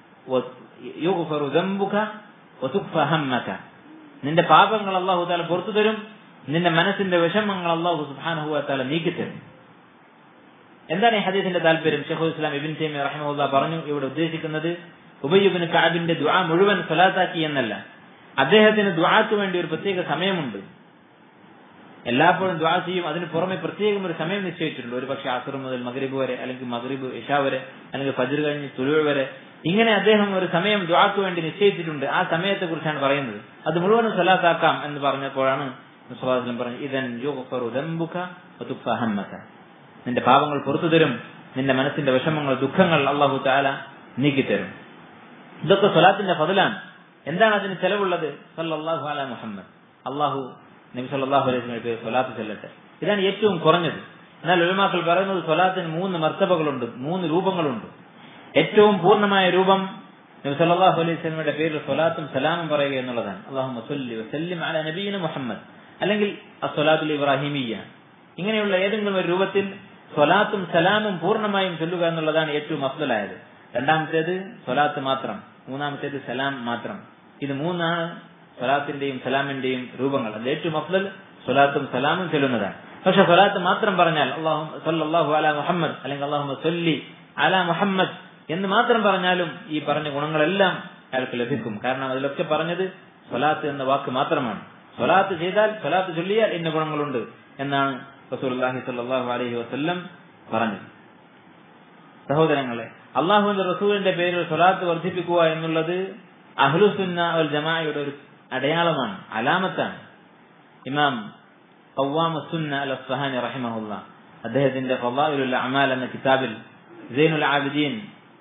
യുഗഫറു ദംബുക വതുഖ്ഫ ഹമ്മക നിന്റെ പാപങ്ങൾ അള്ളാഹു താല പുറത്തു തരും നിന്റെ മനസ്സിന്റെ വിഷമങ്ങൾ അള്ളാഹു സുബ്ഹാനഹു വതആല നീക്കി തരും എന്താണ് ഈ ഹദീസിന്റെ താല്പര്യം ഷെഖുൽ ഇസ്ലാം ഇബിൻ തൈമി റഹിമഹുല്ല പറഞ്ഞു ഇവിടെ ഉദ്ദേശിക്കുന്നത് ഉബയ്യുബിന് കാബിന്റെ ദുആ മുഴുവൻ സ്വലാത്താക്കി എന്നല്ല അദ്ദേഹത്തിന് ദുആക്ക് വേണ്ടി ഒരു പ്രത്യേക സമയമുണ്ട് എല്ലായ്പ്പോഴും ദുആ ചെയ്യും അതിന് പുറമെ പ്രത്യേകം ഒരു സമയം നിശ്ചയിച്ചിട്ടുണ്ട് ഒരു പക്ഷെ അസർ മുതൽ മഗ്രിബ് വരെ അല്ലെങ്കിൽ മഗ്രിബ് ഇഷ വരെ അല്ലെങ്കിൽ ഫജ്ർ കഴിഞ്ഞ് തുലുവ വരെ ഇങ്ങനെ അദ്ദേഹം ഒരു സമയം ദുആക്ക് വേണ്ടി നിശ്ചയിച്ചിട്ടുണ്ട് ആ സമയത്തെ കുറിച്ചാണ് പറയുന്നത് അത് മുഴുവനും സ്വലാത്താക്കാം എന്ന് പറഞ്ഞപ്പോഴാണ് മുസ്ലാം പറഞ്ഞു ഇതൻ യുഗ്ഫറു ദംബുക വതുഖ്ഫ ഹമ്മക നിന്റെ പാപങ്ങൾ പുറത്തു തരും നിന്റെ മനസ്സിന്റെ വിഷമങ്ങൾ ദുഃഖങ്ങൾ അള്ളാഹു താല നീക്കിത്തരും ഇതൊക്കെ സ്വലാത്തിന്റെ ഫതിലാണ് എന്താണ് അതിന് ചെലവുള്ളത് സല്ലല്ലാഹു അല മുഹമ്മദ് അള്ളാഹു നബി സല്ലല്ലാഹു അലൈഹി വസല്ലം പേര് സ്വലാത്ത് ചെല്ലട്ടെ ഇതാണ് ഏറ്റവും കുറഞ്ഞത് എന്നാൽ ഒഴിമാക്കൾ പറയുന്നത് സ്വലാത്തിന് മൂന്ന് മർത്തബകളുണ്ട് മൂന്ന് രൂപങ്ങളുണ്ട് ഏറ്റവും പൂർണ്ണമായ രൂപം നബി സല്ലല്ലാഹു അലൈഹി വസല്ലമയുടെ പേരിൽ സ്വലാത്തും സലാമും പറയുക എന്നുള്ളതാണ് അള്ളാഹു സല്ലി വസല്ലിം അല നബീന മുഹമ്മദ് അല്ലെങ്കിൽ അസ്വലാത്തുൽ ഇബ്രാഹിമിയ ഇങ്ങനെയുള്ള ഏതെങ്കിലും ഒരു രൂപത്തിൽ സ്വലാത്തും സലാമും പൂർണ്ണമായും ചൊല്ലുക എന്നുള്ളതാണ് ഏറ്റവും അഫ്ദലായത് രണ്ടാമത്തേത് സ്വലാത്ത് മാത്രം മൂന്നാമത്തേത് സലാം മാത്രം ഇത് മൂന്നാണ് സ്വലാത്തിന്റെയും സലാമിന്റെയും രൂപങ്ങൾ അത് ഏറ്റവും അഫ്ദൽ സ്വലാത്തും സലാമും ചൊല്ലുന്നതാണ് പക്ഷെ സ്വലാത്ത് മാത്രം പറഞ്ഞാൽ അള്ളാഹു സല്ലല്ലാഹു അല മുഹമ്മദ് അല്ലെങ്കിൽ അള്ളാഹു സല്ലി അല മുഹമ്മദ് എന്ന് മാത്രം പറഞ്ഞാലും ഈ പറഞ്ഞ ഗുണങ്ങളെല്ലാം അയാൾക്ക് ലഭിക്കും കാരണം അതിലൊക്കെ പറഞ്ഞത് സ്വലാത്ത് എന്ന വാക്ക് മാത്രമാണ് സ്വലാത്ത് ചെയ്താൽ സ്വലാത്ത് ചൊല്ലിയാൽ ഇന്ന ഗുണങ്ങളുണ്ട് എന്നാണ് റസൂലുള്ളാഹി സ്വല്ലല്ലാഹു അലൈഹി വസല്ലം പറഞ്ഞത് സഹോദരങ്ങളെ അള്ളാഹുവിന്റെ റസൂലിന്റെ പേരിൽ സ്വലാത്ത് വർദ്ധിപ്പിക്കുക എന്നുള്ളത് അഹ്ലുസുന്ന വൽ ജമാഅയുടെ ഒരു അടയാളമാണ് അലാമത്താണ് ഇമാം സുന്ന അൽ അസ്ഫഹാനി റഹിമഹുല്ല അദ്ദേഹത്തിന്റെ ഫളായിലുൽ അമാൽ എന്ന കിതാബിൽ സൈനുൽ ആബിദീൻ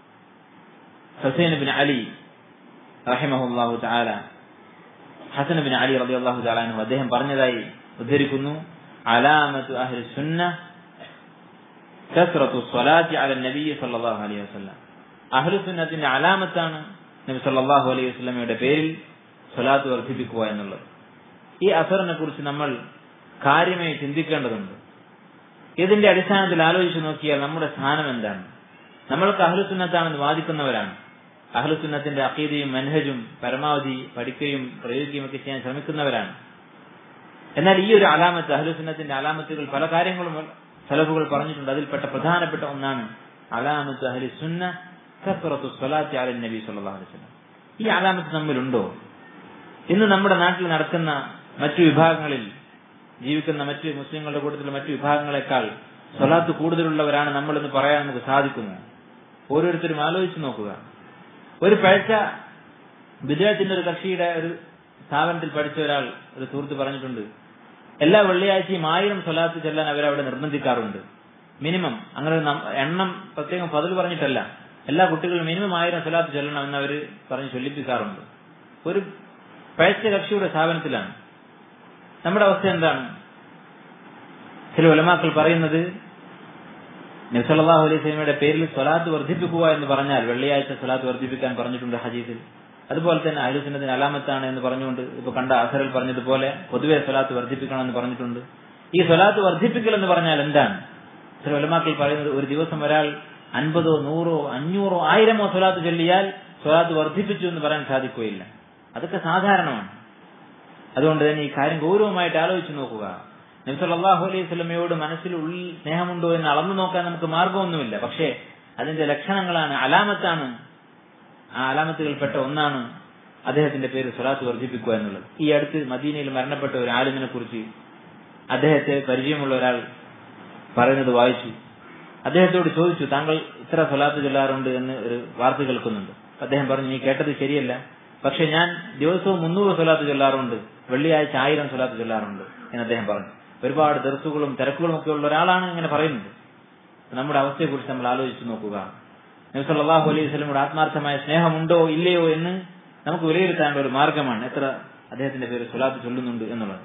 ഹുസൈൻ ബിൻ അലി റഹിമഹുല്ലാഹു തആല ഹസൻ ബിൻ അലി റളിയല്ലാഹു തആല അൻഹു അദ്ദേഹം പറഞ്ഞതായി ഉദ്ധരിക്കുന്നു അലാമത്തു അഹ്ലി സുന്ന കസ്റത്തു സ്വലാത്തി അല നബി സല്ലല്ലാഹു അലൈഹി വസല്ലം അഹ്ലു സുന്നത്തിന്റെ അലാമത്താണ് നബി സല്ലല്ലാഹു അലൈഹി വസല്ലമയുടെ പേരിൽ സ്വലാത്ത് വർദ്ധിപ്പിക്കുക എന്നുള്ളത് ഈ അസറിനെ കുറിച്ച് നമ്മൾ കാര്യമായി ചിന്തിക്കേണ്ടതുണ്ട് ഇതിന്റെ അടിസ്ഥാനത്തിൽ ആലോചിച്ച് നോക്കിയാൽ നമ്മുടെ സ്ഥാനം എന്താണ് നമ്മൾക്ക് അഹ്ലുസുന്നത്താണെന്ന് വാദിക്കുന്നവരാണ് അഹ്ലുസുന്നത്തിന്റെ അക്കീതയും മെൻഹജും പരമാവധി പഠിക്കുകയും പ്രയോഗിക്കുകയും ഒക്കെ ചെയ്യാൻ ശ്രമിക്കുന്നവരാണ് എന്നാൽ ഈ ഒരു അലാമത്ത് അഹ്ലുസുന്നത്തിന്റെ അലാമത്തുകൾ പല കാര്യങ്ങളും സലഫുകൾ പറഞ്ഞിട്ടുണ്ട് അതിൽപ്പെട്ട പ്രധാനപ്പെട്ട ഒന്നാണ് അലാമത്ത് അഹ്ലി സുന്ന കഫറത്തു സ്വലാത്തി അലൻ നബി സല്ലല്ലാഹു അലൈഹി വസല്ലം ഈ അലാമത്ത് നമ്മിലുണ്ടോ ഇന്ന് നമ്മുടെ നാട്ടിൽ നടക്കുന്ന മറ്റു വിഭാഗങ്ങളിൽ ജീവിക്കുന്ന മറ്റ് മുസ്ലിങ്ങളുടെ കൂട്ടത്തിലുള്ള മറ്റു വിഭാഗങ്ങളെക്കാൾ സ്വലാത്ത് കൂടുതലുള്ളവരാണ് നമ്മളെന്ന് പറയാൻ നമുക്ക് സാധിക്കുമോ ഓരോരുത്തരും ആലോചിച്ച് നോക്കുക ഒരു പഴച്ച വിദേഹത്തിന്റെ ഒരു കക്ഷിയുടെ ഒരു സ്ഥാപനത്തിൽ പഠിച്ച ഒരാൾ ഒരു സുഹൃത്ത് പറഞ്ഞിട്ടുണ്ട് എല്ലാ വെള്ളിയാഴ്ചയും ആയിരം സ്വലാത്ത് ചെല്ലാൻ അവരവിടെ നിർബന്ധിക്കാറുണ്ട് മിനിമം അങ്ങനെ ഒരു നം- എണ്ണം പ്രത്യേകം പതിൽ പറഞ്ഞിട്ടല്ല എല്ലാ കുട്ടികളും മിനിമം ആയിരം സ്വലാത്ത് ചെല്ലണം എന്ന് അവർ പറഞ്ഞ് ചൊല്ലിപ്പിക്കാറുണ്ട് ഒരു പഴച്ച കക്ഷിയുടെ സ്ഥാപനത്തിലാണ് നമ്മുടെ അവസ്ഥ എന്താണ് ചില ഉലമാക്കൾ പറയുന്നത് നബ്സല്ലാഹു അലൈഹി സ്വലമയുടെ പേരിൽ സ്വലാത്ത് വർദ്ധിപ്പിക്കുക എന്ന് പറഞ്ഞാൽ വെള്ളിയാഴ്ച സ്വലാത്ത് വർദ്ധിപ്പിക്കാൻ പറഞ്ഞിട്ടുണ്ട് ഹദീസിൽ അതുപോലെ തന്നെ അഹ്ലുസുന്നത്തിന് അലാമത്താണ് എന്ന് പറഞ്ഞുകൊണ്ട് ഇപ്പൊ കണ്ട അസറിൽ പറഞ്ഞതുപോലെ പൊതുവെ സ്വലാത്ത് വർദ്ധിപ്പിക്കണം എന്ന് പറഞ്ഞിട്ടുണ്ട് ഈ സ്വലാത്ത് വർദ്ധിപ്പിക്കൽ എന്ന് പറഞ്ഞാൽ എന്താണ് ചില ഉലമാക്കൾ പറയുന്നത് ഒരു ദിവസം ഒരാൾ അൻപതോ നൂറോ അഞ്ഞൂറോ ആയിരമോ സ്വലാത്ത് ചൊല്ലിയാൽ സ്വലാത്ത് വർദ്ധിപ്പിച്ചു എന്ന് പറയാൻ സാധിക്കുകയില്ല അതൊക്കെ സാധാരണമാണ് അതുകൊണ്ട് തന്നെ ഈ കാര്യം ഗൗരവമായിട്ട് ആലോചിച്ച് നോക്കുക നബ്സല്ലാഹു അലൈഹി സ്വലമയോട് മനസ്സിൽ ഉള്ളിൽ സ്നേഹമുണ്ടോ എന്ന് അളന്നു നോക്കാൻ നമുക്ക് മാർഗമൊന്നുമില്ല പക്ഷേ അതിന്റെ ലക്ഷണങ്ങളാണ് അലാമത്താണ് ആ അലാമത്തുകൾപ്പെട്ട ഒന്നാണ് അദ്ദേഹത്തിന്റെ പേര് സ്വലാത്ത് വർദ്ധിപ്പിക്കുക എന്നുള്ളത് ഈ അടുത്ത് മദീനയിൽ മരണപ്പെട്ട ഒരു ആലിമിനെ കുറിച്ച് അദ്ദേഹത്തെ പരിചയമുള്ള ഒരാൾ പറയുന്നത് വായിച്ചു അദ്ദേഹത്തോട് ചോദിച്ചു താങ്കൾ ഇത്ര സ്വലാത്ത് ചൊല്ലാറുണ്ട് എന്ന് ഒരു വാർത്ത കേൾക്കുന്നുണ്ട് അദ്ദേഹം പറഞ്ഞു നീ കേട്ടത് ശരിയല്ല പക്ഷെ ഞാൻ ദിവസവും മുന്നൂറ് സ്വലാത്ത് ചൊല്ലാറുണ്ട് വെള്ളിയാഴ്ച ആയിരം സ്വലാത്ത് ചൊല്ലാറുണ്ട് എന്ന് അദ്ദേഹം പറഞ്ഞു ഒരുപാട് ദർസുകളും തിരക്കുകളും ഒക്കെ ഉള്ള ഒരാളാണ് ഇങ്ങനെ പറയുന്നത് നമ്മുടെ അവസ്ഥയെക്കുറിച്ച് നമ്മൾ ആലോചിച്ച് നോക്കുക നബി സല്ലല്ലാഹു അലൈഹി വസല്ലമയുടെ ആത്മാർത്ഥമായ സ്നേഹമുണ്ടോ ഇല്ലയോ എന്ന് നമുക്ക് വിലയിരുത്താനുള്ള ഒരു മാർഗമാണ് എത്ര അദ്ദേഹത്തിന്റെ പേര് സ്വലാത്ത് ചൊല്ലുന്നുണ്ട് എന്നുള്ളത്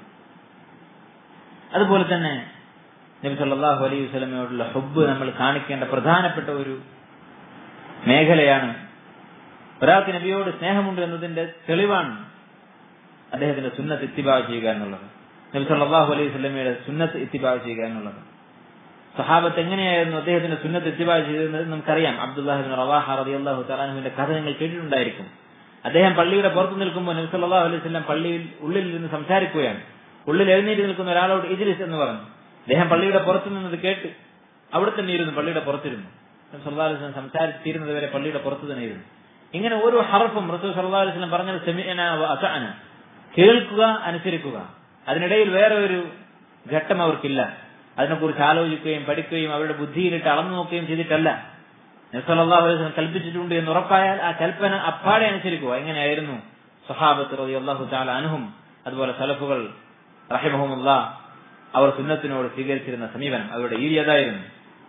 അതുപോലെ തന്നെ നബി സല്ലല്ലാഹു അലൈഹി വസല്ലമയോടുള്ള ഹുബ്ബ് നമ്മൾ കാണിക്കേണ്ട പ്രധാനപ്പെട്ട ഒരു മേഖലയാണ് ഒരാൾക്ക് നബിയോട് സ്നേഹമുണ്ട് എന്നതിന്റെ തെളിവാണ് അദ്ദേഹത്തിന്റെ സുന്നത്ത് ഇത്തിബാ ചെയ്യുക എന്നുള്ളത് നബി സല്ലല്ലാഹു അലൈഹി വസല്ലമയുടെ സുന്നത്ത് ഇത്തിബാ ചെയ്യുക എന്നുള്ളത് സഹാബത്ത് എങ്ങനെയായിരുന്നു അദ്ദേഹത്തിന്റെ സുന്നത്ത് ഇത്തിബാ ചെയ്തതെന്ന് നമുക്കറിയാം അബ്ദുല്ലാഹിബിൻ റവാഹ റളിയല്ലാഹു തആലാഹുവിന്റെ കഥ നിങ്ങൾ കേട്ടിട്ടുണ്ടായിരിക്കും അദ്ദേഹം പള്ളിയുടെ പുറത്ത് നിൽക്കുമ്പോൾ നബി സല്ലല്ലാഹു അലൈഹി വസല്ലം പള്ളിയിൽ ഉള്ളിൽ നിന്ന് സംസാരിക്കുകയാണ് ഉള്ളിൽ എഴുന്നേറ്റ് നിൽക്കുന്ന ഒരാളോട് ഇജ്ലിസ് എന്ന് പറഞ്ഞു അദ്ദേഹം പള്ളിയുടെ പുറത്ത് നിന്നത് കേട്ട് അവിടെ തന്നെ ഇരുന്നു പള്ളിയുടെ പുറത്തിരുന്നു നബി സല്ലല്ലാഹു അലൈഹി വസല്ലം സംസാരിച്ചിരുന്നത് വരെ പള്ളിയുടെ പുറത്ത് തന്നെ ഇരുന്നു ഇങ്ങനെ ഓരോ ഹർഫും റസൂൽ സല്ലല്ലാഹു അലൈഹി വസല്ലം പറഞ്ഞത് സെമിഅന വ അസഅന കേൾക്കുക അനുസരിക്കുക അതിനിടയിൽ വേറെ ഒരു ഘട്ടം അവർക്കില്ല അതിനെക്കുറിച്ച് ആലോചിക്കുകയും പഠിക്കുകയും അവരുടെ ബുദ്ധിയിലിട്ട് അളന്നു നോക്കുകയും ചെയ്തിട്ടല്ല നബ്സല്ലാഹു അലൈഹി വസല്ലം കൽപ്പിച്ചിട്ടുണ്ട് എന്ന് ഉറപ്പായാൽ ആ കൽപ്പന അപ്പാടെ അനുസരിക്കുക എങ്ങനെയായിരുന്നു സഹാബത്ത് റതി അള്ളാഹു താല അനുഹും അതുപോലെ സലഫുകൾ റഹിമഹുമുള്ള അവർ സുന്നത്തിനോട് സ്വീകരിച്ചിരുന്ന സമീപനം അവരുടെ രീതി അതായിരുന്നു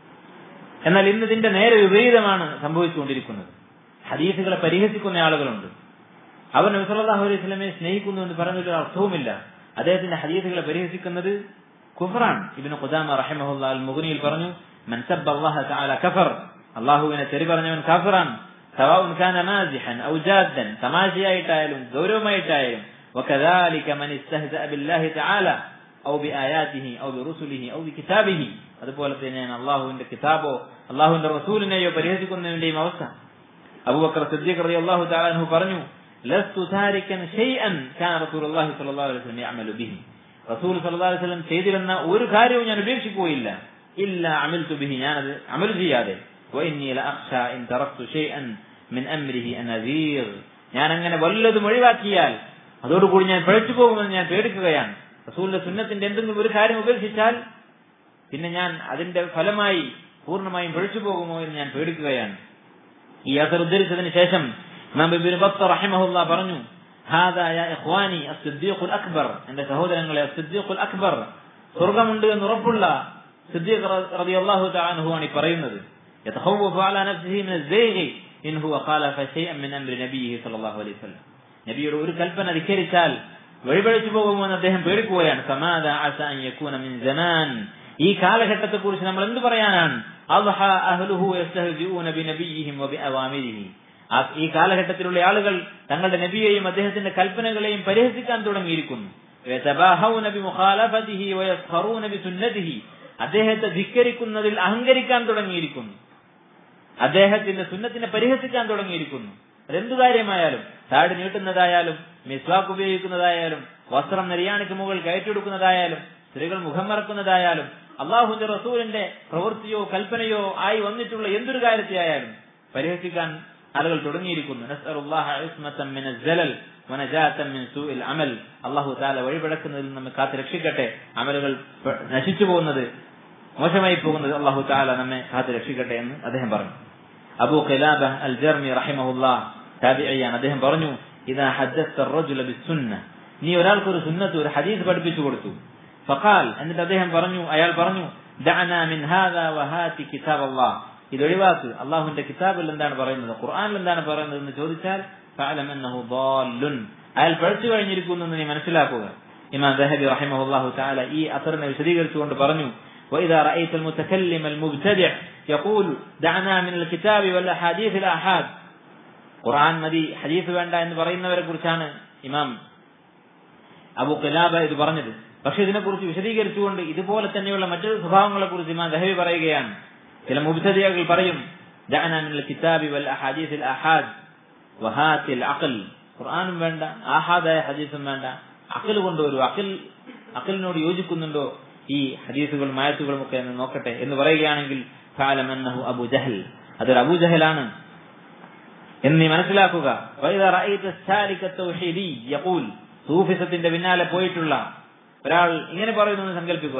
എന്നാൽ ഇന്ന് ഇതിന്റെ നേരെ വിപരീതമാണ് സംഭവിച്ചുകൊണ്ടിരിക്കുന്നത് ഹദീസുകളെ പരിഹസിക്കുന്ന ആളുകളുണ്ട് അവർ നബിസല്ലാഹു അലൈഹി സ്വലമെ സ്നേഹിക്കുന്നു എന്ന് പറഞ്ഞൊരു അർത്ഥവുമില്ല അദ്ദേഹത്തിന്റെ ഹദീസുകളെ പരിഹസിക്കുന്നത് കുഫറാണ് ഇബിന് ഖുദാമ റഹിമഹുല്ല അൽ മുഗ്നിയിൽ പറഞ്ഞു മൻ സബ്ബ അല്ലാഹ തആല കഫർ അള്ളാഹുവിനെ തെറി പറഞ്ഞവൻ കാഫിറാണ് സവാഉൻ കാന മാസിഹൻ ഔ ജാദ്ദൻ തമാശയായിട്ടായാലും ഗൗരവമായിട്ടായാലും وكذلك من استهزأ بالله تعالى أو بآياته أو برسله أو بكتابه അതുപോലെ തന്നെയാണ് അള്ളാഹുവിന്റെ കിതാബോ അള്ളാഹുവിന്റെ റസൂലിനെയോ പരിഹസിക്കുന്നതിന്റെയും അവസ്ഥ അബൂബക്കർ സിദ്ദീഖ് റളിയല്ലാഹു തആല അൻഹു പറഞ്ഞു ലസ്തു താരിക്കൻ ഷൈഅൻ കാന റസൂലുള്ളാഹി സ്വല്ലല്ലാഹു അലൈഹി വസല്ലം യഅമലു ബിഹി റസൂൽ സല്ലല്ലാഹു അലൈഹി വസല്ലം ചെയ്തിരുന്ന ഒരു കാര്യവും ഞാൻ ഉപേക്ഷിക്കുകയില്ല ഇല്ല അമിൽതു ബിഹി ഞാനത് അമൽ ചെയ്യാതെ വഇന്നി ലഅഖ്ഷ ഇൻ തറക്തു ഷൈഅൻ മിൻ അംരിഹി അൻ അസീർ ഞാൻ അങ്ങനെ വല്ലതും ഒഴിവാക്കിയാൽ അതോടുകൂടി ഞാൻ പിഴച്ചു പോകുമെന്ന് ഞാൻ പേടിക്കുകയാണ് റസൂലിന്റെ സുന്നത്തിന്റെ എന്തെങ്കിലും ഒരു കാര്യം ഉപേക്ഷിച്ചാൽ പിന്നെ ഞാൻ അതിന്റെ ഫലമായി പൂർണ്ണമായും പിഴച്ചു പോകുമോ എന്ന് ഞാൻ പേടിക്കുകയാണ് ഈ അസർ ഉദ്ധരിച്ചതിന് ശേഷം ഇമാം ഇബ്നു ബത്ത റഹിമഹുല്ല പറഞ്ഞു ഹാദാ യാ ഇഖ്വാനി അസ്സിദ്ദീഖുൽ അക്ബർ എന്റെ സഹോദരങ്ങളെ അസ്സിദ്ദീഖുൽ അക്ബർ സ്വർഗമുണ്ട് എന്ന് ഉറപ്പുള്ള സിദ്ദീഖ് റളിയല്ലാഹു തആല അൻഹു ആണ് ഈ പറയുന്നത് യതഖവ്വഫു അലാ നഫ്സിഹി മിന അസ്സൈഗി ഇൻ ഹുവ ഖാലഫ ശൈഅൻ മിൻ അംരി നബിയിഹി സ്വല്ലല്ലാഹു അലൈഹി വസല്ലം നബിയുടെ ഒരു കൽപ്പന ധിക്കരിച്ചാൽ വഴിപഴിച്ചു പോകുമെന്ന് അദ്ദേഹം പേടിക്കുകയാണ് സമാദ അസ അൻ യകൂന മിൻ സമാൻ ഈ കാലഘട്ടത്തെ കുറിച്ച് നമ്മൾ എന്ത് പറയാനാണ് അദ്ഹ അഹ്ലുഹു യസ്തഹ്ജിഊന ബിനബിയിഹിം വബിഅവാമിരിഹി ആ ഈ കാലഘട്ടത്തിലുള്ള ആളുകൾ തങ്ങളുടെ നബിയെയും അദ്ദേഹത്തിന്റെ കൽപ്പനകളെയും പരിഹസിക്കാൻ തുടങ്ങിയിരിക്കുന്നു യതബാഹൗന ബിമുഖാലഫതിഹി വയസ്ഖറൂന ബിസുന്നതിഹി അദ്ദേഹത്തെ ധിക്കരിക്കുന്നതിൽ അഹങ്കരിക്കാൻ തുടങ്ങിയിരിക്കുന്നു അദ്ദേഹത്തിന്റെ സുന്നത്തിനെ പരിഹസിക്കാൻ തുടങ്ങിയിരിക്കുന്നു അതെന്തു കാര്യമായാലും താടി നീട്ടുന്നതായാലും മിസ്വാക്ക് ഉപയോഗിക്കുന്നതായാലും വസ്ത്രം നെരിയാണിക്ക് മുകൾ കയറ്റിയെടുക്കുന്നതായാലും സ്ത്രീകൾ മുഖം മറക്കുന്നതായാലും അള്ളാഹുന്റെ റസൂലിന്റെ പ്രവൃത്തിയോ കൽപ്പനയോ ആയി വന്നിട്ടുള്ള എന്തൊരു കാര്യത്തെയായാലും പരിഹസിക്കാൻ ആളുകൾ തുടങ്ങിയിരിക്കുന്നു അമൽ അള്ളാഹു താല വഴിപടക്കുന്നതിൽ നമ്മെ കാത്ത് രക്ഷിക്കട്ടെ അമലുകൾ നശിച്ചു പോകുന്നത് മോശമായി പോകുന്നത് അള്ളാഹു താല നമ്മെ കാത്ത് രക്ഷിക്കട്ടെ എന്ന് അദ്ദേഹം പറഞ്ഞു അബൂ ഖിലാബ അൽ ജർമി റഹിമഹുല്ലാ താബിഅയ്യാണ് അദ്ദേഹം പറഞ്ഞു ഇതാ ഹദ്ദസ്ത الرجل بالسنة നീ ഒരാൾക്ക് ഒരു സുന്നത്ത് ഒരു ഹദീസ് പഠിപ്പിച്ചു കൊടുത്തു ഫഖാൽ എന്നിട്ട് അദ്ദേഹം പറഞ്ഞു അയാൾ പറഞ്ഞു ദഅനാ മിൻ ഹാദാ വഹാതി കിതാബ് അല്ലാഹ് ഇത് ഒഴിവാക്ക് അള്ളാഹുവിന്റെ കിതാബിൽ എന്താണ് പറയുന്നത് ഖുർആനിൽ എന്താണ് പറയുന്നത് എന്ന് ചോദിച്ചാൽ ഫഅലം അന്നഹു ضالٌ അയാൾ പഴിച്ചു കഴിഞ്ഞിരിക്കുന്നു എന്ന് നീ മനസ്സിലാക്കുക ഇമാം ദഹബി റഹിമഹുല്ലാഹു തആല ഈ അസറിനെ വിശദീകരിച്ചുകൊണ്ട് പറഞ്ഞു وإذا رأيت المتكلم المبتدع يقول دعنا من الكتاب والأحاديث الآحاد ഖുർആൻ മതി ഹദീസ് വേണ്ട എന്ന് പറയുന്നവരെ കുറിച്ചാണ് ഇമാം അബു ഖിലാബ ഇത് പറഞ്ഞത് പക്ഷെ ഇതിനെക്കുറിച്ച് വിശദീകരിച്ചുകൊണ്ട് ഇതുപോലെ തന്നെയുള്ള മറ്റൊരു സ്വഭാവങ്ങളെ കുറിച്ച് ഇമാം ദഹബി പറയുകയാണ് ചില മുബ്തദിയകൾ പറയും دعنا من الكتاب والأحاديث الآحاد وهات العقل ഖുർആനും വേണ്ട ആഹാദായ ഹദീസും വേണ്ട അഖിൽ കൊണ്ടുവരൂ അഖിൽ അഖിലിനോട് യോജിക്കുന്നുണ്ടോ ഈ ഹദീസുകളും ആയത്തുകളും ഒക്കെ എന്ന് നോക്കട്ടെ എന്ന് പറയുകയാണെങ്കിൽ ഫാലം അന്നഹു അബു ജഹൽ അതൊരു അബു ജഹലാണ് എന്ന് നീ മനസ്സിലാക്കുക സൂഫിസത്തിന്റെ പിന്നാലെ പോയിട്ടുള്ള ഒരാൾ ഇങ്ങനെ പറയുന്നു സങ്കല്പിക്കുക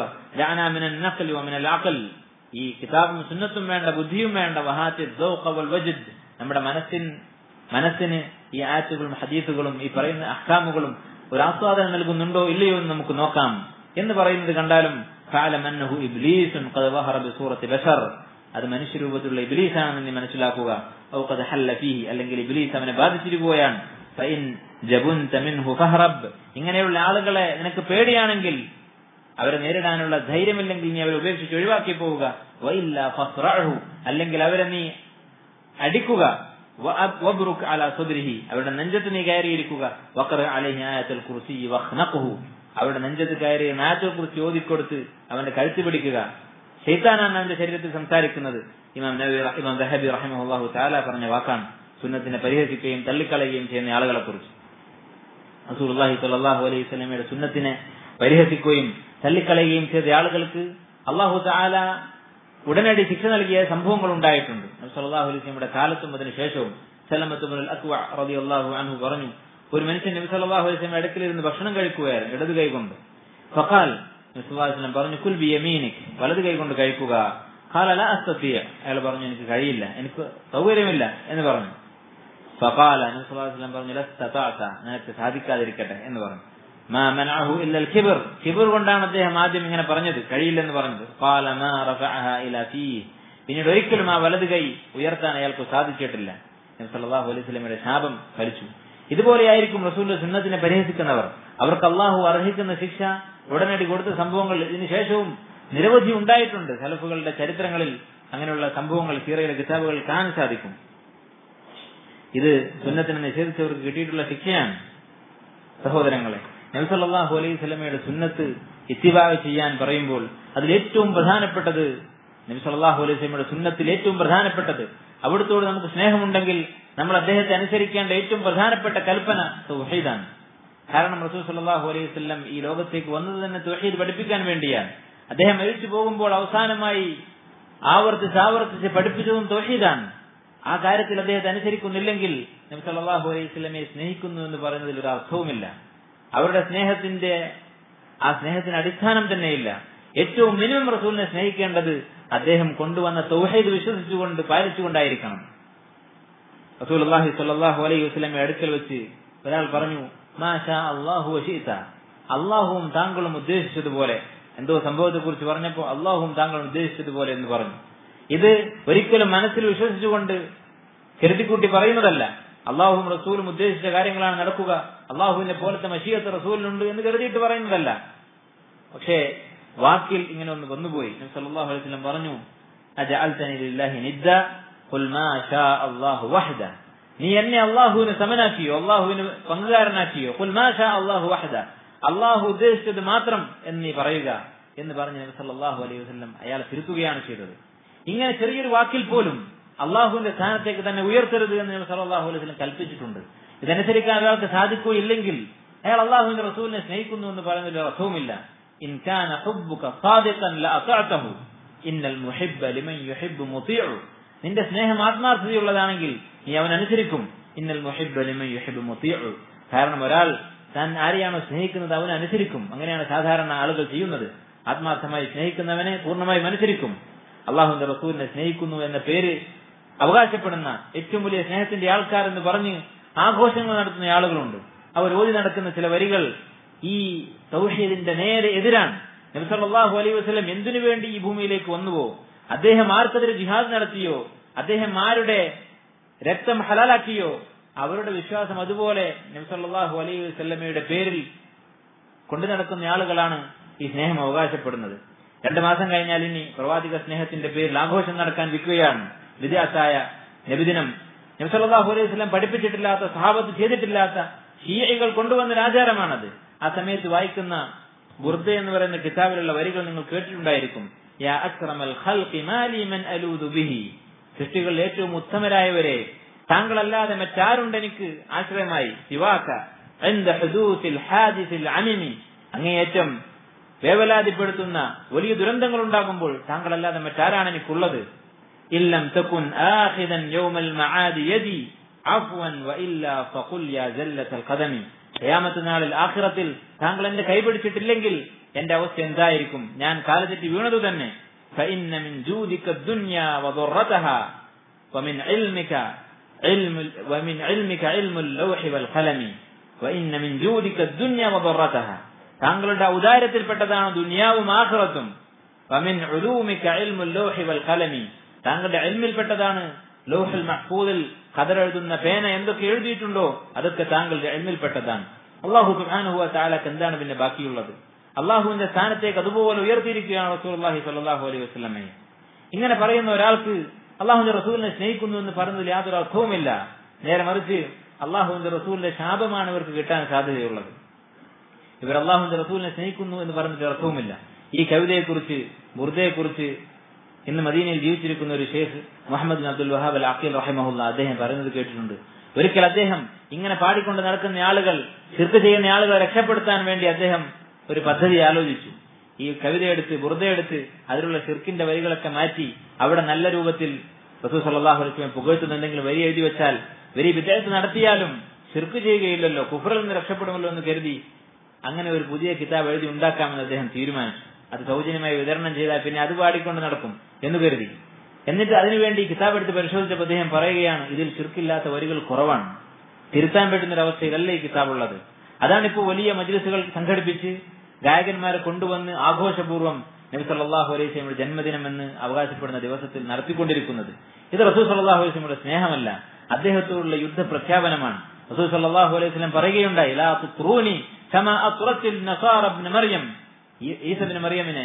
ഈ കിതാബും സുന്നത്തും വേണ്ട ബുദ്ധിയും വേണ്ട വജിദ് നമ്മുടെ മനസ്സിൻ മനസ്സിന് ഈ ആറ്റുകളും ഹദീസുകളും ഈ പറയുന്ന അഹ്കാമുകളും ഒരു ആസ്വാദനം നൽകുന്നുണ്ടോ ഇല്ലയോ എന്ന് നമുക്ക് നോക്കാം എന്ന് പറയുന്നത് കണ്ടാലും കാലമന്നഹു ഇബ്ലീസുൻ സൂറത്ത് ബഷർ അത് മനുഷ്യരൂപത്തിലുള്ള ഇബ്ലീസാണെന്ന് നീ മനസ്സിലാക്കുക ഔഖദ ഹല്ല ഫീഹി അല്ലെങ്കിൽ ഇബ്ലീസ് അവനെ ബാധിച്ചിരിക്കുകയാണ് ഫൈൻ ജബുൻത മിൻഹു ഫഹറബ് ഇങ്ങനെയുള്ള ആളുകളെ നിനക്ക് പേടിയാണെങ്കിൽ അവരെ നേരിടാനുള്ള ധൈര്യമില്ലെങ്കിൽ നീ അവരെ ഉപേക്ഷിച്ച് ഒഴിവാക്കി പോവുക വയില്ല ഫസ്റഹു അല്ലെങ്കിൽ അവരെ നീ അടിക്കുക വബ്റുക് അല സുദ്രിഹി അവരുടെ നെഞ്ചത്ത് നീ കയറിയിരിക്കുക വഖറ അലൈഹി ആയത്തുൽ കുർസി വഖ്നഖുഹു അവരുടെ നെഞ്ചത്ത് കയറി ആയത്തുൽ കുർസി ഓതിക്കൊടുത്ത് അവന്റെ കഴുത്ത് പിടിക്കുക ഷെയ്ത്താനാണ് അവന്റെ ശരീരത്തിൽ സംസാരിക്കുന്നത് ഇമാം നബി ഇമാം ദഹബി റഹിമഹുല്ലാഹു താല പറഞ്ഞ വാക്കാണ് സുന്നത്തിനെ പരിഹസിക്കുകയും തള്ളിക്കളയുകയും ചെയ്യുന്ന ആളുകളെ കുറിച്ച് റസൂലുള്ളാഹി സ്വല്ലല്ലാഹു അലൈഹി വസല്ലമയുടെ സുന്നത്തിനെ പരിഹസിക്കുകയും തള്ളിക്കളയുകയും ചെയ്ത ആളുകൾക്ക് അള്ളാഹു താല ഉടനടി ശിക്ഷ നൽകിയ സംഭവങ്ങൾ ഉണ്ടായിട്ടുണ്ട് സല്ലല്ലാഹു അലൈഹി വസല്ലമയുടെ കാലത്തും അതിനു ശേഷവും സലമത്തുൽ അക്വ റളിയല്ലാഹു അൻഹു പറഞ്ഞു ഒരു മനുഷ്യൻ നബി സല്ലല്ലാഹു അലൈഹി വസല്ലം അടുക്കലിരുന്ന് ഭക്ഷണം കഴിക്കുകയായിരുന്നു ഇടത് കൈ കൊണ്ട് ഫഖാൽ നബി പറഞ്ഞു കുൽ ബി യമീനിക് വലത് കൈ കൊണ്ട് കഴിക്കുക ഖാല ലാ അസ്തതിയ അയാൾ പറഞ്ഞു എനിക്ക് കഴിയില്ല എനിക്ക് സൗകര്യമില്ല എന്ന് പറഞ്ഞു ഫഖാല നബി സല്ലല്ലാഹു അലൈഹി വസല്ലം പറഞ്ഞു ലസ്തതഅത നിനക്ക് സാധിക്കാതിരിക്കട്ടെ എന്ന് പറഞ്ഞു മാ മനഅഹു ഇല്ല അൽ കിബർ കിബർ കൊണ്ടാണ് അദ്ദേഹം ആദ്യം ഇങ്ങനെ പറഞ്ഞത് കഴിയില്ലെന്ന് പറഞ്ഞത് ഖാല മാ റഫഅഹ ഇലാ ഫീഹി പിന്നീട് ഒരിക്കലും ആ വലത് കൈ ഉയർത്താൻ അയാൾക്ക് സാധിച്ചിട്ടില്ല നബി സല്ലല്ലാഹു അലൈഹി വസല്ലമയുടെ ശാപം ഫലിച്ചു ഇതുപോലെയായിരിക്കും റസൂലിന്റെ സുന്നത്തിനെ പരിഹസിക്കുന്നവർ അവർക്ക് അള്ളാഹു അർഹിക്കുന്ന ശിക്ഷ ഉടനടി കൊടുത്ത സംഭവങ്ങൾ ഇതിനു ശേഷവും നിരവധി ഉണ്ടായിട്ടുണ്ട് സലഫുകളുടെ ചരിത്രങ്ങളിൽ അങ്ങനെയുള്ള സംഭവങ്ങൾ സീറയിലെ കിതാബുകൾ കാണാൻ സാധിക്കും ഇത് സുന്നത്തിനെ നിഷേധിച്ചവർക്ക് കിട്ടിയിട്ടുള്ള ശിക്ഷയാണ് സഹോദരങ്ങളെ നബിസല്ലാഹു അലൈഹി സ്വലമയുടെ സുന്നത്ത് ഇത്തിബാവ് ചെയ്യാൻ പറയുമ്പോൾ അതിൽ ഏറ്റവും പ്രധാനപ്പെട്ടത് നബി സല്ലാഹു അലൈഹി സ്വലമയുടെ സുന്നത്തിൽ ഏറ്റവും പ്രധാനപ്പെട്ടത് അവിടുത്തോട് നമുക്ക് സ്നേഹമുണ്ടെങ്കിൽ നമ്മൾ അദ്ദേഹത്തെ അനുസരിക്കേണ്ട ഏറ്റവും പ്രധാനപ്പെട്ട കൽപ്പന തൗഹീദാണ് കാരണം റസൂൽ സല്ലാഹു അലൈഹി വസല്ലം ഈ ലോകത്തേക്ക് വന്നത് തന്നെ തൗഹീദ് പഠിപ്പിക്കാൻ വേണ്ടിയാണ് അദ്ദേഹം മരിച്ചു പോകുമ്പോൾ അവസാനമായി ആവർത്തിച്ച് ആവർത്തിച്ച് പഠിപ്പിച്ചതും തൗഹീദാണ് ആ കാര്യത്തിൽ അദ്ദേഹത്തെ അനുസരിക്കുന്നില്ലെങ്കിൽ നബി സല്ലല്ലാഹു അലൈഹി വസല്ലമയെ സ്നേഹിക്കുന്നു എന്ന് പറയുന്നതിൽ ഒരു അർത്ഥവുമില്ല അവരുടെ സ്നേഹത്തിന്റെ ആ സ്നേഹത്തിന് അടിസ്ഥാനം തന്നെയില്ല ഏറ്റവും മിനിമം റസൂലിനെ സ്നേഹിക്കേണ്ടത് അദ്ദേഹം കൊണ്ടുവന്ന തൗഹീദ് വിശ്വസിച്ചുകൊണ്ട് പാലിച്ചുകൊണ്ടായിരിക്കണം റസൂൽ അള്ളാഹി സല്ലാഹു അലൈഹി വസ്ലമെ അടുക്കൽ വെച്ച് ഒരാൾ പറഞ്ഞു മാഷാ അള്ളാഹു വശീത്ത അള്ളാഹുവും താങ്കളും ഉദ്ദേശിച്ചതുപോലെ എന്തോ സംഭവത്തെ കുറിച്ച് പറഞ്ഞപ്പോ അള്ളാഹുവും താങ്കളും ഉദ്ദേശിച്ചതുപോലെ എന്ന് പറഞ്ഞു ഇത് ഒരിക്കലും മനസ്സിൽ വിശ്വസിച്ചുകൊണ്ട് കരുതിക്കൂട്ടി പറയുന്നതല്ല അള്ളാഹുവും റസൂലും ഉദ്ദേശിച്ച കാര്യങ്ങളാണ് നടക്കുക അള്ളാഹുവിനെ പോലത്തെ മഷീയത്ത് റസൂലിനുണ്ട് എന്ന് കരുതിയിട്ട് പറയുന്നതല്ല പക്ഷേ വാക്കിൽ ഇങ്ങനെ ഒന്ന് വന്നുപോയി സല്ലല്ലാഹു അലൈഹി വസല്ലം പറഞ്ഞു അജഅൽതനി ലില്ലാഹി നിദ്ദ ഖുൽ മാ ഷാ അല്ലാഹു വഹദ നീ എന്നെ അള്ളാഹുവിന് സമനാക്കിയോ അള്ളാഹുവിന് പങ്കുകാരനാക്കിയോ ഖുൽ മാ ഷാ അല്ലാഹു വഹദ അള്ളാഹു ഉദ്ദേശിച്ചത് മാത്രം എന്ന് നീ പറയുക എന്ന് പറഞ്ഞ് നബി സല്ലല്ലാഹു അലൈഹി വസല്ലം അയാളെ തിരുത്തുകയാണ് ചെയ്തത് ഇങ്ങനെ ചെറിയൊരു വാക്കിൽ പോലും അള്ളാഹുവിന്റെ സ്ഥാനത്തേക്ക് തന്നെ ഉയർത്തരുത് എന്ന് നബി സല്ലല്ലാഹു അലൈഹി വസല്ലം കൽപ്പിച്ചിട്ടുണ്ട് ഇതനുസരിക്കാൻ ഒരാൾക്ക് സാധിക്കുകയില്ലെങ്കിൽ അയാൾ അള്ളാഹുവിന്റെ റസൂലിനെ സ്നേഹിക്കുന്നു എന്ന് പറയുന്നതിൽ അർത്ഥവുമില്ല ഇൻ കാന ഹുബ്ബുക സാദിഖൻ ലഅതഅതഹു ഇന്നൽ മുഹിബ്ബ ലിമൻ യുഹിബ്ബു മുതീഉ നിന്റെ സ്നേഹം ആത്മാർത്ഥതയുള്ളതാണെങ്കിൽ നീ അവൻ അനുസരിക്കും ഇന്നൽ മുഹിബ്ബ ലിമൻ യുഹിബ്ബു മുതീഉ കാരണം ഒരാൾ താൻ ആരെയാണോ സ്നേഹിക്കുന്നത് അവൻ അനുസരിക്കും അങ്ങനെയാണ് സാധാരണ ആളുകൾ ചെയ്യുന്നത് ആത്മാർത്ഥമായി സ്നേഹിക്കുന്നവനെ പൂർണ്ണമായും അനുസരിക്കും അള്ളാഹുവിന്റെ റസൂലിനെ സ്നേഹിക്കുന്നു എന്ന പേര് അവകാശപ്പെടുന്ന ഏറ്റവും വലിയ സ്നേഹത്തിന്റെ ആൾക്കാർ എന്ന് പറഞ്ഞ് ആഘോഷങ്ങൾ നടത്തുന്ന ആളുകളുണ്ട് അവർ ഓതി നടക്കുന്ന ചില വരികൾ ഈ തൗഹീദിന്റെ നേരെ എതിരാണ് നബിസല്ലാഹു അലൈഹി വസ്ലം എന്തിനു വേണ്ടി ഈ ഭൂമിയിലേക്ക് വന്നുവോ അദ്ദേഹം ആർക്കെതിരെ ജിഹാദ് നടത്തിയോ അദ്ദേഹം ആരുടെ രക്തം ഹലാലാക്കിയോ അവരുടെ വിശ്വാസം അതുപോലെ നബിസല്ലാഹു അലൈഹി വസ്ലമയുടെ പേരിൽ കൊണ്ടു നടക്കുന്ന ആളുകളാണ് ഈ സ്നേഹം അവകാശപ്പെടുന്നത് രണ്ടു മാസം കഴിഞ്ഞാൽ ഇനി പ്രവാചക സ്നേഹത്തിന്റെ പേരിൽ ആഘോഷം നടക്കാൻ വിൽക്കുകയാണ് വിദ്യാസായ നബിദിനം നബ്സല്ലാഹു അലൈഹി വസ്ലം പഠിപ്പിച്ചിട്ടില്ലാത്ത സഹാബത്ത് ചെയ്തിട്ടില്ലാത്ത ഷീയകൾ കൊണ്ടുവന്ന ആചാരമാണത് ആ സമയത്ത് വായിക്കുന്ന ബുർദ എന്ന് പറയുന്ന കിതാബിലുള്ള വരികൾ നിങ്ങൾ കേട്ടിട്ടുണ്ടായിരിക്കും യാ അക്രമൽ ഖൽഖി മാലി മൻ അലൂദു ബിഹി സൃഷ്ടികളിൽ ഏറ്റവും ഉത്തമരായവരെ താങ്കളല്ലാതെ മറ്റാരുണ്ട് എനിക്ക് ആശ്രയമായി സിവാക്ക عند حدوث الحادث العميم അങ്ങേയറ്റം വേവലാതിപ്പെടുത്തുന്ന വലിയ ദുരന്തങ്ങൾ ഉണ്ടാകുമ്പോൾ താങ്കളല്ലാതെ മറ്റാരാണ് എനിക്കുള്ളത് ഇല്ലം തക്കുൻ ആഖിദൻ യൗമൽ മആദി യദി അഫ്വൻ വഇല്ലാ ഫഖുൽ യാ ജല്ലത്തൽ ഖദമി ഖിയാമത്ത് നാളിൽ ആഖിറത്തിൽ താങ്കൾ എന്റെ കൈപിടിച്ചിട്ടില്ലെങ്കിൽ എന്റെ അവസ്ഥ എന്തായിരിക്കും ഞാൻ കാലതെറ്റി വീണതു തന്നെ فإن من جودك الدنيا وضرتها ومن علمك علم ومن علمك علم اللوح والقلم وإن من جودك الدنيا وضرتها താങ്കളുടെ ഔദാര്യത്തിൽപ്പെട്ടതാണ് ദുനിയാവും ആഖിറത്തും വമിൻ ഉലൂമിക ഇൽമുൽ ലൗഹി വൽ ഖലമി താങ്കളുടെ ഇൽമിൽപ്പെട്ടതാണ് ലൗഹുൽ മഹ്ഫൂദിൽ ഖദർ എഴുതുന്ന പേന എന്തൊക്കെ എഴുതിയിട്ടുണ്ടോ അതൊക്കെ താങ്കളുടെ ഇൽമിൽപ്പെട്ടതാണ് അള്ളാഹു സുബ്ഹാനഹു വതആലക്ക് എന്താണ് പിന്നെ ബാക്കിയുള്ളത് അള്ളാഹുവിന്റെ സ്ഥാനത്തേക്ക് അതുപോലെ ഉയർത്തിയിരിക്കുകയാണ് റസൂലുള്ളാഹി സ്വല്ലല്ലാഹു അലൈഹി വസല്ലമയെ ഇങ്ങനെ പറയുന്ന ഒരാൾക്ക് അള്ളാഹുവിന്റെ റസൂലിനെ സ്നേഹിക്കുന്നു എന്ന് പറയുന്നതിൽ യാതൊരു അർത്ഥവുമില്ല നേരെ മറിച്ച് അള്ളാഹുവിന്റെ റസൂലിന്റെ ശാപമാണ് ഇവർക്ക് കിട്ടാൻ സാധ്യതയുള്ളത് ഇവർ അള്ളാഹുവിന്റെ റസൂലിനെ സ്നേഹിക്കുന്നു എന്ന് പറഞ്ഞിട്ട് അർത്ഥവുമില്ല ഈ കവിതയെക്കുറിച്ച് ബുർദയെക്കുറിച്ച് ഇന്ന് മദീനയിൽ ജീവിച്ചിരിക്കുന്ന ഒരു ഷെയ്ഖ് മുഹമ്മദ് ബിൻ അബ്ദുൽ വഹാബ് അൽ അഖീൽ റഹിമഹുല്ല അദ്ദേഹം പറയുന്നത് കേട്ടിട്ടുണ്ട് ഒരിക്കൽ അദ്ദേഹം ഇങ്ങനെ പാടിക്കൊണ്ട് നടക്കുന്ന ആളുകൾ ചിർക്ക് ചെയ്യുന്ന ആളുകളെ രക്ഷപ്പെടുത്താൻ വേണ്ടി അദ്ദേഹം ഒരു പദ്ധതി ആലോചിച്ചു ഈ കവിതയെടുത്ത് ബുർദയെടുത്ത് അതിലുള്ള ഷിർക്കിന്റെ വരികളൊക്കെ മാറ്റി അവിടെ നല്ല രൂപത്തിൽ റസൂൽ സല്ലാഹു അലൈഹി പുകഴ്ത്തുന്ന എന്തെങ്കിലും വരി എഴുതി വെച്ചാൽ വരി വിദ്യാർത്ഥി നടത്തിയാലും ഷിർക്ക് ചെയ്യുകയില്ലല്ലോ കുഫറിൽ നിന്ന് രക്ഷപ്പെടുമല്ലോ എന്ന് കരുതി അങ്ങനെ ഒരു പുതിയ കിതാബ് എഴുതി ഉണ്ടാക്കാമെന്ന് അദ്ദേഹം തീരുമാനിച്ചു അത് സൗജന്യമായി വിതരണം ചെയ്താൽ പിന്നെ അത് പാടിക്കൊണ്ട് നടക്കും എന്ന് കരുതി എന്നിട്ട് അതിനുവേണ്ടി കിതാബ് എടുത്ത് പരിശോധിച്ചപ്പോൾ അദ്ദേഹം പറയുകയാണ് ഇതിൽ ചുരുക്കില്ലാത്ത വരികൾ കുറവാണ് തിരുത്താൻ പറ്റുന്ന ഒരു അവസ്ഥയിലല്ല ഈ കിതാബ് ഉള്ളത് അതാണ് ഇപ്പോൾ വലിയ മജ്ലിസുകൾ സംഘടിപ്പിച്ച് ഗായകന്മാരെ കൊണ്ടുവന്ന് ആഘോഷപൂർവ്വം നബി സല്ലാഹു അലൈഹി സ്വലമിയുടെ ജന്മദിനം എന്ന് അവകാശപ്പെടുന്ന ദിവസത്തിൽ നടത്തിക്കൊണ്ടിരിക്കുന്നത് ഇത് റസൂൽ സല്ലാഹു അലൈഹി സ്വലമിയുടെ സ്നേഹമല്ല അദ്ദേഹത്തോടുള്ള യുദ്ധ പ്രഖ്യാപനമാണ് റസൂൽ സല്ലാഹു അലൈഹി സ്വലം പറയുകയുണ്ടായി ലാ തുറൂനി കമാ അത്തുറത്തിൽ നസാറ ഇബ്നു മറിയം ഈസബിന് മറിയമിനെ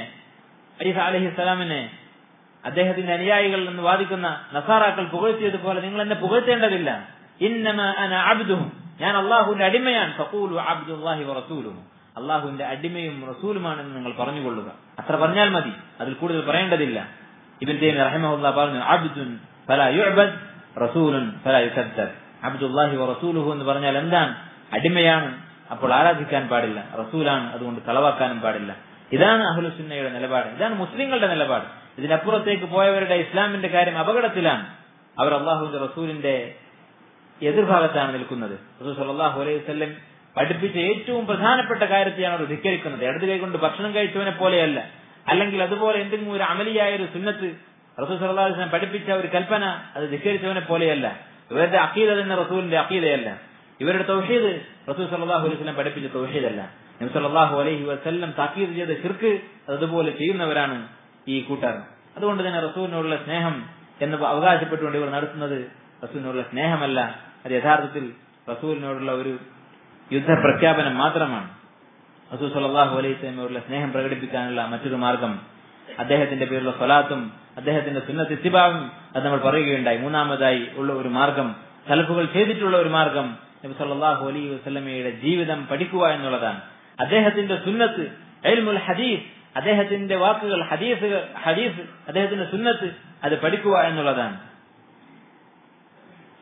ഈസ അലഹി സ്വലാമിനെ അദ്ദേഹത്തിന്റെ അനുയായികൾ എന്ന് വാദിക്കുന്ന നസാറാക്കൾ പുകഴ്ത്തിയതുപോലെ നിങ്ങൾ എന്നെ പുകഴ്ത്തേണ്ടതില്ല ഇന്നമ അന അബ്ദുഹും ഞാൻ അള്ളാഹുവിന്റെ അടിമയാണ് ഫഖൂലു അബ്ദുല്ലാഹി റസൂലുഹു അള്ളാഹുവിന്റെ അടിമയും റസൂലുമാണെന്ന് നിങ്ങൾ പറഞ്ഞുകൊള്ളുക അത്ര പറഞ്ഞാൽ മതി അതിൽ കൂടുതൽ പറയേണ്ടതില്ല ഇബിൻ തൈമി റഹിമഹുല്ല പറഞ്ഞു അബ്ദുൻ ഫലാ യുഅബദ് റസൂലുൻ ഫലാ യുസദ്ദദ് അബ്ദുല്ലാഹി റസൂലുഹു എന്ന് പറഞ്ഞാൽ എന്താണ് അടിമയാണ് അപ്പോൾ ആരാധിക്കാൻ പാടില്ല റസൂലാണ് അതുകൊണ്ട് കളവാക്കാനും പാടില്ല ഇതാണ് അഹ്ലുസുന്നയുടെ നിലപാട് ഇതാണ് മുസ്ലിങ്ങളുടെ നിലപാട് ഇതിനപ്പുറത്തേക്ക് പോയവരുടെ ഇസ്ലാമിന്റെ കാര്യം അപകടത്തിലാണ് അവർ അള്ളാഹുവിന്റെ റസൂലിന്റെ എതിർഭാഗത്താണ് നിൽക്കുന്നത് റസൂൽ സല്ലാഹു അലൈഹി വസ്ല്ലം പഠിപ്പിച്ച ഏറ്റവും പ്രധാനപ്പെട്ട കാര്യത്തെയാണ് അവർ ധിക്കരിക്കുന്നത് ഇടത് കൈകൊണ്ട് ഭക്ഷണം കഴിച്ചവനെ പോലെയല്ല അല്ലെങ്കിൽ അതുപോലെ എന്തെങ്കിലും ഒരു അമലിയായ ഒരു സുന്നത്ത് റസൂൽ സല്ലാഹു വസ്ലം പഠിപ്പിച്ച ഒരു കൽപ്പന അത് ധിക്കരിച്ചവനെ പോലെയല്ല ഇവരുടെ അക്കീത തന്നെ റസൂലിന്റെ അക്കീതയല്ല ഇവരുടെ തൗഹീദ് റസൂൽ സല്ലാഹു അലൈഹി വസ്ലം പഠിപ്പിച്ച തൗഹീദല്ല നബി സല്ലാഹു അലൈഹി വസ്ല്ലം താക്കീത് ചെയ്ത ഷിർക്ക് അതുപോലെ ചെയ്യുന്നവരാണ് ഈ കൂട്ടർ അതുകൊണ്ട് തന്നെ റസൂലിനോടുള്ള സ്നേഹം എന്ന് അവകാശപ്പെട്ടുകൊണ്ട് ഇവർ നടത്തുന്നത് റസൂലിനോടുള്ള സ്നേഹമല്ല അത് യഥാർത്ഥത്തിൽ റസൂലിനോടുള്ള ഒരു യുദ്ധപ്രഖ്യാപനം മാത്രമാണ് റസൂൽ സല്ലാഹു അലൈഹി സ്വലമയോടുള്ള സ്നേഹം പ്രകടിപ്പിക്കാനുള്ള മറ്റൊരു മാർഗം അദ്ദേഹത്തിന്റെ പേരിലുള്ള സ്വലാത്തും അദ്ദേഹത്തിന്റെ സുന്നത്ത് ഇത്തിബാവും അത് നമ്മൾ പറയുകയുണ്ടായി മൂന്നാമതായി ഉള്ള ഒരു മാർഗം സലഫുകൾ ചെയ്തിട്ടുള്ള ഒരു മാർഗം നബി സല്ലാഹു അലൈഹി വസ്ലമയുടെ ജീവിതം പഠിക്കുക എന്നുള്ളതാണ് അദ്ദേഹത്തിന്റെ സുന്നത്ത് എൽമുൽ ഹദീസ് അദ്ദേഹത്തിന്റെ വാക്കുകൾ ഹദീസ് ഹദീസ് അദ്ദേഹത്തിന്റെ സുന്നത്ത് അത് പഠിക്കുക എന്നുള്ളതാണ്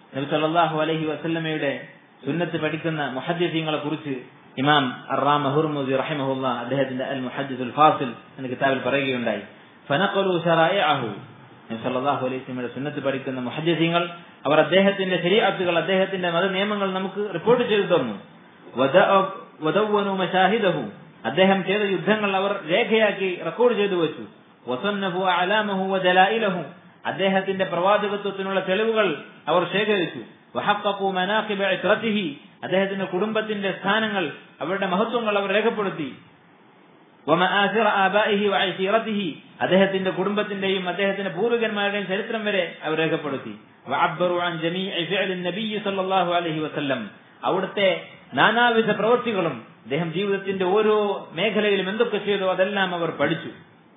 നബി സല്ലല്ലാഹു അലൈഹി വസല്ലമയുടെ സുന്നത്ത് പഠിക്കുന്ന മുഹദ്ദിസീങ്ങളെ കുറിച്ച് ഇമാം അറാം മഹുർമുദി റഹിമഹുല്ല അദ്ദേഹത്തിന്റെ അൽ മുഹദ്ദിസുൽ ഫാസിൽ എന്ന കിതാബിൽ പറയുകയുണ്ടായി ഫനഖലു ശറായിഅഹു നബി സല്ലല്ലാഹു അലൈഹി വസല്ലമയുടെ സുന്നത്ത് പഠിക്കുന്ന മുഹദ്ദിസീങ്ങൾ അവർ അദ്ദേഹത്തിന്റെ ശരീഅത്തുകൾ അദ്ദേഹത്തിന്റെ മത നിയമങ്ങൾ നമുക്ക് റിപ്പോർട്ട് ചെയ്തു തന്നു വദവ്വനു മശാഹിദഹു അദ്ദേഹം ചെയ്ത യുദ്ധങ്ങൾ അവർ രേഖയാക്കി റെക്കോർഡ് ചെയ്തു വെച്ചു വസന്നഫു അലാമഹു വദലായിലഹു അദ്ദേഹത്തിന്റെ പ്രവാചകത്വത്തിനുള്ള തെളിവുകൾ അവർ ശേഖരിച്ചു വഹഖഖു മനാഖിബ ഇത്രത്തിഹി അദ്ദേഹത്തിന്റെ കുടുംബത്തിന്റെ സ്ഥാനങ്ങൾ അവരുടെ മഹത്വങ്ങൾ അവർ രേഖപ്പെടുത്തി വമആസിറ ആബാഇഹി വഅശീറത്തിഹി അദ്ദേഹത്തിന്റെ കുടുംബത്തിന്റെയും അദ്ദേഹത്തിന്റെ പൂർവികന്മാരുടെയും ചരിത്രം വരെ അവർ രേഖപ്പെടുത്തി വഅബ്ബറു അൻ ജമീഇ ഫിഅലി നബിയ്യി സല്ലല്ലാഹു അലൈഹി വസല്ലം അവിടുത്തെ നാനാവിധ പ്രവൃത്തികളും അദ്ദേഹം ജീവിതത്തിന്റെ ഓരോ മേഖലയിലും എന്തൊക്കെ ചെയ്തോ അതെല്ലാം അവർ പഠിച്ചു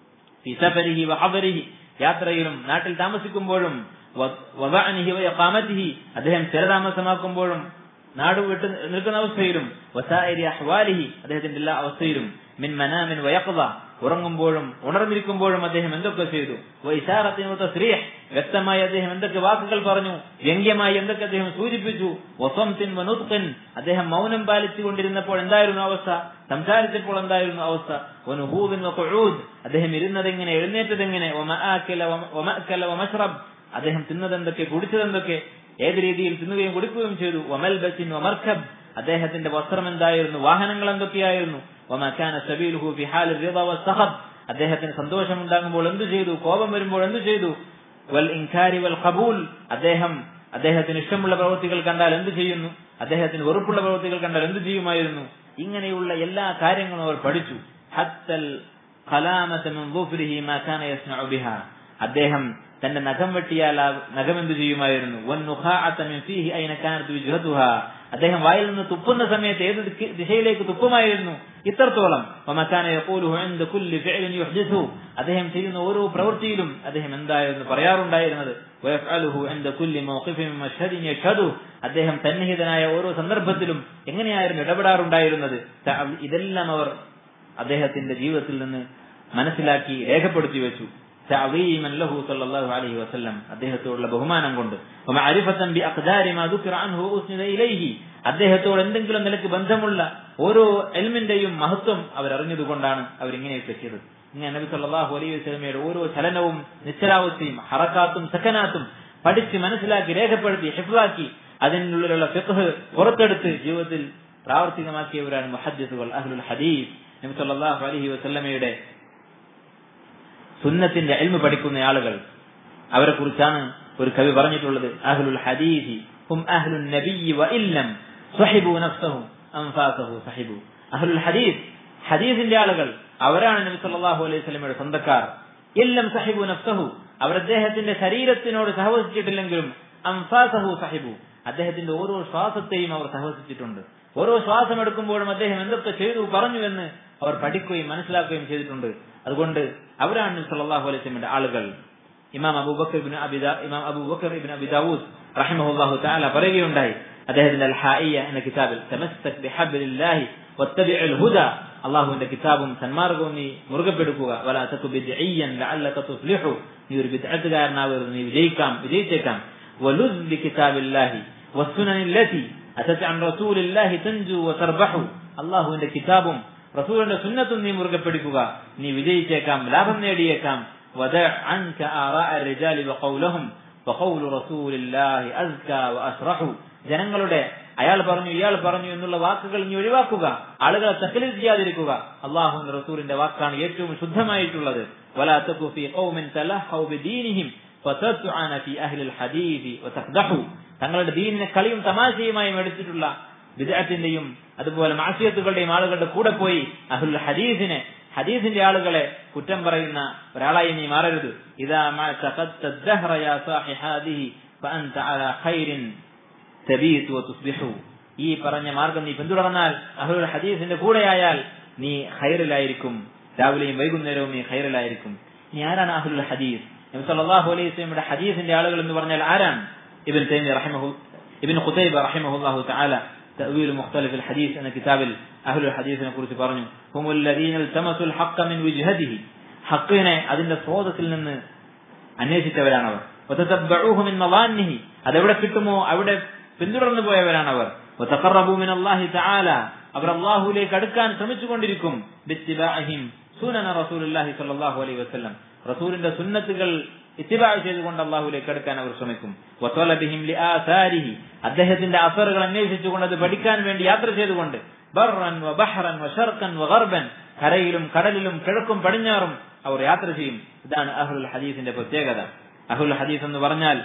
ഫിസഫരിഹി വഹബരിഹി യാത്രയിലും നാട്ടിൽ താമസിക്കുമ്പോഴും വബഅനിഹി വയഖാമത്തിഹി അദ്ദേഹം സ്ഥിരതാമസമാക്കുമ്പോഴും നാട് വിട്ട് നിൽക്കുന്ന അവസ്ഥയിലും വസായിരി അഹ്വാലിഹി അദ്ദേഹത്തിന്റെ എല്ലാ അവസ്ഥയിലും മിൻ മനാമിൻ വയഖദ ഉറങ്ങുമ്പോഴും ഉണർന്നിരിക്കുമ്പോഴും അദ്ദേഹം എന്തൊക്കെ ചെയ്തു വൈശാറത്തിന് തസ്രീഹ് വ്യക്തമായി അദ്ദേഹം എന്തൊക്കെ വാക്കുകൾ പറഞ്ഞു വ്യംഗ്യമായി എന്തൊക്കെ അദ്ദേഹം സൂചിപ്പിച്ചു വസംതിൻ വനുത്ഖിൻ അദ്ദേഹം മൗനം പാലിച്ചുകൊണ്ടിരുന്നപ്പോൾ എന്തായിരുന്നു അവസ്ഥ സംസാരിച്ചപ്പോൾ എന്തായിരുന്നു അവസ്ഥ വനുഹൂദിൻ വഖുഊദ് അദ്ദേഹം ഇരുന്നതെങ്ങനെ എഴുന്നേറ്റതെങ്ങനെ വമആക്കല വമഅക്കല വമശ്റബ് അദ്ദേഹം തിന്നതെന്തൊക്കെ കുടിച്ചതെന്തൊക്കെ ഏത് രീതിയിൽ തിന്നുകയും കുടിക്കുകയും ചെയ്തു വമൽബസിൻ വമർക്കബ് അദ്ദേഹത്തിന്റെ വസ്ത്രം എന്തായിരുന്നു വാഹനങ്ങൾ എന്തൊക്കെയായിരുന്നു വമക്കാന സബീലുഹു ഫി ഹാലിൽ റിദ വസ്സഖബ് അദ്ദേഹത്തിന് സന്തോഷം ഉണ്ടാകുമ്പോൾ എന്തു ചെയ്തു കോപം വരുമ്പോൾ എന്തു ചെയ്തു വൽ ഇൻകാരി വൽ ഖബൂൽ അദ്ദേഹം അദ്ദേഹത്തിന് ഇഷ്ടമുള്ള പ്രവൃത്തികൾ കണ്ടാൽ എന്തു ചെയ്യുന്നു അദ്ദേഹത്തിന് വെറുപ്പുള്ള പ്രവൃത്തികൾ കണ്ടാൽ എന്തു ചെയ്യുമായിരുന്നു ഇങ്ങനെയുള്ള എല്ലാ കാര്യങ്ങളും അവർ പഠിച്ചു ഹത്തൽ ഖലാമത മിൻ ളുഫ്രിഹി മാ കാന യസ്നഉ ബിഹാ അദ്ദേഹം തന്റെ നഖം വെട്ടിയാൽ ആ നഖം എന്തു ചെയ്യുമായിരുന്നു വൻ നുഖാഅത മിൻ ഫീഹി ഐന കാനത് വിജ്ഹതുഹാ അദ്ദേഹം വായിൽ നിന്ന് തുപ്പുന്ന സമയത്ത് ഏത് ദിശയിലേക്ക് തുപ്പുമായിരുന്നു ഇത്രത്തോളം വമക്കാന യഖൂലുഹു ഇൻദ കുല്ലി ഫിഅലിൻ യുഹ്ദിസു അദ്ദേഹം ചെയ്യുന്ന ഓരോ പ്രവൃത്തിയിലും അദ്ദേഹം എന്തായിരുന്നു പറയാറുണ്ടായിരുന്നത് വയഫ്അലുഹു ഇൻദ കുല്ലി മൗഖിഫിൻ മഷ്ഹദിൻ യഷ്ഹദു അദ്ദേഹം സന്നിഹിതനായ ഓരോ സന്ദർഭത്തിലും എങ്ങനെയായിരുന്നു ഇടപെടാറുണ്ടായിരുന്നത് ഇതെല്ലാം അവർ അദ്ദേഹത്തിന്റെ ജീവിതത്തിൽ നിന്ന് മനസ്സിലാക്കി രേഖപ്പെടുത്തി വെച്ചു تعظيما له صلى الله عليه وسلم അദ്ദേഹത്തോടുള്ള ബഹുമാനം കൊണ്ട് ومعرفة بأقدار ما ذكر عنه وأسند إليه അദ്ദേഹത്തോട് എന്തെങ്കിലും നിലക്ക് ബന്ധമുള്ള ഓരോ എൽമിന്റെയും മഹത്വം അവർ അറിഞ്ഞതുകൊണ്ടാണ് അവർ ഇങ്ങനെയൊക്കെ ചെയ്തത് ഇങ്ങനെ നബി സല്ലല്ലാഹു അലൈഹി വസല്ലമയുടെ ഓരോ ചലനവും നിശ്ചലാവസ്ഥയും ഹറക്കാത്തും സക്കനാത്തും പഠിച്ച് മനസ്സിലാക്കി രേഖപ്പെടുത്തി ഹിഫ്ലാക്കി അതിനുള്ളിലുള്ള ഫിഖ് പുറത്തെടുത്ത് ജീവിതത്തിൽ പ്രാവർത്തികമാക്കിയവരാണ് മുഹദ്ദിസുകൾ അഹ്ലുൽ ഹദീസ് നബി സല്ലല്ലാഹു അലൈഹി വസല്ലമയുടെ സുന്നത്തിന്റെ എൽമ പഠിക്കുന്ന ആളുകൾ അവരെ കുറിച്ചാണ് ഒരു കവി പറഞ്ഞിട്ടുള്ളത് അഹ്ലുൽ ഹദീസി ഹും അഹ്ലുൻ നബിയ്യി വ ഇല്ലം സഹിബു നഫ്സഹു അൻഫാസഹു സഹിബു അഹ്ലുൽ ഹദീസ് ഹദീസിന്റെ ആളുകൾ അവരാണ് നബി സല്ലല്ലാഹു അലൈഹി വസല്ലമയുടെ സ്വന്തക്കാർ ഇല്ലം സഹിബു നഫ്സഹു അവർ അദ്ദേഹത്തിന്റെ ശരീരത്തിനോട് സഹവസിച്ചിട്ടില്ലെങ്കിലും അംഫാസഹു സഹിബു അദ്ദേഹത്തിന്റെ ഓരോ ശ്വാസത്തെയും അവർ സഹവസിച്ചിട്ടുണ്ട് ഓരോ ശ്വാസം എടുക്കുമ്പോഴും അദ്ദേഹം എന്തൊക്കെ ചെയ്തു പറഞ്ഞു എന്ന് അവർ പഠിക്കുകയും മനസ്സിലാക്കുകയും ചെയ്തിട്ടുണ്ട് അതുകൊണ്ട് അവരാണ് സല്ലല്ലാഹു അലൈഹി വസല്ലമയുടെ ആളുകൾ ഇമാം അബൂബക്കർ ഇബ്നു അബിദ ഇമാം അബൂബക്കർ ഇബ്നു അബി ദാവൂദ് റഹിമഹുല്ലാഹു തആല പറയുകയുണ്ടായി അദ്ദേഹത്തിന്റെ അൽ ഹായിയ എന്ന കിതാബിൽ തമസ്സക് ബിഹബ്ലില്ലാഹി വത്തബിഉൽ ഹുദ അള്ളാഹുവിന്റെ കിതാബും സന്മാർഗവും നീ മുറുകെ പിടിക്കുക വലാ തകു ബിദ്ഇയ്യൻ ലഅല്ലക തുഫ്ലിഹു നീ ഒരു ബിദ്അത്തുകാരനാവരുത് നീ വിജയിക്കാം വിജയിച്ചേക്കാം വലുസ് ബികിതാബില്ലാഹി വസ്സുനനില്ലതി അതത് അൻ റസൂലില്ലാഹി തൻജു വതർബഹു അള്ളാഹുവിന്റെ കിതാബും റസൂലിന്റെ സുന്നത്തും നീ മുറുകെ പിടിക്കുക നീ വിജയിച്ചേക്കാം ലാഭം നേടിയേക്കാം ودع عنك آراء الرجال وقولهم وقول رسول الله أزكى وأشرح ജനങ്ങളുടെ അയാൾ പറഞ്ഞു ഇയാൾ പറഞ്ഞു എന്നുള്ള വാക്കുകൾ നീ ഒഴിവാക്കുക ആളുകളെ തക്കലിൽ ചെയ്യാതിരിക്കുക അള്ളാഹുവിന്റെ റസൂലിന്റെ വാക്കാണ് ഏറ്റവും ശുദ്ധമായിട്ടുള്ളത് ولا تك في قوم تلهوا بدينهم فتطعن في أهل الحديث وتقدحوا തങ്ങളുടെ ദീനിനെ കളിയും തമാശയുമായും എടുത്തിട്ടുള്ള വിദഗ്ധത്തിന്റെയും അതുപോലെ മാസിയത്തുകളുടെയും ആളുകളുടെ കൂടെ പോയി അഹുൽ ഹദീസിനെ ഹദീസിന്റെ ആളുകളെ കുറ്റം പറയുന്ന ഒരാളായി നീ മാറരുത് ഇതാ ഈ പറഞ്ഞ മാർഗം നീ പിന്തുടർന്നാൽ അഹുൽ ഹദീസിന്റെ കൂടെയായാൽ നീ ഹൈറിലായിരിക്കും രാവിലെയും വൈകുന്നേരവും നീ ഹൈറിലായിരിക്കും നീ ആരാണ് അഹുൽ ഹദീസ് നബി സല്ലല്ലാഹു അലൈഹി വസല്ലമയുടെ ഹദീസിന്റെ ആളുകൾ എന്ന് പറഞ്ഞാൽ ആരാണ് ഇബ്ൻ തൈമിയ റഹിമഹു ഇബ്ൻ ഖുതൈബ റഹിമഹുല്ലാഹു തആല تأويل مختلف الحديث أنا كتاب أهل الحديث نقول പറഞ്ഞു هم الذين التمسوا الحق من وجهته حقنا അതിന്റെ സ്രോതസ്സിൽ നിന്ന് അന്വേഷിച്ചവരാണ് അവർ വതതബ്ബഊഹു മിൻ മവാന്നിഹി അതെവിടെ കിട്ടുമോ അവിടെ പിന്തുടർന്നു പോയവരാണ് അവർ വതഖറബു മിൻ അല്ലാഹി തആല അവർ അള്ളാഹുവിലേക്ക് അടുക്കാൻ ശ്രമിച്ചുകൊണ്ടിരിക്കും ബിത്തിബാഇഹിം സുനന റസൂലുള്ളാഹി സ്വല്ലല്ലാഹു അലൈഹി വസല്ലം റസൂലിന്റെ സുന്നത്തുകൾ ഇത്തിബാ ചെയ്തുകൊണ്ട് അള്ളാഹുലേക്ക് അടുക്കാൻ അവർ ശ്രമിക്കും വത്വലബിഹിം ലിആസാരിഹി അദ്ദേഹത്തിന്റെ അസറുകൾ അന്വേഷിച്ചുകൊണ്ട് അത് പഠിക്കാൻ വേണ്ടി യാത്ര ചെയ്തുകൊണ്ട് ബർറൻ വ ബഹ്റൻ വ ശർഖൻ വ ഗർബൻ കരയിലും കടലിലും കിഴക്കും പടിഞ്ഞാറും അവർ യാത്ര ചെയ്യും ഇതാണ് അഹ്ലുൽ ഹദീസിന്റെ പ്രത്യേകത അഹ്ലുൽ ഹദീസ് എന്ന് പറഞ്ഞാൽ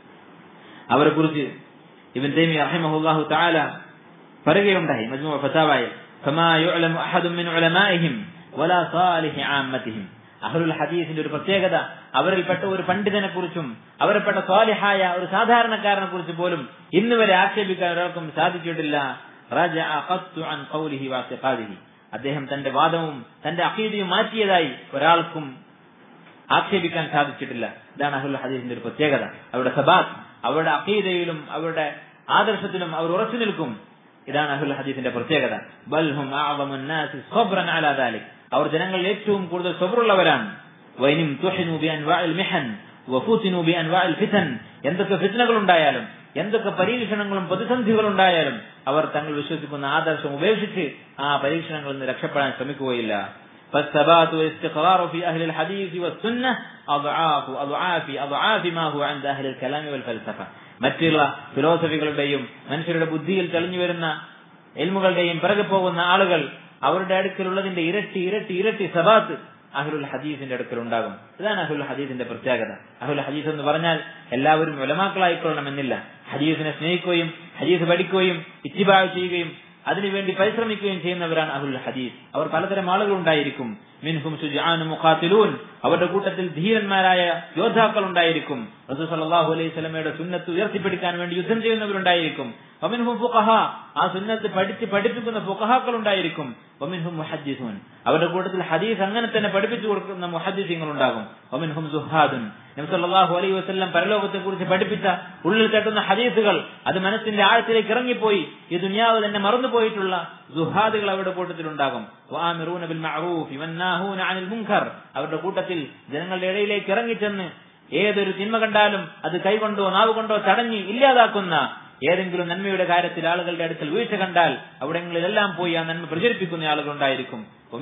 അവരെ കുറിച്ച് ഇബൻ തൈമി റഹിമഹുല്ലാഹു തആല പറയുകയുണ്ടായി മജ്മു ഫതാവായിൽ ഫമാ യുഅലമു അഹദും മിൻ ഉലമാഇഹിം വലാ സാലിഹി ആമ്മത്തിഹിം അഹ്ലുൽ ഹദീസിന്റെ ഒരു പ്രത്യേകത അവരിൽപ്പെട്ട ഒരു പണ്ഡിതനെ കുറിച്ചും അവരിൽപ്പെട്ട സ്വാലിഹായ ഒരു സാധാരണക്കാരനെ കുറിച്ച് പോലും ഇന്ന് വരെ ആക്ഷേപിക്കാൻ ഒരാൾക്കും സാധിച്ചിട്ടില്ല റജഅ ഖത്തു അൻ ഖൗലിഹി വഅത്തിഖാദിഹി അദ്ദേഹം തന്റെ വാദവും തന്റെ അഖീദയും മാറ്റിയതായി ഒരാൾക്കും ആക്ഷേപിക്കാൻ സാധിച്ചിട്ടില്ല ഇതാണ് അഹുൽ ഹദീസിന്റെ ഒരു പ്രത്യേകത അവരുടെ സബാത്ത് അവരുടെ അഖീദയിലും അവരുടെ ആദർശത്തിലും അവർ ഉറച്ചു നിൽക്കും ഇതാണ് അഹുൽ ഹദീസിന്റെ പ്രത്യേകത ബൽഹും അഅ്ളമുൻ നാസി സ്വബ്റൻ അലാ ദാലിക് അവർ ജനങ്ങളിൽ ഏറ്റവും കൂടുതൽ സ്വബറുള്ളവരാണ് വൈനും തുഹിനു ബി അൻവാഇൽ മിഹൻ വഫൂതിനു ബി അൻവാഇൽ ഫിതൻ എന്തൊക്കെ ഫിത്നകൾ ഉണ്ടായാലും എന്തൊക്കെ പരീക്ഷണങ്ങളും പ്രതിസന്ധികളും ഉണ്ടായാലും അവർ തങ്ങൾ വിശ്വസിക്കുന്ന ആദർശം ഉപേക്ഷിച്ച് ആ പരീക്ഷണങ്ങളിൽ നിന്ന് രക്ഷപ്പെടാൻ ശ്രമിക്കുകയില്ല فالثبات والاستقرار في أهل الحديث والسنة أضعاف أضعاف أضعاف ما هو عند أهل الكلام والفلسفة മറ്റുള്ള ഫിലോസഫികളുടെയും മനുഷ്യരുടെ ബുദ്ധിയിൽ തെളിഞ്ഞു വരുന്ന എൽമുകളുടെയും പിറകെ പോകുന്ന ആളുകൾ അവരുടെ അടുക്കലുള്ളതിന്റെ ഇരട്ടി ഇരട്ടി ഇരട്ടി സബാത്ത് അഹുൽ ഹദീസിന്റെ അടുക്കൽ ഉണ്ടാകും ഇതാണ് അഹുൽ ഹദീസിന്റെ പ്രത്യേകത അഹുൽ ഹദീസ് എന്ന് പറഞ്ഞാൽ എല്ലാവരും ഉലമാക്കളായിക്കൊള്ളണമെന്നില്ല ഹദീസിനെ സ്നേഹിക്കുകയും ഹദീസ് പഠിക്കുകയും ഇത്തിബാ ചെയ്യുകയും അതിനുവേണ്ടി പരിശ്രമിക്കുകയും ചെയ്യുന്നവരാണ് അഹുൽ ഹദീസ് അവർ പലതരം ആളുകൾ ഉണ്ടായിരിക്കും മിൻഹും സുജാനും മുഖാത്തിലൂൻ അവരുടെ കൂട്ടത്തിൽ ധീരന്മാരായ യോദ്ധാക്കൾ ഉണ്ടായിരിക്കും റസൂൽ സല്ലല്ലാഹു അലൈഹി സ്വലമയുടെ സുന്നത്ത് ഉയർത്തിപ്പിടിക്കാൻ വേണ്ടി യുദ്ധം ചെയ്യുന്നവരുണ്ടായിരിക്കും ഒമിൻഹും ഫുഖഹ ആ സുന്നത്ത് പഠിച്ച് പഠിപ്പിക്കുന്ന ഫുഖഹാക്കൾ ഉണ്ടായിരിക്കും ഒമിൻഹും മുഹദ്ദിസൂൻ അവരുടെ കൂട്ടത്തിൽ ഹദീസ് അങ്ങനെ തന്നെ പഠിപ്പിച്ചു കൊടുക്കുന്ന മുഹദ്ദിസീങ്ങൾ ഉണ്ടാകും ഒമിൻഹും സുഹാദുൻ നബി സല്ലല്ലാഹു അലൈഹി വസല്ലം പരലോകത്തെ കുറിച്ച് പഠിപ്പിച്ച ഉള്ളിൽ തട്ടുന്ന ഹദീസുകൾ അത് മനസ്സിന്റെ ആഴത്തിലേക്ക് ഇറങ്ങിപ്പോയി ഈ ദുനിയാവ് തന്നെ മറന്നുപോയിട്ടുള്ള സുഹാദുകൾ അവരുടെ കൂട്ടത്തിലുണ്ടാകും വആമിറൂന ബിൽ മഅറൂഫ് വന്നാഹൂന അനിൽ മുൻകർ അവരുടെ കൂട്ടത്തിൽ ജനങ്ങളുടെ ഇടയിലേക്ക് ഇറങ്ങിച്ചെന്ന് ഏതൊരു തിന്മ കണ്ടാലും അത് കൈകൊണ്ടോ നാവ് കൊണ്ടോ തടഞ്ഞ് ഇല്ലാതാക്കുന്ന ഏതെങ്കിലും നന്മയുടെ കാര്യത്തിൽ ആളുകളുടെ അടുക്കൽ വീഴ്ച കണ്ടാൽ അവിടങ്ങളിലെല്ലാം പോയി ആ നന്മ പ്രചരിപ്പിക്കുന്ന ആളുകൾ ഉണ്ടായിരിക്കും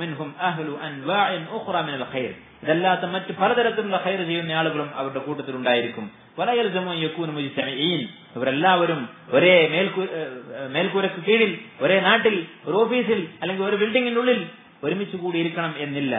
ഇതല്ലാത്ത മറ്റ് പലതരത്തിലുള്ള ഹൈർ ചെയ്യുന്ന ആളുകളും അവരുടെ കൂട്ടത്തിൽ ഉണ്ടായിരിക്കും ഇവരെല്ലാവരും ഒരേ മേൽക്കൂ മേൽക്കൂരക്ക് കീഴിൽ ഒരേ നാട്ടിൽ ഒരു ഓഫീസിൽ അല്ലെങ്കിൽ ഒരു ബിൽഡിങ്ങിനുള്ളിൽ ഒരുമിച്ച് കൂടിയിരിക്കണം എന്നില്ല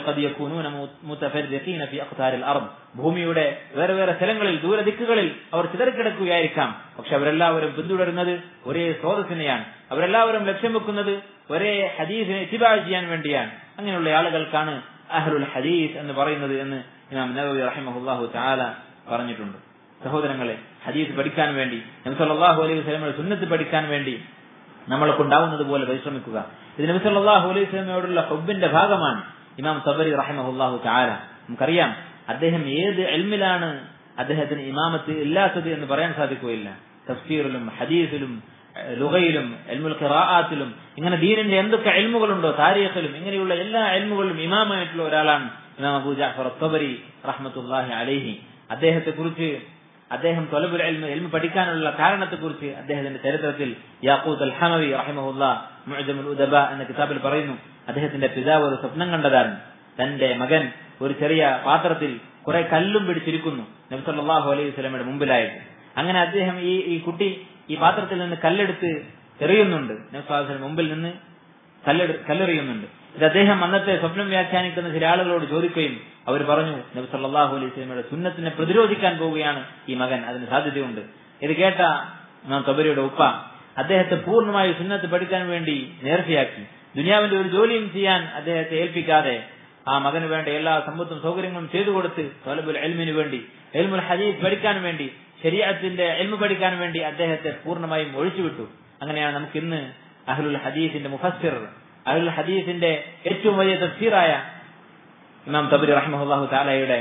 ഭൂമിയുടെ വേറെ വേറെ സ്ഥലങ്ങളിൽ ദൂരദിക്കുകളിൽ അവർ ചിതറിക്കിടക്കുകയായിരിക്കാം പക്ഷെ അവരെല്ലാവരും പിന്തുടരുന്നത് ഒരേ സ്രോതസ്സിനെയാണ് അവരെല്ലാവരും ലക്ഷ്യം വെക്കുന്നത് ഒരേ ഹദീസിനെ ഇത്തിബാ ചെയ്യാൻ വേണ്ടിയാണ് അങ്ങനെയുള്ള ആളുകൾക്കാണ് അഹ്ലുൽ ഹദീസ് എന്ന് പറയുന്നത് എന്ന് ഇമാം നബവി റഹിമഹുല്ലാഹു തആല പറഞ്ഞിട്ടുണ്ട് സഹോദരങ്ങളെ ഹദീസ് പഠിക്കാൻ വേണ്ടി നബി സല്ലല്ലാഹു അലൈഹി വസല്ലമയുടെ സുന്നത്ത് പഠിക്കാൻ വേണ്ടി നമ്മളെ കൊണ്ടാവുന്നത് പോലെ പരിശ്രമിക്കുക ഇത് നബി സല്ലല്ലാഹു അലൈഹി വസല്ലമയോടുള്ള ഹുബിന്റെ ഭാഗമാണ് ഇമാം സബരി റഹിമഹുല്ലാഹു തആല നമുക്കറിയാം അദ്ദേഹം ഏത് എൽമിലാണ് അദ്ദേഹത്തിന് ഇമാമത്ത് ഇല്ലാത്തത് എന്ന് പറയാൻ സാധിക്കുകയില്ല തഫ്സീറിലും ഹദീസിലും ലുഗയിലും എൽമുൽ ഖിറാഅത്തിലും ഇങ്ങനെ ദീനിന്റെ എന്തൊക്കെ എൽമുകളുണ്ടോ താരീഖിലും ഇങ്ങനെയുള്ള എല്ലാ എൽമുകളിലും ഇമാമായിട്ടുള്ള ഒരാളാണ് ഇമാം അബൂ ജാഫർ അത്തബരി റഹ്മത്തുല്ലാഹി അലൈഹി അദ്ദേഹത്തെ കുറിച്ച് അദ്ദേഹം തൊലബുൽ എൽമ എൽമ പഠിക്കാനുള്ള കാരണത്തെക്കുറിച്ച് അദ്ദേഹത്തിന്റെ ചരിത്രത്തിൽ യാക്കൂത്ത് അൽ ഹമവി റഹിമഹുല്ല മുഅജമുൽ ഉദബ എന്ന കിതാബിൽ പറയുന്നു അദ്ദേഹത്തിന്റെ പിതാവ് ഒരു സ്വപ്നം കണ്ടതാണ് തന്റെ മകൻ ഒരു ചെറിയ പാത്രത്തിൽ കുറെ കല്ലും പിടിച്ചിരിക്കുന്നു നബി സല്ലല്ലാഹു അലൈഹി വസല്ലമയുടെ മുമ്പിലായിട്ട് അങ്ങനെ അദ്ദേഹം ഈ ഈ കുട്ടി ഈ പാത്രത്തിൽ നിന്ന് കല്ലെടുത്ത് എറിയുന്നുണ്ട് നബി സല്ലല്ലാഹു അലൈഹി മുമ്പിൽ നിന്ന് കല്ലെടു കല്ലെറിയുന്നുണ്ട് ഇത് അദ്ദേഹം അന്നത്തെ സ്വപ്നം വ്യാഖ്യാനിക്കുന്ന ചില ആളുകളോട് ചോദിക്കുകയും അവർ പറഞ്ഞു നബി സല്ലല്ലാഹു അലൈഹി വസല്ലമയുടെ സുന്നത്തിനെ പ്രതിരോധിക്കാൻ പോവുകയാണ് ഈ മകൻ അതിന് സാധ്യതയുണ്ട് ഇത് കേട്ട നാം തൊബരിയുടെ ഉപ്പ അദ്ദേഹത്തെ പൂർണ്ണമായി സുന്നത്ത് പഠിക്കാൻ വേണ്ടി നേർച്ചയാക്കി ദുനിയാവിന്റെ ഒരു ജോലിയും ചെയ്യാൻ അദ്ദേഹത്തെ ഏൽപ്പിക്കാതെ ആ മകന് വേണ്ട എല്ലാ സമ്പത്തും സൗകര്യങ്ങളും ചെയ്തു കൊടുത്ത് തൊലബുൽ എൽമിന് വേണ്ടി എൽമുൽ ഹദീസ് പഠിക്കാൻ വേണ്ടി ശരീരത്തിന്റെ എൽമു പഠിക്കാൻ വേണ്ടി അദ്ദേഹത്തെ പൂർണ്ണമായും ഒഴിച്ചുവിട്ടു അങ്ങനെയാണ് നമുക്ക് ഇന്ന് അഹ്ലുൽ ഹദീസിന്റെ മുഫസ്സിർ അഹ്ലുൽ ഹദീസിന്റെ ഏറ്റവും വലിയ തഫ്സീറായ ഇമാം തബരി റഹ്മഹുല്ലാഹു താലയുടെ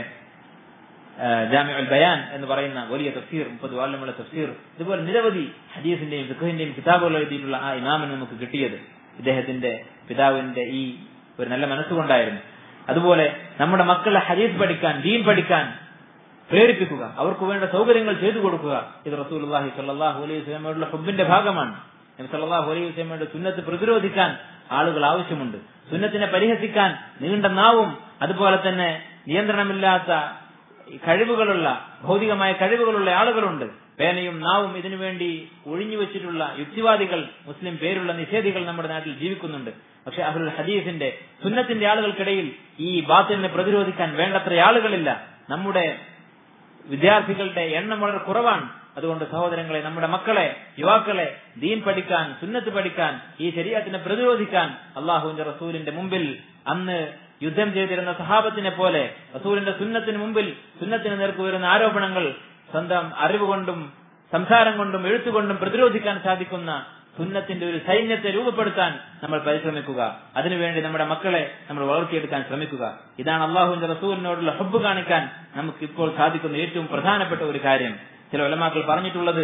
ജാമിഉൽ ബയാൻ എന്ന് പറയുന്ന വലിയ തഫ്സീർ മുപ്പത് വാല്യമുള്ള തഫ്സീർ ഇതുപോലെ നിരവധി ഹദീസിന്റെയും ഫിഖഹിന്റെയും കിതാബുകൾ എഴുതിയിട്ടുള്ള ആ ഇമാമിന് നമുക്ക് കിട്ടിയത് ഇദ്ദേഹത്തിന്റെ പിതാവിന്റെ ഈ ഒരു നല്ല മനസ്സുകൊണ്ടായിരുന്നു അതുപോലെ നമ്മുടെ മക്കളെ ഹദീസ് പഠിക്കാൻ ദീൻ പഠിക്കാൻ പ്രേരിപ്പിക്കുക അവർക്ക് വേണ്ട സൗകര്യങ്ങൾ ചെയ്തു കൊടുക്കുക ഇത് റസൂലുള്ളാഹി സ്വല്ലല്ലാഹു അലൈഹി വസല്ലമയുടെ ഹുബിന്റെ ഭാഗമാണ് നബി സല്ലല്ലാഹു അലൈഹി വസല്ലമയുടെ സുന്നത്ത് പ്രതിരോധിക്കാൻ ആളുകൾ ആവശ്യമുണ്ട് സുന്നത്തിനെ പരിഹസിക്കാൻ നീണ്ട നാവും അതുപോലെ തന്നെ നിയന്ത്രണമില്ലാത്ത കഴിവുകളുള്ള ഭൗതികമായ കഴിവുകളുള്ള ആളുകളുണ്ട് പേനയും നാവും ഇതിനു വേണ്ടി ഒഴിഞ്ഞു വെച്ചിട്ടുള്ള യുക്തിവാദികൾ മുസ്ലിം പേരുള്ള നിഷേധികൾ നമ്മുടെ നാട്ടിൽ ജീവിക്കുന്നുണ്ട് പക്ഷെ അഹുൽ ഹദീസിന്റെ സുന്നത്തിന്റെ ആളുകൾക്കിടയിൽ ഈ ബാത്തിലിനെ പ്രതിരോധിക്കാൻ വേണ്ടത്ര ആളുകളില്ല നമ്മുടെ വിദ്യാർത്ഥികളുടെ എണ്ണം വളരെ കുറവാണ് അതുകൊണ്ട് സഹോദരങ്ങളെ നമ്മുടെ മക്കളെ യുവാക്കളെ ദീൻ പഠിക്കാൻ സുന്നത്ത് പഠിക്കാൻ ഈ ശരീരത്തിനെ പ്രതിരോധിക്കാൻ അള്ളാഹുവിന്റെ റസൂലിന്റെ മുമ്പിൽ അന്ന് യുദ്ധം ചെയ്തിരുന്ന സഹാബത്തിനെ പോലെ റസൂലിന്റെ സുന്നത്തിന് മുമ്പിൽ സുന്നത്തിന് നേർക്ക് വരുന്ന ആരോപണങ്ങൾ സ്വന്തം അറിവ് കൊണ്ടും സംസാരം കൊണ്ടും എഴുത്തുകൊണ്ടും പ്രതിരോധിക്കാൻ സാധിക്കുന്ന സുന്നത്തിന്റെ ഒരു സൈന്യത്തെ രൂപപ്പെടുത്താൻ നമ്മൾ പരിശ്രമിക്കുക അതിനുവേണ്ടി നമ്മുടെ മക്കളെ നമ്മൾ വളർത്തിയെടുക്കാൻ ശ്രമിക്കുക ഇതാണ് അള്ളാഹുവിന്റെ റസൂലിനോടുള്ള ഹബ്ബ് കാണിക്കാൻ നമുക്ക് ഇപ്പോൾ സാധിക്കുന്ന ഏറ്റവും പ്രധാനപ്പെട്ട ഒരു കാര്യം ചില ഒലമാക്കൾ പറഞ്ഞിട്ടുള്ളത്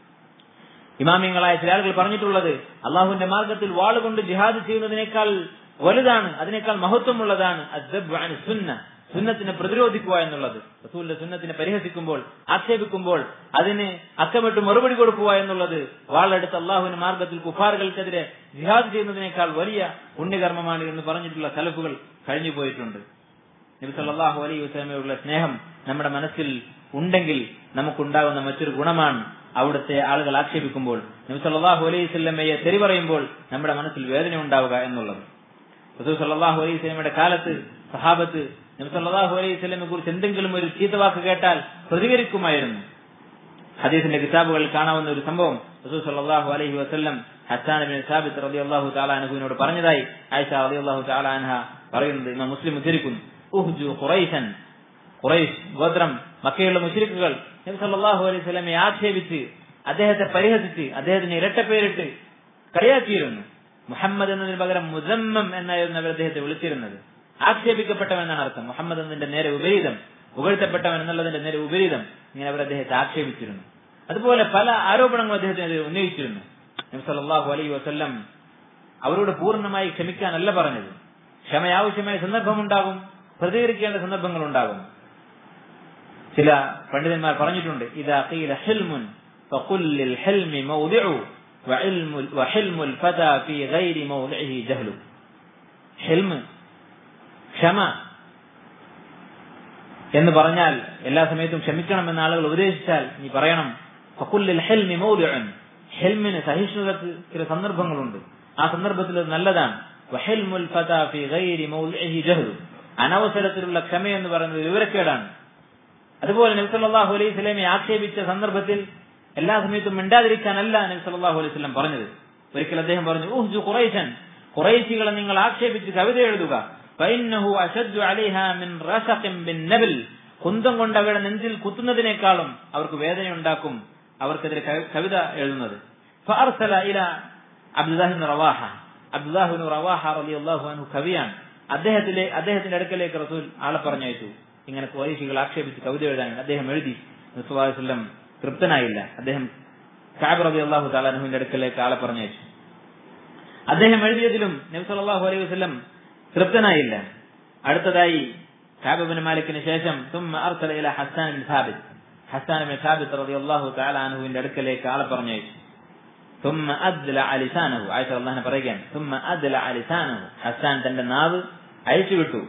ഇമാമിയങ്ങളായ ചില ആളുകൾ പറഞ്ഞിട്ടുള്ളത് അള്ളാഹുവിന്റെ മാർഗത്തിൽ വാളുകൊണ്ട് ജിഹാദ് ചെയ്യുന്നതിനേക്കാൾ വലുതാണ് അതിനേക്കാൾ മഹത്വമുള്ളതാണ് സുന്ന സുന്നത്തിനെ പ്രതിരോധിക്കുക എന്നുള്ളത് റസൂലിന്റെ സുന്നത്തിനെ പരിഹസിക്കുമ്പോൾ ആക്ഷേപിക്കുമ്പോൾ അതിന് അക്കമിട്ട് മറുപടി കൊടുക്കുക എന്നുള്ളത് വാളെടുത്ത് അള്ളാഹുവിന്റെ മാർഗത്തിൽ കുഫാറുകൾക്കെതിരെ ജിഹാദ് ചെയ്യുന്നതിനേക്കാൾ വലിയ പുണ്യകർമ്മമാണ് എന്ന് പറഞ്ഞിട്ടുള്ള സലഫുകൾ കഴിഞ്ഞു പോയിട്ടുണ്ട് നബി സല്ലല്ലാഹു അലൈഹി വസല്ലമയുള്ള സ്നേഹം നമ്മുടെ മനസ്സിൽ ഉണ്ടെങ്കിൽ നമുക്കുണ്ടാകുന്ന മറ്റൊരു ഗുണമാണ് അവിടുത്തെ ആളുകൾ ആക്ഷേപിക്കുമ്പോൾ നബി സല്ലല്ലാഹു അലൈഹി വസല്ലമയെ തെറി പറയുമ്പോൾ നമ്മുടെ മനസ്സിൽ വേദന ഉണ്ടാവുക എന്നുള്ളത് റസൂൽ സല്ലല്ലാഹു അലൈഹി വസല്ലമയുടെ കാലത്ത് സഹാബത്ത് നബി സല്ലല്ലാഹു അലൈഹി വസല്ലമയെ കുറിച്ച് എന്തെങ്കിലും ഒരു ചീത്തവാക്ക് കേട്ടാൽ പ്രതികരിക്കുമായിരുന്നു ഹദീസിന്റെ കിതാബുകളിൽ കാണാവുന്ന ഒരു സംഭവം റസൂൽ സല്ലല്ലാഹു അലൈഹി വസല്ലം ഹസ്സാൻ ബിൻ സാബിത്ത് റളിയല്ലാഹു തആല അൻഹുവിനോട് പറഞ്ഞതായി ആയിഷ റളിയല്ലാഹു തആല അൻഹ പറയുന്നത് ഇമാം മുസ്ലിം ഉദ്ധരിക്കുന്നു ഉഹ്ജു ഖുറൈശൻ ഖുറൈശ് ഗോത്രം മക്കയുള്ള മുശ്രിക്കുകൾ നബി സല്ലല്ലാഹു അലൈഹി വസല്ലമയെ ആക്ഷേപിച്ച് അദ്ദേഹത്തെ പരിഹസിച്ച് അദ്ദേഹത്തിന് ഇരട്ടപ്പേരിട്ട് കളിയാക്കിയിരുന്നു മുഹമ്മദ് എന്നതിന് പകരം മുസമ്മം എന്നായിരുന്നു അവർ അദ്ദേഹത്തെ വിളിച്ചിരുന്നത് ആക്ഷേപിക്കപ്പെട്ടവൻ എന്നാണ് അർത്ഥം മുഹമ്മദ് എന്നതിന്റെ നേരെ വിപരീതം പുകഴ്ത്തപ്പെട്ടവൻ എന്നുള്ളതിന്റെ നേരെ വിപരീതം ഇങ്ങനെ അവർ അദ്ദേഹത്തെ ആക്ഷേപിച്ചിരുന്നു അതുപോലെ പല ആരോപണങ്ങളും അദ്ദേഹത്തിനെതിരെ ഉന്നയിച്ചിരുന്നു നബി സല്ലല്ലാഹു അലൈഹി വസല്ലം അവരോട് പൂർണ്ണമായി ക്ഷമിക്കാനല്ല പറഞ്ഞത് ക്ഷമ ആവശ്യമായ സന്ദർഭമുണ്ടാകും പ്രതികരിക്കേണ്ട സന്ദർഭങ്ങൾ ഉണ്ടാകും ചില പണ്ഡിതന്മാർ പറഞ്ഞിട്ടുണ്ട് ഇതാ ഖീല ഹിൽമുൻ فقل للحلم موضع وعلم وحلم الفتى في غير موضعه جهل حلم ക്ഷമ എന്ന് പറഞ്ഞാൽ എല്ലാ സമയത്തും ക്ഷമിക്കണം എന്ന ആളുകൾ ഉപദേശിച്ചാൽ നീ പറയണം ഫക്കുല്ലിൽ ഹെൽമി മൗലിഅൻ ഹെൽമിന് സഹിഷ്ണുതക്ക് ചില സന്ദർഭങ്ങളുണ്ട് ആ സന്ദർഭത്തിൽ അത് നല്ലതാണ് വഹെൽമുൽ ഫതാ ഫി ഗൈരി മൗലിഅഹി ജഹ്ലു അനവസരത്തിലുള്ള ക്ഷമ എന്ന് പറയുന്നത് വിവരക്കേടാണ് അതുപോലെ നബി സല്ലല്ലാഹു അലൈഹി സ്വലമെ ആക്ഷേപിച്ച സന്ദർഭത്തിൽ എല്ലാ സമയത്തും മിണ്ടാതിരിക്കാനല്ല നബി സല്ലല്ലാഹു അലൈഹി വസല്ലം പറഞ്ഞത് ഒരിക്കൽ അദ്ദേഹം പറഞ്ഞു ഊഹ്ജു ഖുറൈശൻ ഖുറൈശികളെ നിങ്ങൾ ആക്ഷേപിച്ച് കവിത എഴുതുക ഫൈന്നഹു അശദ്ദു അലൈഹ മിൻ റസഖിൻ ബിൻ നബൽ കുന്തം കൊണ്ട് അവരുടെ നെഞ്ചിൽ കുത്തുന്നതിനേക്കാളും അവർക്ക് വേദനയുണ്ടാക്കും അവർക്കെതിരെ കവിത എഴുതുന്നത് ഫഅർസല ഇല അബ്ദുല്ലാഹിബ്നു റവാഹ അബ്ദുല്ലാഹിബ്നു റവാഹ റളിയല്ലാഹു അൻഹു കവിയാണ് അദ്ദേഹത്തിലെ അദ്ദേഹത്തിന്റെ അടുക്കലേക്ക് റസൂൽ ആളെ പറഞ്ഞയച്ചു ഇങ്ങനെ ഖുറൈശികൾ ആക്ഷേപിച്ച് കവിത എഴുതാൻ അദ്ദേഹം എഴുതി വസല്ലം തൃപ്തനായില്ല അദ്ദേഹം കാബ് റബി അള്ളാഹു താലാനുവിന്റെ അടുക്കലേക്ക് ആളെ പറഞ്ഞയച്ചു അദ്ദേഹം എഴുതിയതിലും നബി സല്ലല്ലാഹു അലൈഹി വസല്ലം തൃപ്തനായില്ല അടുത്തതായി കാബിബിൻ മാലിക്കിന് ശേഷം തുമ്മ അർസല ഇല ഹസ്സാൻ ബിൻ സാബിത്ത് ഹസ്സാൻ ബിൻ സാബിത്ത് റളിയല്ലാഹു തആല അൻഹുവിന്റെ അടുക്കലേക്ക് ആളെ പറഞ്ഞയച്ചു ثم أدلع لسانه ആയിഷ അള്ളാഹിനെ പറയുകയാണ് ثم أدلع لسانه ഹസ്സാൻ തന്റെ നാവ് അഴിച്ചു വിട്ടു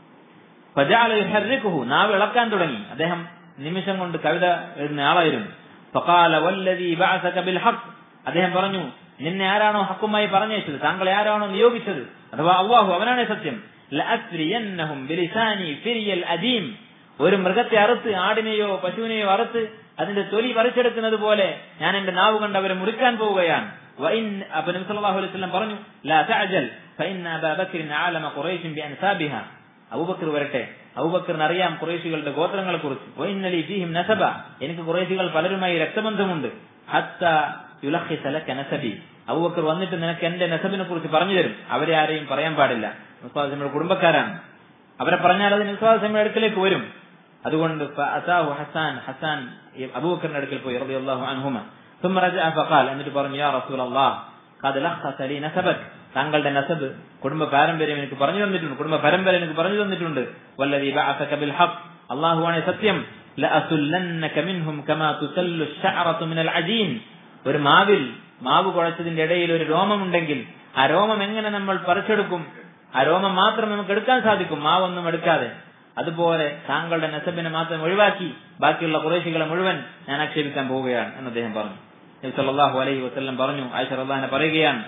فجعل يحركه നാവ് ഇളക്കാൻ തുടങ്ങി അദ്ദേഹം നിമിഷം കൊണ്ട് കവിത എഴുതുന്ന ആളായിരുന്നു فقال والذي بعثك بالحق അദ്ദേഹം പറഞ്ഞു നിന്നെ ആരാണോ ഹക്കുമായി പറഞ്ഞയച്ചത് താങ്കളെ ആരാണോ നിയോഗിച്ചത് അഥവാ അള്ളാഹു അവനാണ് സത്യം ലഅസ്രിയന്നഹും ബിലിസാനി ഫിരിയൽ അദീം ഒരു മൃഗത്തെ അറുത്ത് ആടിനെയോ പശുവിനെയോ അറുത്ത് അതിന്റെ തൊലി പറിച്ചെടുക്കുന്നത് പോലെ ഞാൻ എന്റെ നാവ് കൊണ്ട് അവരെ മുറിക്കാൻ പോവുകയാണ് അപ്പൊ നബി സല്ലല്ലാഹു അലൈഹി വസല്ലം പറഞ്ഞു ലാ തഅജൽ ഫഇന്ന അബാ ബക്രിൻ ആലമ ഖുറൈശിൻ ബിഅൻസാബിഹ അബൂബക്കർ വരട്ടെ അബൂബക്കറിന് അറിയാം ഖുറൈശികളുടെ ഗോത്രങ്ങളെ കുറിച്ച് വഇന്നലി ഫീഹിം നസബ എനിക്ക് ഖുറൈശികൾ പലരുമായി രക്തബന്ധമുണ്ട് ഹത്ത യുലഖിസ ലക നസബി അബൂബക്കർ വന്നിട്ട് നിനക്ക് എന്റെ നസബിനെ കുറിച്ച് പറഞ്ഞു തരും അവരെ ആരെയും പറയാൻ പാടില്ല മുസ്താസിന്റെ കുടുംബക്കാരാണ് അവരെ പറഞ്ഞാൽ അത് നിസ്വാസമ്മയുടെ അടുക്കലേക്ക് വരും അതുകൊണ്ട് അസാഹു ഹസാൻ ഹസാൻ അബൂബക്കറിന്റെ അടുക്കൽ പോയി റളിയല്ലാഹു അൻഹുമ ثم رجع فقال എന്നിട്ട് പറഞ്ഞു യാ റസൂൽ അല്ലാഹ് قد لخص لي نسبك താങ്കളുടെ നസബ് കുടുംബ പാരമ്പര്യം എനിക്ക് പറഞ്ഞു തന്നിട്ടുണ്ട് കുടുംബ പരമ്പര എനിക്ക് പറഞ്ഞു തന്നിട്ടുണ്ട് വല്ലദീ ബഅസക ബിൽ ഹഖ് അല്ലാഹുവാണ് സത്യം ലഅസുല്ലന്നക മിൻഹും കമാ തുസല്ലു അശ്ശഅറതു മിനൽ അജീൻ ഒരു മാവിൽ മാവ് കുഴച്ചതിന്റെ ഇടയിൽ ഒരു രോമമുണ്ടെങ്കിൽ ആ രോമം എങ്ങനെ നമ്മൾ പറിച്ചെടുക്കും ആ രോമം മാത്രം നമുക്ക് എടുക്കാൻ സാധിക്കും മാവൊന്നും എടുക്കാതെ അതുപോലെ താങ്കളുടെ നസബിനെ മാത്രം ഒഴിവാക്കി ബാക്കിയുള്ള കുറേശികളെ മുഴുവൻ ഞാൻ ആക്ഷേപിക്കാൻ പോവുകയാണ് എന്ന് അദ്ദേഹം പറഞ്ഞു നബി സല്ലല്ലാഹു അലൈഹി വസല്ലം പറഞ്ഞു ആയിഷ റളിയല്ലാഹു പറയുകയാണ്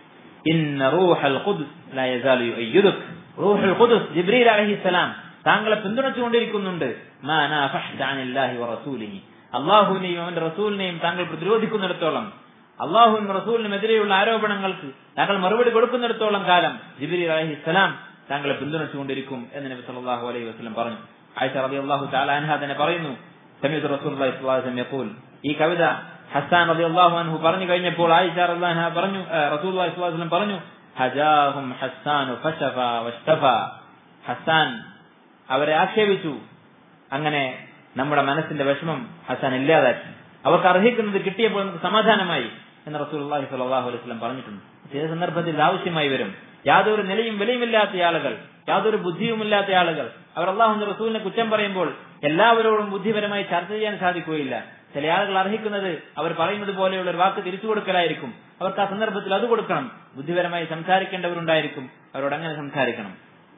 ഇന്ന റൂഹൽ ഖുദ്സ് ലാ യസാലു യുയ്യിദുക് റൂഹുൽ ഖുദ്സ് ജിബ്രീൽ അലൈഹിസ്സലാം താങ്കളെ പിന്തുണച്ചുകൊണ്ടിരിക്കുന്നുണ്ട് മാ നാഫഹ്ത അനില്ലാഹി വറസൂലിഹി അള്ളാഹുവിനെയും അവന്റെ റസൂലിനെയും താങ്കൾ പ്രതിരോധിക്കുന്നിടത്തോളം അള്ളാഹുവിനും റസൂലിനും എതിരെയുള്ള ആരോപണങ്ങൾക്ക് താങ്കൾ മറുപടി കൊടുക്കുന്നിടത്തോളം കാലം ജിബിരി അലഹിസ്സലാം താങ്കളെ പിന്തുണച്ചുകൊണ്ടിരിക്കും എന്ന് നബി സല്ലല്ലാഹു അലൈഹി വസല്ലം പറഞ്ഞു ആയിഷ റളിയല്ലാഹു തആല അൻഹ തന്നെ പറയുന്നു സമീത് റസൂലുള്ളാഹി സ്വല്ലല്ലാഹു അലൈഹി വസല്ലം യഖൂൽ ഈ കവിത ഹസ്സാൻ റളിയല്ലാഹു അൻഹു പറഞ്ഞു കഴിഞ്ഞപ്പോൾ ആയിഷ റളിയല്ലാഹു അൻഹ പറഞ്ഞു റസൂലുള്ളാഹി സ്വല്ലല്ലാഹു അലൈഹി വസല്ലം പറഞ്ഞു ഹജാഹും ഹസ്സാനു ഫശഫ വസ്തഫ ഹസ്സാൻ അവരെ ആക്ഷേപിച്ചു അങ്ങനെ നമ്മുടെ മനസ്സിന്റെ വിഷമം ഹസാൻ ഇല്ലാതാക്കി അവർക്ക് അർഹിക്കുന്നത് കിട്ടിയപ്പോൾ നമുക്ക് സമാധാനമായി എന്ന് റസൂലുള്ളാഹി സ്വല്ലല്ലാഹു അലൈഹി വസല്ലം പറഞ്ഞിട്ടുണ്ട് ചില സന്ദർഭത്തിൽ ഇത് ആവശ്യമായി വരും യാതൊരു നിലയും വിലയുമില്ലാത്ത ആളുകൾ യാതൊരു ബുദ്ധിയുമില്ലാത്ത ആളുകൾ അവർ അള്ളാഹുന്റെ റസൂലിനെ കുറ്റം പറയുമ്പോൾ എല്ലാവരോടും ബുദ്ധിപരമായി ചർച്ച ചെയ്യാൻ സാധിക്കുകയില്ല ചില ആളുകൾ അർഹിക്കുന്നത് അവർ പറയുന്നത് പോലെയുള്ള ഒരു വാക്ക് തിരിച്ചു കൊടുക്കലായിരിക്കും അവർക്ക് ആ സന്ദർഭത്തിൽ അത് കൊടുക്കണം ബുദ്ധിപരമായി സംസാരിക്കേണ്ടവരുണ്ടായിരിക്കും അവരോട് അങ്ങനെ സംസാരിക്കണം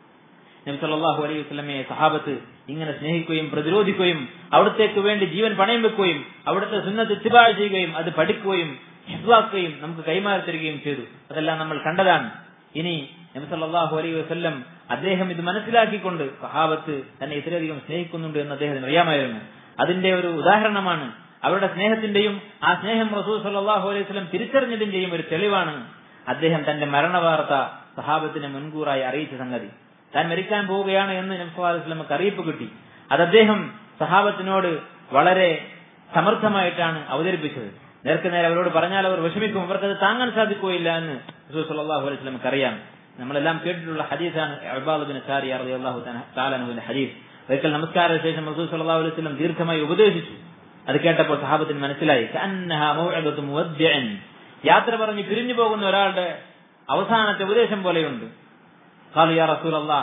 നബി സല്ലല്ലാഹു അലൈഹി വസല്ലമയെ സഹാബത്ത് ഇങ്ങനെ സ്നേഹിക്കുകയും പ്രതിരോധിക്കുകയും അവിടത്തേക്ക് വേണ്ടി ജീവൻ പണയം വെക്കുകയും അവിടുത്തെ സുന്നത്ത് ഇത്തിബാ ചെയ്യുകയും അത് പഠിക്കുകയും ഹിഫ്വാക്കുകയും നമുക്ക് കൈമാറി തരികയും ചെയ്തു അതെല്ലാം നമ്മൾ കണ്ടതാണ് ഇനി നബി സല്ലല്ലാഹു അലൈഹി വസല്ലം അദ്ദേഹം ഇത് മനസ്സിലാക്കിക്കൊണ്ട് സഹാബത്ത് തന്നെ ഇത്രയധികം സ്നേഹിക്കുന്നുണ്ട് എന്ന് അദ്ദേഹത്തിന് അറിയാമായിരുന്നു അതിന്റെ ഒരു ഉദാഹരണമാണ് അവരുടെ സ്നേഹത്തിന്റെയും ആ സ്നേഹം റസൂൽ സല്ലല്ലാഹു അലൈഹി വസല്ലം തിരിച്ചറിഞ്ഞതിന്റെയും ഒരു തെളിവാണ് അദ്ദേഹം തന്റെ മരണവാർത്ത സഹാബത്തിന് മുൻകൂറായി അറിയിച്ച സംഗതി താൻ മരിക്കാൻ പോവുകയാണ് എന്ന് നബ്സുല്ലാസ്ലമക്ക് അറിയിപ്പ് കിട്ടി അത് അദ്ദേഹം സഹാബത്തിനോട് വളരെ സമർത്ഥമായിട്ടാണ് അവതരിപ്പിച്ചത് നേർക്ക് നേരെ അവരോട് പറഞ്ഞാൽ അവർ വിഷമിക്കും അവർക്കത് താങ്ങാൻ സാധിക്കുകയില്ല എന്ന് റസൂൽ സല്ലല്ലാഹു അലൈഹി വസല്ലമക്ക് അറിയാം നമ്മളെല്ലാം കേട്ടിട്ടുള്ള ഹദീസാണ് അബ്ബാദ് സാരി റളിയല്ലാഹു താലാനുവിന്റെ ഹദീസ് ഒരിക്കൽ നമസ്കാര ശേഷം റസൂൽ സല്ലല്ലാഹു അലൈഹി വസല്ലം ദീർഘമായി ഉപദേശിച്ചു അത് കേട്ടപ്പോൾ സഹാബത്തിന് മനസ്സിലായി കഅന്നഹാ മൗഇദത്തു മുവദ്ദിഅൻ യാത്ര പറഞ്ഞ് പിരിഞ്ഞു പോകുന്ന ഒരാളുടെ അവസാനത്തെ ഉപദേശം പോലെയുണ്ട് ഖാലു യാ റസൂലല്ലാഹ്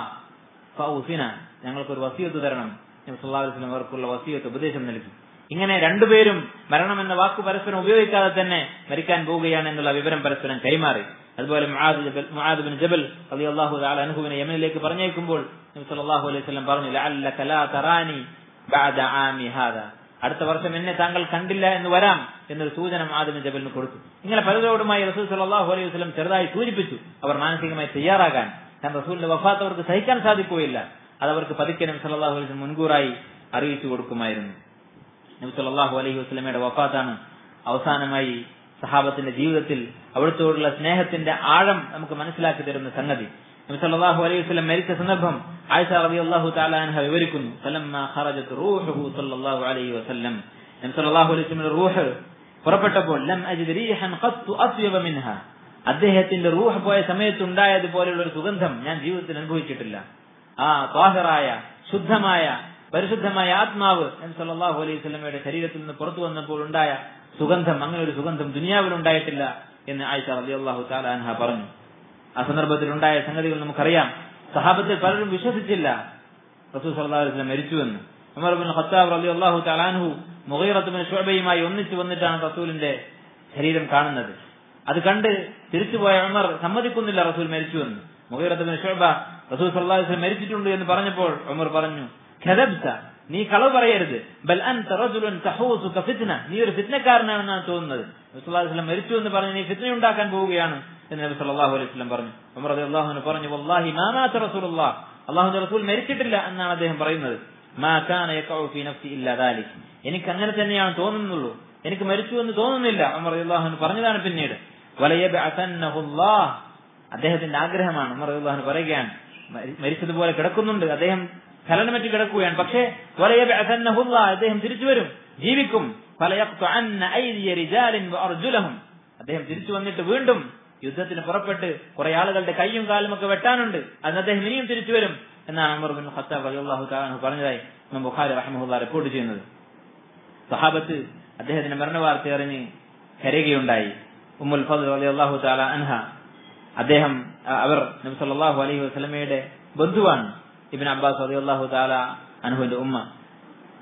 ഫൗസിന ഞങ്ങൾക്കൊരു വസിയത്ത് തരണം നബി സല്ലല്ലാഹു അലൈഹി വസല്ലം അവർക്കുള്ള വസിയത്ത് ഉപദേശം നൽകി ഇങ്ങനെ രണ്ടുപേരും മരണം എന്ന വാക്ക് പരസ്പരം ഉപയോഗിക്കാതെ തന്നെ മരിക്കാൻ പോവുകയാണ് എന്നുള്ള വിവരം പരസ്പരം കൈമാറി അതുപോലെ മുആദ് ജബൽ മുആദ് ബിൻ ജബൽ റളിയല്ലാഹു തആല അൻഹുവിനെ യമനിലേക്ക് പറഞ്ഞേക്കുമ്പോൾ നബി സല്ലല്ലാഹു അലൈഹി വസല്ലം പറഞ്ഞു ലഅല്ലക ലാ തറാനി ബഅദ ആമി ഹാദാ അടുത്ത വർഷം എന്നെ താങ്കൾ കണ്ടില്ല എന്ന് വരാം എന്നൊരു സൂചന മുആദ് ബിൻ ജബലിന് കൊടുത്തു ഇങ്ങനെ പലരോടുമായി റസൂൽ സല്ലല്ലാഹു അലൈഹി വസല്ലം ചെറുതായി സൂചിപ്പിച്ചു അവർ മാനസികമായി തയ്യാറാകാൻ കാരണം റസൂലിന്റെ വഫാത്ത് അവർക്ക് സഹിക്കാൻ സാധിക്കുകയില്ല അത് അവർക്ക് പതുക്കെ നബി സല്ലല്ലാഹു അലൈഹി വസല്ലം മുൻകൂറായി അറിയിച്ചു കൊടുക്കുമായിരുന്നു നബി സല്ലല്ലാഹു അലൈഹി വസല്ലമയുടെ വഫാത്താണ് അവസാനമായി സഹാബത്തിന്റെ ജീവിതത്തിൽ അവിടുത്തോടുള്ള സ്നേഹത്തിന്റെ ആഴം നമുക്ക് മനസ്സിലാക്കി തരുന്ന സംഗതി നബി സല്ലല്ലാഹു അലൈഹി വസല്ലം മരിച്ച സന്ദർഭം ആയിഷ റളിയല്ലാഹു തആല അൻഹ വിവരിക്കുന്നു സല്ലമ്മ ഖറജത് റൂഹുഹു സല്ലല്ലാഹു അലൈഹി വസല്ലം നബി സല്ലല്ലാഹു അലൈഹി വസല്ലം റൂഹ് പുറപ്പെട്ടപ്പോൾ ലം അജിദ് റീഹൻ ഖത്തു അസ്യബ മിൻഹ അദ്ദേഹത്തിന്റെ റൂഹ് പോയ സമയത്തുണ്ടായതുപോലെയുള്ള ഒരു സുഗന്ധം ഞാൻ ജീവിതത്തിൽ അനുഭവിച്ചിട്ടില്ല ആ ത്വാഹിറായ ശുദ്ധമായ പരിശുദ്ധമായ ആത്മാവ് നബി സല്ലല്ലാഹു അലൈഹി വസല്ലമയുടെ ശരീരത്തിൽ നിന്ന് പുറത്തു വന്നപ്പോൾ ഉണ്ടായ സുഗന്ധം അങ്ങനെ ഒരു സുഗന്ധം ദുനിയാവിൽ ഉണ്ടായിട്ടില്ല എന്ന് ആയിഷ റളിയല്ലാഹു തആല അൻഹ പറഞ്ഞു ആ സന്ദർഭത്തിൽ ഉണ്ടായ സംഗതികൾ നമുക്കറിയാം സഹാബത്തിൽ പലരും വിശ്വസിച്ചില്ല റസൂൽ സല്ലല്ലാഹു അലൈഹി വസല്ലം മരിച്ചുവെന്ന് ഉമർ ബിൻ ഖത്താബ് റളിയല്ലാഹു തആല അൻഹു മുഗീറത്ത് ബിൻ ശുഅബയുമായി ഒന്നിച്ചു വന്നിട്ടാണ് റസൂലിന്റെ ശരീരം കാണുന്നത് അത് കണ്ട് തിരിച്ചുപോയ ഉമർ സമ്മതിക്കുന്നില്ല റസൂൽ മരിച്ചുവെന്ന് മുഗീറത്ത് ബിൻ ശുഅബ റസൂൽ സല്ലല്ലാഹു അലൈഹി വസല്ലം മരിച്ചിട്ടുണ്ട് എന്ന് പറഞ്ഞപ്പോൾ ഉമർ പറഞ്ഞു ഖദബ്ത നീ കളവ് പറയരുത് ബൽ അൻത റജുലുൻ തഹൂസുക ഫിത്ന നീ ഒരു ഫിത്നക്കാരനാണെന്നാണ് തോന്നുന്നത് നബി സല്ലല്ലാഹു അലൈഹി വസല്ലം മരിച്ചു എന്ന് പറഞ്ഞ് നീ ഫിത്ന ഉണ്ടാക്കാൻ പോവുകയാണ് എന്ന് നബി സല്ലല്ലാഹു അലൈഹി വസല്ലം പറഞ്ഞു ഉമർ റളിയല്ലാഹു അൻഹു പറഞ്ഞു വല്ലാഹി മാ മാത റസൂലുള്ളാഹ് അല്ലാഹുവിന്റെ റസൂൽ മരിച്ചിട്ടില്ല എന്നാണ് അദ്ദേഹം പറയുന്നത് മാ കാന യഖഉ ഫീ നഫ്സി ഇല്ലാ ദാലിക് എനിക്ക് അങ്ങനെ തന്നെയാണ് തോന്നുന്നുള്ളൂ എനിക്ക് മരിച്ചു എന്ന് തോന്നുന്നില്ല ഉമർ റളിയല്ലാഹു അൻഹു പറഞ്ഞതാണ് പിന്നീട് വലയബഅതന്നഹു അല്ലാഹ് അദ്ദേഹത്തിന്റെ ആഗ്രഹമാണ് ഉമർ റളിയല്ലാഹു അൻഹു പറയുകയാണ് മരിച്ചതുപോലെ കിടക്കുന്നുണ്ട് അദ്ദേഹം ചലനമറ്റ് കിടക്കുകയാണ് പക്ഷേ അദ്ദേഹം തിരിച്ചു വരും ജീവിക്കും അദ്ദേഹം തിരിച്ചു വന്നിട്ട് വീണ്ടും യുദ്ധത്തിന് പുറപ്പെട്ട് കുറെ ആളുകളുടെ കൈയും കാലും ഒക്കെ വെട്ടാനുണ്ട് അന്ന് അദ്ദേഹം ഇനിയും തിരിച്ചു വരും എന്നാണ് അമർ ബിൻ ഖത്താബ് അലിഹു താലാഹു പറഞ്ഞതായി ബുഖാരി റഹ്മുല്ല റിപ്പോർട്ട് ചെയ്യുന്നത് സഹാബത്ത് അദ്ദേഹത്തിന്റെ മരണവാർത്ത അറിഞ്ഞ് കരയുകയുണ്ടായി ഉമ്മുൽ ഫضൽ അലി അള്ളാഹു താല അൻഹ അദ്ദേഹം അവർ നബി സല്ലല്ലാഹു അലൈഹി വസല്ലമയുടെ ബന്ധുവാണ് ഇബിൻ അബ്ബാസ് അലി അള്ളാഹു താല അനുഹുവിന്റെ ഉമ്മ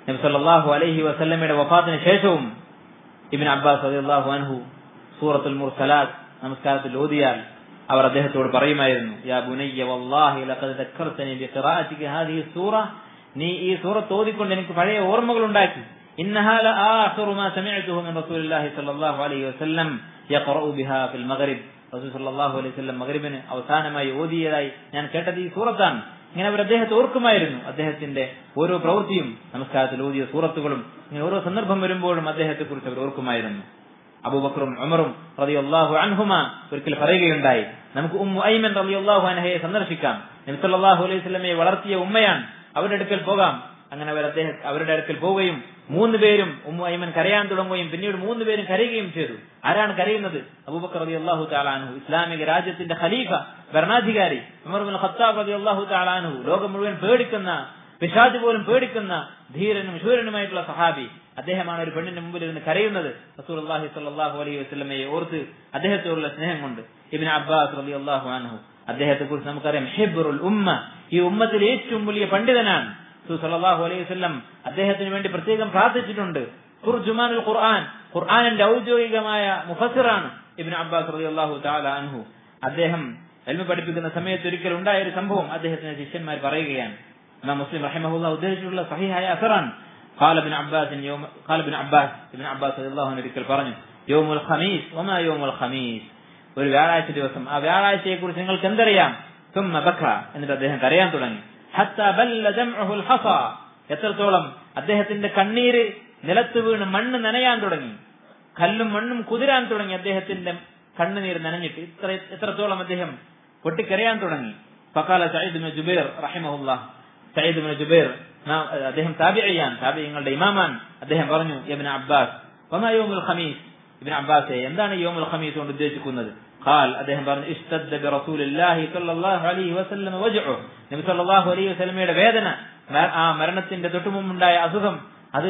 നബി സല്ലല്ലാഹു അലൈഹി വസല്ലമയുടെ വഫാത്തിന് ശേഷവും ഇബ്ൻ അബ്ബാസ് റളിയല്ലാഹു അൻഹു സൂറത്തുൽ മുർസലാത്ത് നമസ്കാരത്തിൽ ഓതിയാൽ അവർ അദ്ദേഹത്തോട് പറയുമായിരുന്നു യാ ബുനയ്യ വല്ലാഹി ലഖദ് ദക്കർതനി ബിഖിറാഅതിക ഹാദിഹി സൂറ നീ ഈ സൂറത്ത് ഓതിക്കൊണ്ട് എനിക്ക് പഴയ ഓർമ്മകൾ ഉണ്ടാക്കി ഇന്നഹാ ലആഖിറു മാ സമിഅതുഹു മിൻ റസൂലില്ലാഹി സ്വല്ലല്ലാഹു അലൈഹി വസല്ലം യഖറഉ ബിഹാ ഫിൽ മഗ്രിബ് റസൂൽ സല്ലല്ലാഹു അലൈഹി വസല്ലം മഗ്രിബിന് അവസാനമായി ഓതിയതായി ഞാൻ കേട്ടത് ഈ സൂറത്താണ് ഇങ്ങനെ അവർ അദ്ദേഹത്തെ ഓർക്കുമായിരുന്നു അദ്ദേഹത്തിന്റെ ഓരോ പ്രവൃത്തിയും നമസ്കാരത്തിൽ ഓതിയ സൂറത്തുകളും ഇങ്ങനെ ഓരോ സന്ദർഭം വരുമ്പോഴും അദ്ദേഹത്തെ കുറിച്ച് അവർ ഓർക്കുമായിരുന്നു അബൂബക്കറും ഉമറും റളിയല്ലാഹു അൻഹുമ ഒരിക്കൽ പറയുകയുണ്ടായി നമുക്ക് ഉമ്മു ഐമൻ റളിയല്ലാഹു അൻഹയെ സന്ദർശിക്കാം നബി സല്ലല്ലാഹു അലൈഹി വസല്ലമയെ വളർത്തിയ ഉമ്മയാണ് അവരുടെ അടുക്കൽ പോകാം അങ്ങനെ അവർ അദ്ദേഹം അവരുടെ അടുക്കൽ പോവുകയും മൂന്ന് പേരും ഉമ്മു ഐമൻ കരയാൻ തുടങ്ങുകയും പിന്നീട് മൂന്ന് പേരും കരയുകയും ചെയ്തു ആരാണ് കരയുന്നത് അബൂബക്കർ റളിയല്ലാഹു തആല അൻഹു ഇസ്ലാമിക രാജ്യത്തിന്റെ ഖലീഫ ഭരണാധികാരി ഉമർ ബിൻ ഖത്താബ് റളിയല്ലാഹു തആല അൻഹു ലോകം മുഴുവൻ പേടിക്കുന്ന പിശാജ് പോലും പേടിക്കുന്ന ധീരനും ശൂരനുമായിട്ടുള്ള സഹാബി അദ്ദേഹമാണ് ഒരു പെണ്ണിന്റെ മുമ്പിൽ ഇരുന്ന് കരയുന്നത് റസൂലുള്ളാഹി സ്വല്ലല്ലാഹു അലൈഹി വസല്ലമയെ ഓർത്ത് അദ്ദേഹത്തോടുള്ള സ്നേഹം കൊണ്ട് ഇബ്നു അബ്ബാസ് റളിയല്ലാഹു അൻഹു അദ്ദേഹത്തെ കുറിച്ച് നമുക്കറിയാം ഹിബ്റുൽ ഉമ്മ ഈ ഉമ്മത്തിലെ ഏറ്റവും വലിയ പണ്ഡിതനാണ് റസൂൽ സല്ലല്ലാഹു അലൈഹി വസല്ലം അദ്ദേഹത്തിന് വേണ്ടി പ്രത്യേകം പ്രാർത്ഥിച്ചിട്ടുണ്ട് തുർജുമാനുൽ ഖുർആൻ ഖുർആനിന്റെ ഔദ്യോഗികമായ മുഫസ്സിറാണ് ഇബ്നു അബ്ബാസ് റളിയല്ലാഹു തആല അൻഹു അദ്ദേഹം എൽമ പഠിപ്പിക്കുന്ന സമയത്ത് ഒരിക്കൽ ഉണ്ടായ ഒരു സംഭവം അദ്ദേഹത്തിന്റെ ശിഷ്യന്മാർ പറയുകയാണ് ഇമാം മുസ്ലിം റഹിമഹുല്ല ഉദ്ദേശിച്ചിട്ടുള്ള സഹിഹായ അസറാണ് قال ابن عباس يوم قال ابن عباس ابن عباس رضي الله عنه ഒരിക്കൽ പറഞ്ഞു യൗമുൽ ഖമീസ് വമാ യൗമുൽ ഖമീസ് ഒരു വ്യാഴാഴ്ച ദിവസം ആ വ്യാഴാഴ്ചയെ കുറിച്ച് നിങ്ങൾക്ക് എന്തറിയാം ثم بكى എന്നിട്ട് അദ്ദേഹം കരയാൻ തുടങ്ങി حتى بل دمعه الحصى എത്രത്തോളം അദ്ദേഹത്തിന്റെ കണ്ണീര് നിലത്ത് വീണ് മണ്ണ് നനയാൻ തുടങ്ങി കല്ലും മണ്ണും കുതിരാൻ തുടങ്ങി അദ്ദേഹത്തിന്റെ കണ്ണുനീർ നനഞ്ഞിട്ട് ഇത്ര എത്രത്തോളം അദ്ദേഹം പൊട്ടിക്കരയാൻ തുടങ്ങി ഫക്കാല സയ്യിദ് ബിൻ ജുബൈർ റഹിമഹുല്ലാ സയ്യിദ് ബിൻ ജുബൈർ അദ്ദേഹം താബിഅയ്യാൻ താബിയങ്ങളുടെ ഇമാമാൻ അദ്ദേഹം പറഞ്ഞു ഇബ്നു അബ്ബാസ് വമാ യൗമുൽ ഖമീസ് ഇബ്നു അബ്ബാസെ എന്താണ് യൗമുൽ ഖമീസ് കൊണ്ട് ഉദ്ദേശിക്കുന്നത് قال അദ്ദേഹം പറഞ്ഞു ഇസ്തദ്ദ ബിറസൂലില്ലാഹി സ്വല്ലല്ലാഹു അലൈഹി വസല്ലം വജ്ഉ നബി സല്ലല്ലാഹു അലൈഹി വസല്ലമയുടെ വേദന ആ മരണത്തിന്റെ തൊട്ടുമുമ്പുണ്ടായ അസുഖം അത്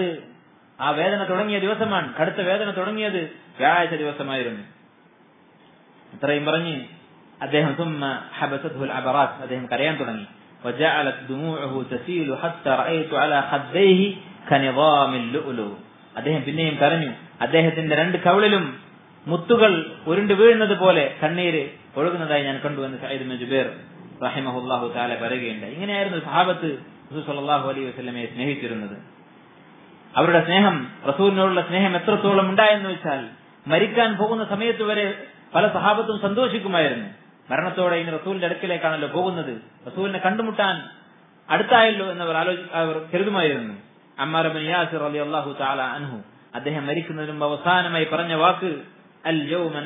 ആ വേദന തുടങ്ങിയ ദിവസമാണ് കടുത്ത വേദന തുടങ്ങിയത് വ്യാഴാഴ്ച ദിവസമായിരുന്നു ഇത്രയും പറഞ്ഞ് അദ്ദേഹം ثم حبسته العبرات അദ്ദേഹം കരയാൻ തുടങ്ങി وجعلت دموعه تسيل حتى رأيت على خديه كنظام اللؤلؤ അദ്ദേഹം പിന്നെയും കരഞ്ഞു അദ്ദേഹത്തിന്റെ രണ്ട് കവിളിലും മുത്തുകൾ ഉരുണ്ട് വീഴുന്നത് പോലെ കണ്ണീര് ഒഴുകുന്നതായി ഞാൻ കണ്ടു എന്ന് സയ്യിദ് ബിൻ ജുബൈർ റഹിമഹുല്ലാഹു താല പറയുകയുണ്ട് ഇങ്ങനെയായിരുന്നു സഹാബത്ത് റസൂൽ സല്ലല്ലാഹു അലൈഹി വസല്ലമയെ സ്നേഹിച്ചിരുന്നത് അവരുടെ സ്നേഹം റസൂലിനോടുള്ള സ്നേഹം എത്രത്തോളം ഉണ്ടായെന്ന് വെച്ചാൽ മരിക്കാൻ പോകുന്ന സമയത്ത് വരെ പല സഹാബത്തും സന്തോഷിക്കുമായിരുന്നു മരണത്തോടെ ഇനി റസൂലിന്റെ അടുക്കിലേക്കാണല്ലോ പോകുന്നത് റസൂലിനെ കണ്ടുമുട്ടാൻ അടുത്തായല്ലോ എന്നവർ ആലോചി അവർ കരുതുമായിരുന്നു അമ്മാറബിൻ യാസിർ അലി അള്ളാഹു താല അൻഹു അദ്ദേഹം മരിക്കുന്നതിന് മുമ്പ് അവസാനമായി പറഞ്ഞ വാക്ക് അൽ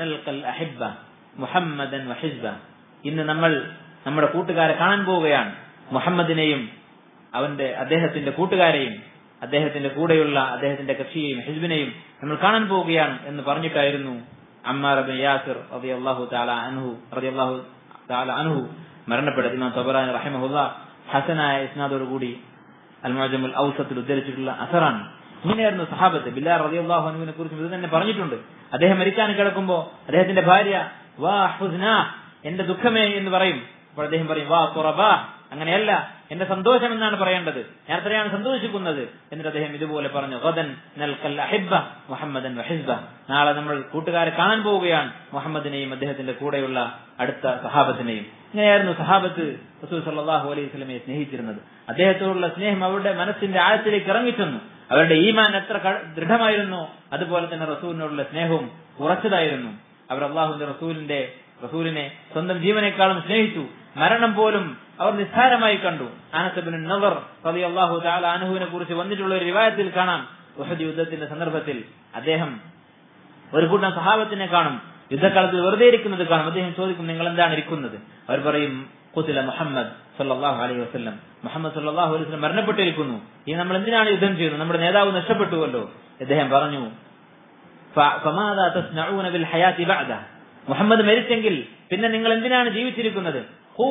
അഹിബ മുഹമ്മദൻ വഹിസ്ബ ഇന്ന് നമ്മൾ നമ്മുടെ കൂട്ടുകാരെ കാണാൻ പോവുകയാണ് മുഹമ്മദിനെയും അവന്റെ അദ്ദേഹത്തിന്റെ കൂട്ടുകാരെയും അദ്ദേഹത്തിന്റെ കൂടെയുള്ള അദ്ദേഹത്തിന്റെ കക്ഷിയെയും ഹിസ്ബിനെയും നമ്മൾ കാണാൻ പോവുകയാണ് എന്ന് പറഞ്ഞിട്ടായിരുന്നു അമ്മാർ ബിൻ യാസിർ റളിയല്ലാഹു തആല അൻഹു റളിയല്ലാഹു തആല അൻഹു മരണപ്പെട്ടത് ഇമാം തബറാനി റഹിമഹുല്ലാ ഹസനായ ഇസ്നാദോട് കൂടി അൽ മുഅജമുൽ ഔസത്തിൽ ഉദ്ധരിച്ചിട്ടുള്ള അസറാണ് ഇങ്ങനെയായിരുന്നു സഹാബത്ത് ബില്ലാർ റളിയല്ലാഹു അൻഹുവിനെ കുറിച്ച് ഇത് തന്നെ പറഞ്ഞിട്ടുണ്ട് അദ്ദേഹം മരിക്കാൻ കിടക്കുമ്പോൾ അദ്ദേഹത്തിന്റെ ഭാര്യ വാ ഹുസ്ന എന്റെ ദുഃഖമേ എന്ന് പറയും അപ്പോൾ അദ്ദേഹം പറയും വാ തുറബാ അങ്ങനെയല്ല എന്റെ സന്തോഷം എന്നാണ് പറയേണ്ടത് ഞാൻ എത്രയാണ് സന്തോഷിക്കുന്നത് എന്നിട്ട് അദ്ദേഹം ഇതുപോലെ പറഞ്ഞു ഗദൻ നൽകൽ അഹിബ മുഹമ്മദൻ വഹിസ്ബ നാളെ നമ്മൾ കൂട്ടുകാരെ കാണാൻ പോവുകയാണ് മുഹമ്മദിനെയും അദ്ദേഹത്തിന്റെ കൂടെയുള്ള അടുത്ത സഹാബത്തിനെയും ഇങ്ങനെയായിരുന്നു സഹാബത്ത് റസൂൽ സല്ലല്ലാഹു അലൈഹി സ്വലമയെ സ്നേഹിച്ചിരുന്നത് അദ്ദേഹത്തോടുള്ള സ്നേഹം അവരുടെ മനസ്സിന്റെ ആഴത്തിലേക്ക് ഇറങ്ങിച്ചെന്നു അവരുടെ ഈമാൻ എത്ര ദൃഢമായിരുന്നു അതുപോലെ തന്നെ റസൂലിനോടുള്ള സ്നേഹവും ഉറച്ചതായിരുന്നു അവർ അള്ളാഹുവിന്റെ റസൂലിന്റെ റസൂലിനെ സ്വന്തം ജീവനേക്കാളും സ്നേഹിച്ചു മരണം പോലും അവർ നിസ്സാരമായി കണ്ടു അനസബിൻ നവർ റബി അള്ളാഹു താല അനുഹുവിനെ കുറിച്ച് വന്നിട്ടുള്ള ഒരു റിവായത്തിൽ കാണാം ഉഹദ് യുദ്ധത്തിന്റെ സന്ദർഭത്തിൽ അദ്ദേഹം ഒരു കൂട്ടം സഹാബത്തിനെ കാണും യുദ്ധകാലത്ത് വെറുതെ ഇരിക്കുന്നത് കാണും അദ്ദേഹം ചോദിക്കും നിങ്ങൾ എന്താണ് ഇരിക്കുന്നത് അവർ പറയും കുത്തില മുഹമ്മദ് സല്ലാഹു അലൈഹി വസ്ലം മുഹമ്മദ് സല്ലാഹു അലൈഹി വസ്ലം മരണപ്പെട്ടിരിക്കുന്നു ഈ നമ്മൾ എന്തിനാണ് യുദ്ധം ചെയ്യുന്നത് നമ്മുടെ നേതാവ് നഷ്ടപ്പെട്ടുവല്ലോ അദ്ദേഹം പറഞ്ഞു മുഹമ്മദ് മരിച്ചെങ്കിൽ പിന്നെ നിങ്ങൾ എന്തിനാണ് ജീവിച്ചിരിക്കുന്നത്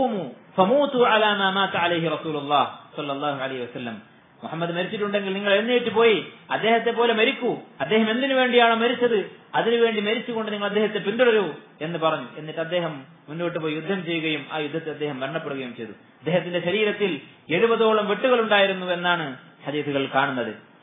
മുഹമ്മദ് മരിച്ചിട്ടുണ്ടെങ്കിൽ നിങ്ങൾ എഴുന്നേറ്റ് പോയി അദ്ദേഹത്തെ പോലെ മരിക്കൂ അദ്ദേഹം എന്തിനു വേണ്ടിയാണോ മരിച്ചത് അതിനുവേണ്ടി മരിച്ചുകൊണ്ട് നിങ്ങൾ അദ്ദേഹത്തെ പിന്തുടരൂ എന്ന് പറഞ്ഞു എന്നിട്ട് അദ്ദേഹം മുന്നോട്ട് പോയി യുദ്ധം ചെയ്യുകയും ആ യുദ്ധത്തിൽ അദ്ദേഹം മരണപ്പെടുകയും ചെയ്തു അദ്ദേഹത്തിന്റെ ശരീരത്തിൽ എഴുപതോളം വെട്ടുകൾ ഉണ്ടായിരുന്നു എന്നാണ് ഹദീസുകൾ കാണുന്നത്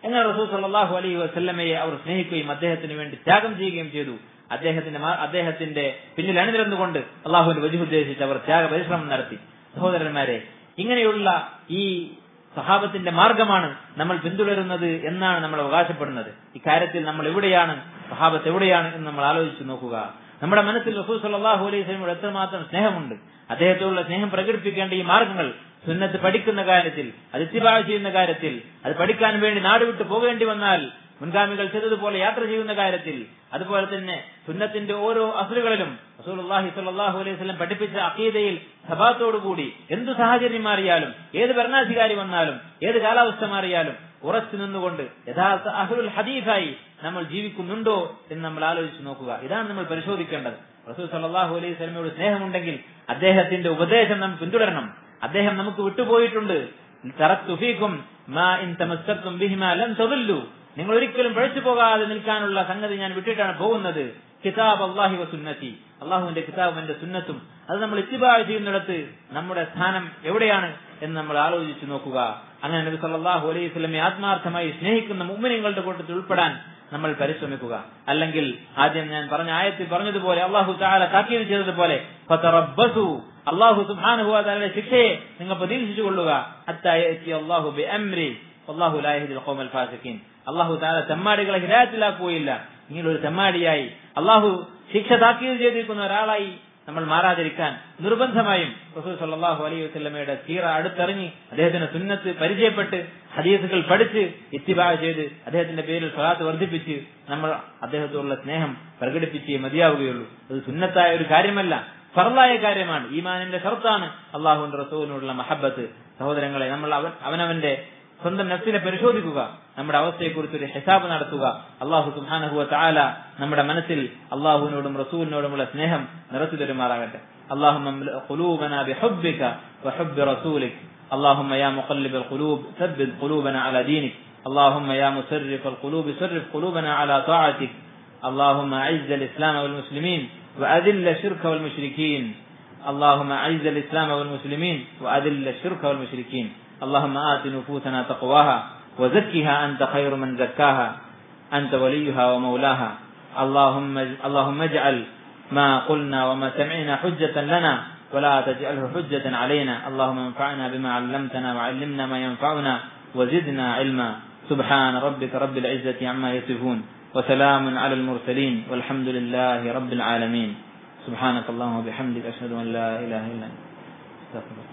എന്നാൽ റസൂൽ സല്ലല്ലാഹു അലൈഹി വസല്ലമയെ അവർ സ്നേഹിക്കുകയും അദ്ദേഹത്തിന് വേണ്ടി ത്യാഗം ചെയ്യുകയും ചെയ്തു അദ്ദേഹത്തിന്റെ മാ- അദ്ദേഹത്തിന്റെ പിന്നിൽ അണിനിരന്നുകൊണ്ട് അള്ളാഹുവിന്റെ വജു ഉദ്ദേശിച്ച് അവർ ത്യാഗ പരിശ്രമം നടത്തി സഹോദരന്മാരെ ഇങ്ങനെയുള്ള ഈ സഹാബത്തിന്റെ മാർഗമാണ് നമ്മൾ പിന്തുടരുന്നത് എന്നാണ് നമ്മൾ അവകാശപ്പെടുന്നത് ഇക്കാര്യത്തിൽ നമ്മൾ എവിടെയാണ് സഹാബത്ത് എവിടെയാണ് എന്ന് നമ്മൾ ആലോചിച്ച് നോക്കുക നമ്മുടെ മനസ്സിൽ റസൂൽ സല്ലല്ലാഹു അലൈഹി വസല്ലമയോട് എത്രമാത്രം സ്നേഹമുണ്ട് അദ്ദേഹത്തോടുള്ള സ്നേഹം പ്രകടിപ്പിക്കേണ്ട ഈ മാർഗങ്ങൾ സുന്നത്ത് പഠിക്കുന്ന കാര്യത്തിൽ അത് ഇത്തിബാഴ് ചെയ്യുന്ന കാര്യത്തിൽ അത് പഠിക്കാൻ വേണ്ടി നാടുവിട്ട് പോകേണ്ടി വന്നാൽ മുൻഗാമികൾ ചെയ്തതുപോലെ യാത്ര ചെയ്യുന്ന കാര്യത്തിൽ അതുപോലെ തന്നെ സുന്നത്തിന്റെ ഓരോ അസുലുകളിലും റസൂലുള്ളാഹി സ്വല്ലല്ലാഹു അലൈഹി വസല്ലം പഠിപ്പിച്ച അഖീദയിൽ സഭാത്തോടുകൂടി എന്തു സാഹചര്യം മാറിയാലും ഏത് ഭരണാധികാരി വന്നാലും ഏത് കാലാവസ്ഥ മാറിയാലും ഉറച്ചു നിന്നുകൊണ്ട് യഥാർത്ഥ അഹുൽ ഹദീഫായി നമ്മൾ ജീവിക്കുന്നുണ്ടോ എന്ന് നമ്മൾ ആലോചിച്ച് നോക്കുക ഇതാണ് നമ്മൾ പരിശോധിക്കേണ്ടത് റസൂൽ സല്ലല്ലാഹു അലൈഹി വസല്ലമയോട് സ്നേഹമുണ്ടെങ്കിൽ അദ്ദേഹത്തിന്റെ ഉപദേശം നാം പിന്തുടരണം അദ്ദേഹം നമുക്ക് വിട്ടുപോയിട്ടുണ്ട് തറക്തു ഫീക്കും മാ ഇൻ തമസ്സക്തും ബിഹിമാ ലൻ തദല്ലു നിങ്ങൾ ഒരിക്കലും പഴച്ചു പോകാതെ നിൽക്കാനുള്ള സംഗതി ഞാൻ വിട്ടിട്ടാണ് പോകുന്നത് കിതാബ് അള്ളാഹി വസുന്നത്തി അള്ളാഹുവിന്റെ കിതാബും എന്റെ സുന്നത്തും അത് നമ്മൾ ഇത്തിബാഴ് ചെയ്യുന്നിടത്ത് നമ്മുടെ സ്ഥാനം എവിടെയാണ് എന്ന് നമ്മൾ ആലോചിച്ചു നോക്കുക അങ്ങനെ നബി സല്ലല്ലാഹു അലൈഹി വസല്ലമയെ ആത്മാർത്ഥമായി സ്നേഹിക്കുന്ന മുഅ്മിനീങ്ങളുടെ കൂട്ടത്തിൽ ഉൾപ്പെടാൻ നമ്മൾ പരിശ്രമിക്കുക അല്ലെങ്കിൽ ആദ്യം ഞാൻ പറഞ്ഞ ആയത്തിൽ പറഞ്ഞതുപോലെ അള്ളാഹു താല താക്കീത് ചെയ്തതുപോലെ ഫതറബ്ബസു അള്ളാഹു സുബ്ഹാനഹു വ തആലയുടെ ശിക്ഷയെ നിങ്ങൾ പ്രതീക്ഷിച്ചു കൊള്ളുക ഹത്താ യഅതി അല്ലാഹു ബിഅംരി വല്ലാഹു ലാ യഹ്ദിൽ ഖൗമൽ ഫാസിഖീൻ അള്ളാഹു താല തെമ്മാടികളെ ഹിദായത്തിലാക്കുകയില്ല ഇങ്ങനൊരു തെമ്മാടിയായി അള്ളാഹു ശിക്ഷ താക്കീത് ചെയ്തിരിക്കുന്ന ഒരാളായി നമ്മൾ മാറാതിരിക്കാൻ നിർബന്ധമായും റസൂൽ സല്ലല്ലാഹു അലൈഹി വസല്ലമയുടെ സീറ അടുത്തറിഞ്ഞ് അദ്ദേഹത്തിന്റെ സുന്നത്ത് പരിചയപ്പെട്ട് ഹദീസുകൾ പഠിച്ച് ഇത്തിബാ ചെയ്ത് അദ്ദേഹത്തിന്റെ പേരിൽ സ്വലാത്ത് വർദ്ധിപ്പിച്ച് നമ്മൾ അദ്ദേഹത്തോടുള്ള സ്നേഹം പ്രകടിപ്പിച്ചേ മതിയാവുകയുള്ളൂ അത് സുന്നത്തായ ഒരു കാര്യമല്ല ഫർലായ കാര്യമാണ് ഈമാനിന്റെ ഷർത്താണ് അള്ളാഹുവിന്റെ റസൂലിനോടുള്ള മഹബത്ത് സഹോദരങ്ങളെ നമ്മൾ അവൻ അവനവന്റെ സ്വന്തം നഫ്സിനെ പരിശോധിക്കുക നമ്മുടെ അവസ്ഥയെക്കുറിച്ച് ഒരു ഹിസാബ് നടത്തുക അള്ളാഹു സുബ്ഹാനഹു താല നമ്മുടെ മനസ്സിൽ അള്ളാഹുവിനോടും റസൂലിനോടുമുള്ള സ്നേഹം നിറച്ചു തരുമാറാകട്ടെ اللهم املأ قلوبنا بحبك وحب رسولك اللهم يا مقلب القلوب ثبت قلوبنا على دينك اللهم يا مسرف القلوب صرف قلوبنا على طاعتك اللهم أعز الإسلام والمسلمين وأذل الشرك والمشركين اللهم أعز الإسلام والمسلمين وأذل الشرك والمشركين اللهم آت نفوسنا تقواها وزكها أنت خير من زكاها أنت وليها ومولاها اللهم اللهم اجعل ما قلنا وما سمعنا حجة لنا ولا تجعله حجة علينا اللهم انفعنا بما علمتنا وعلمنا ما ينفعنا وزدنا علما سبحان ربك رب العزة عما يصفون وسلام على المرسلين والحمد لله رب العالمين سبحانك اللهم وبحمدك أشهد أن لا إله إلا أنت استغفرك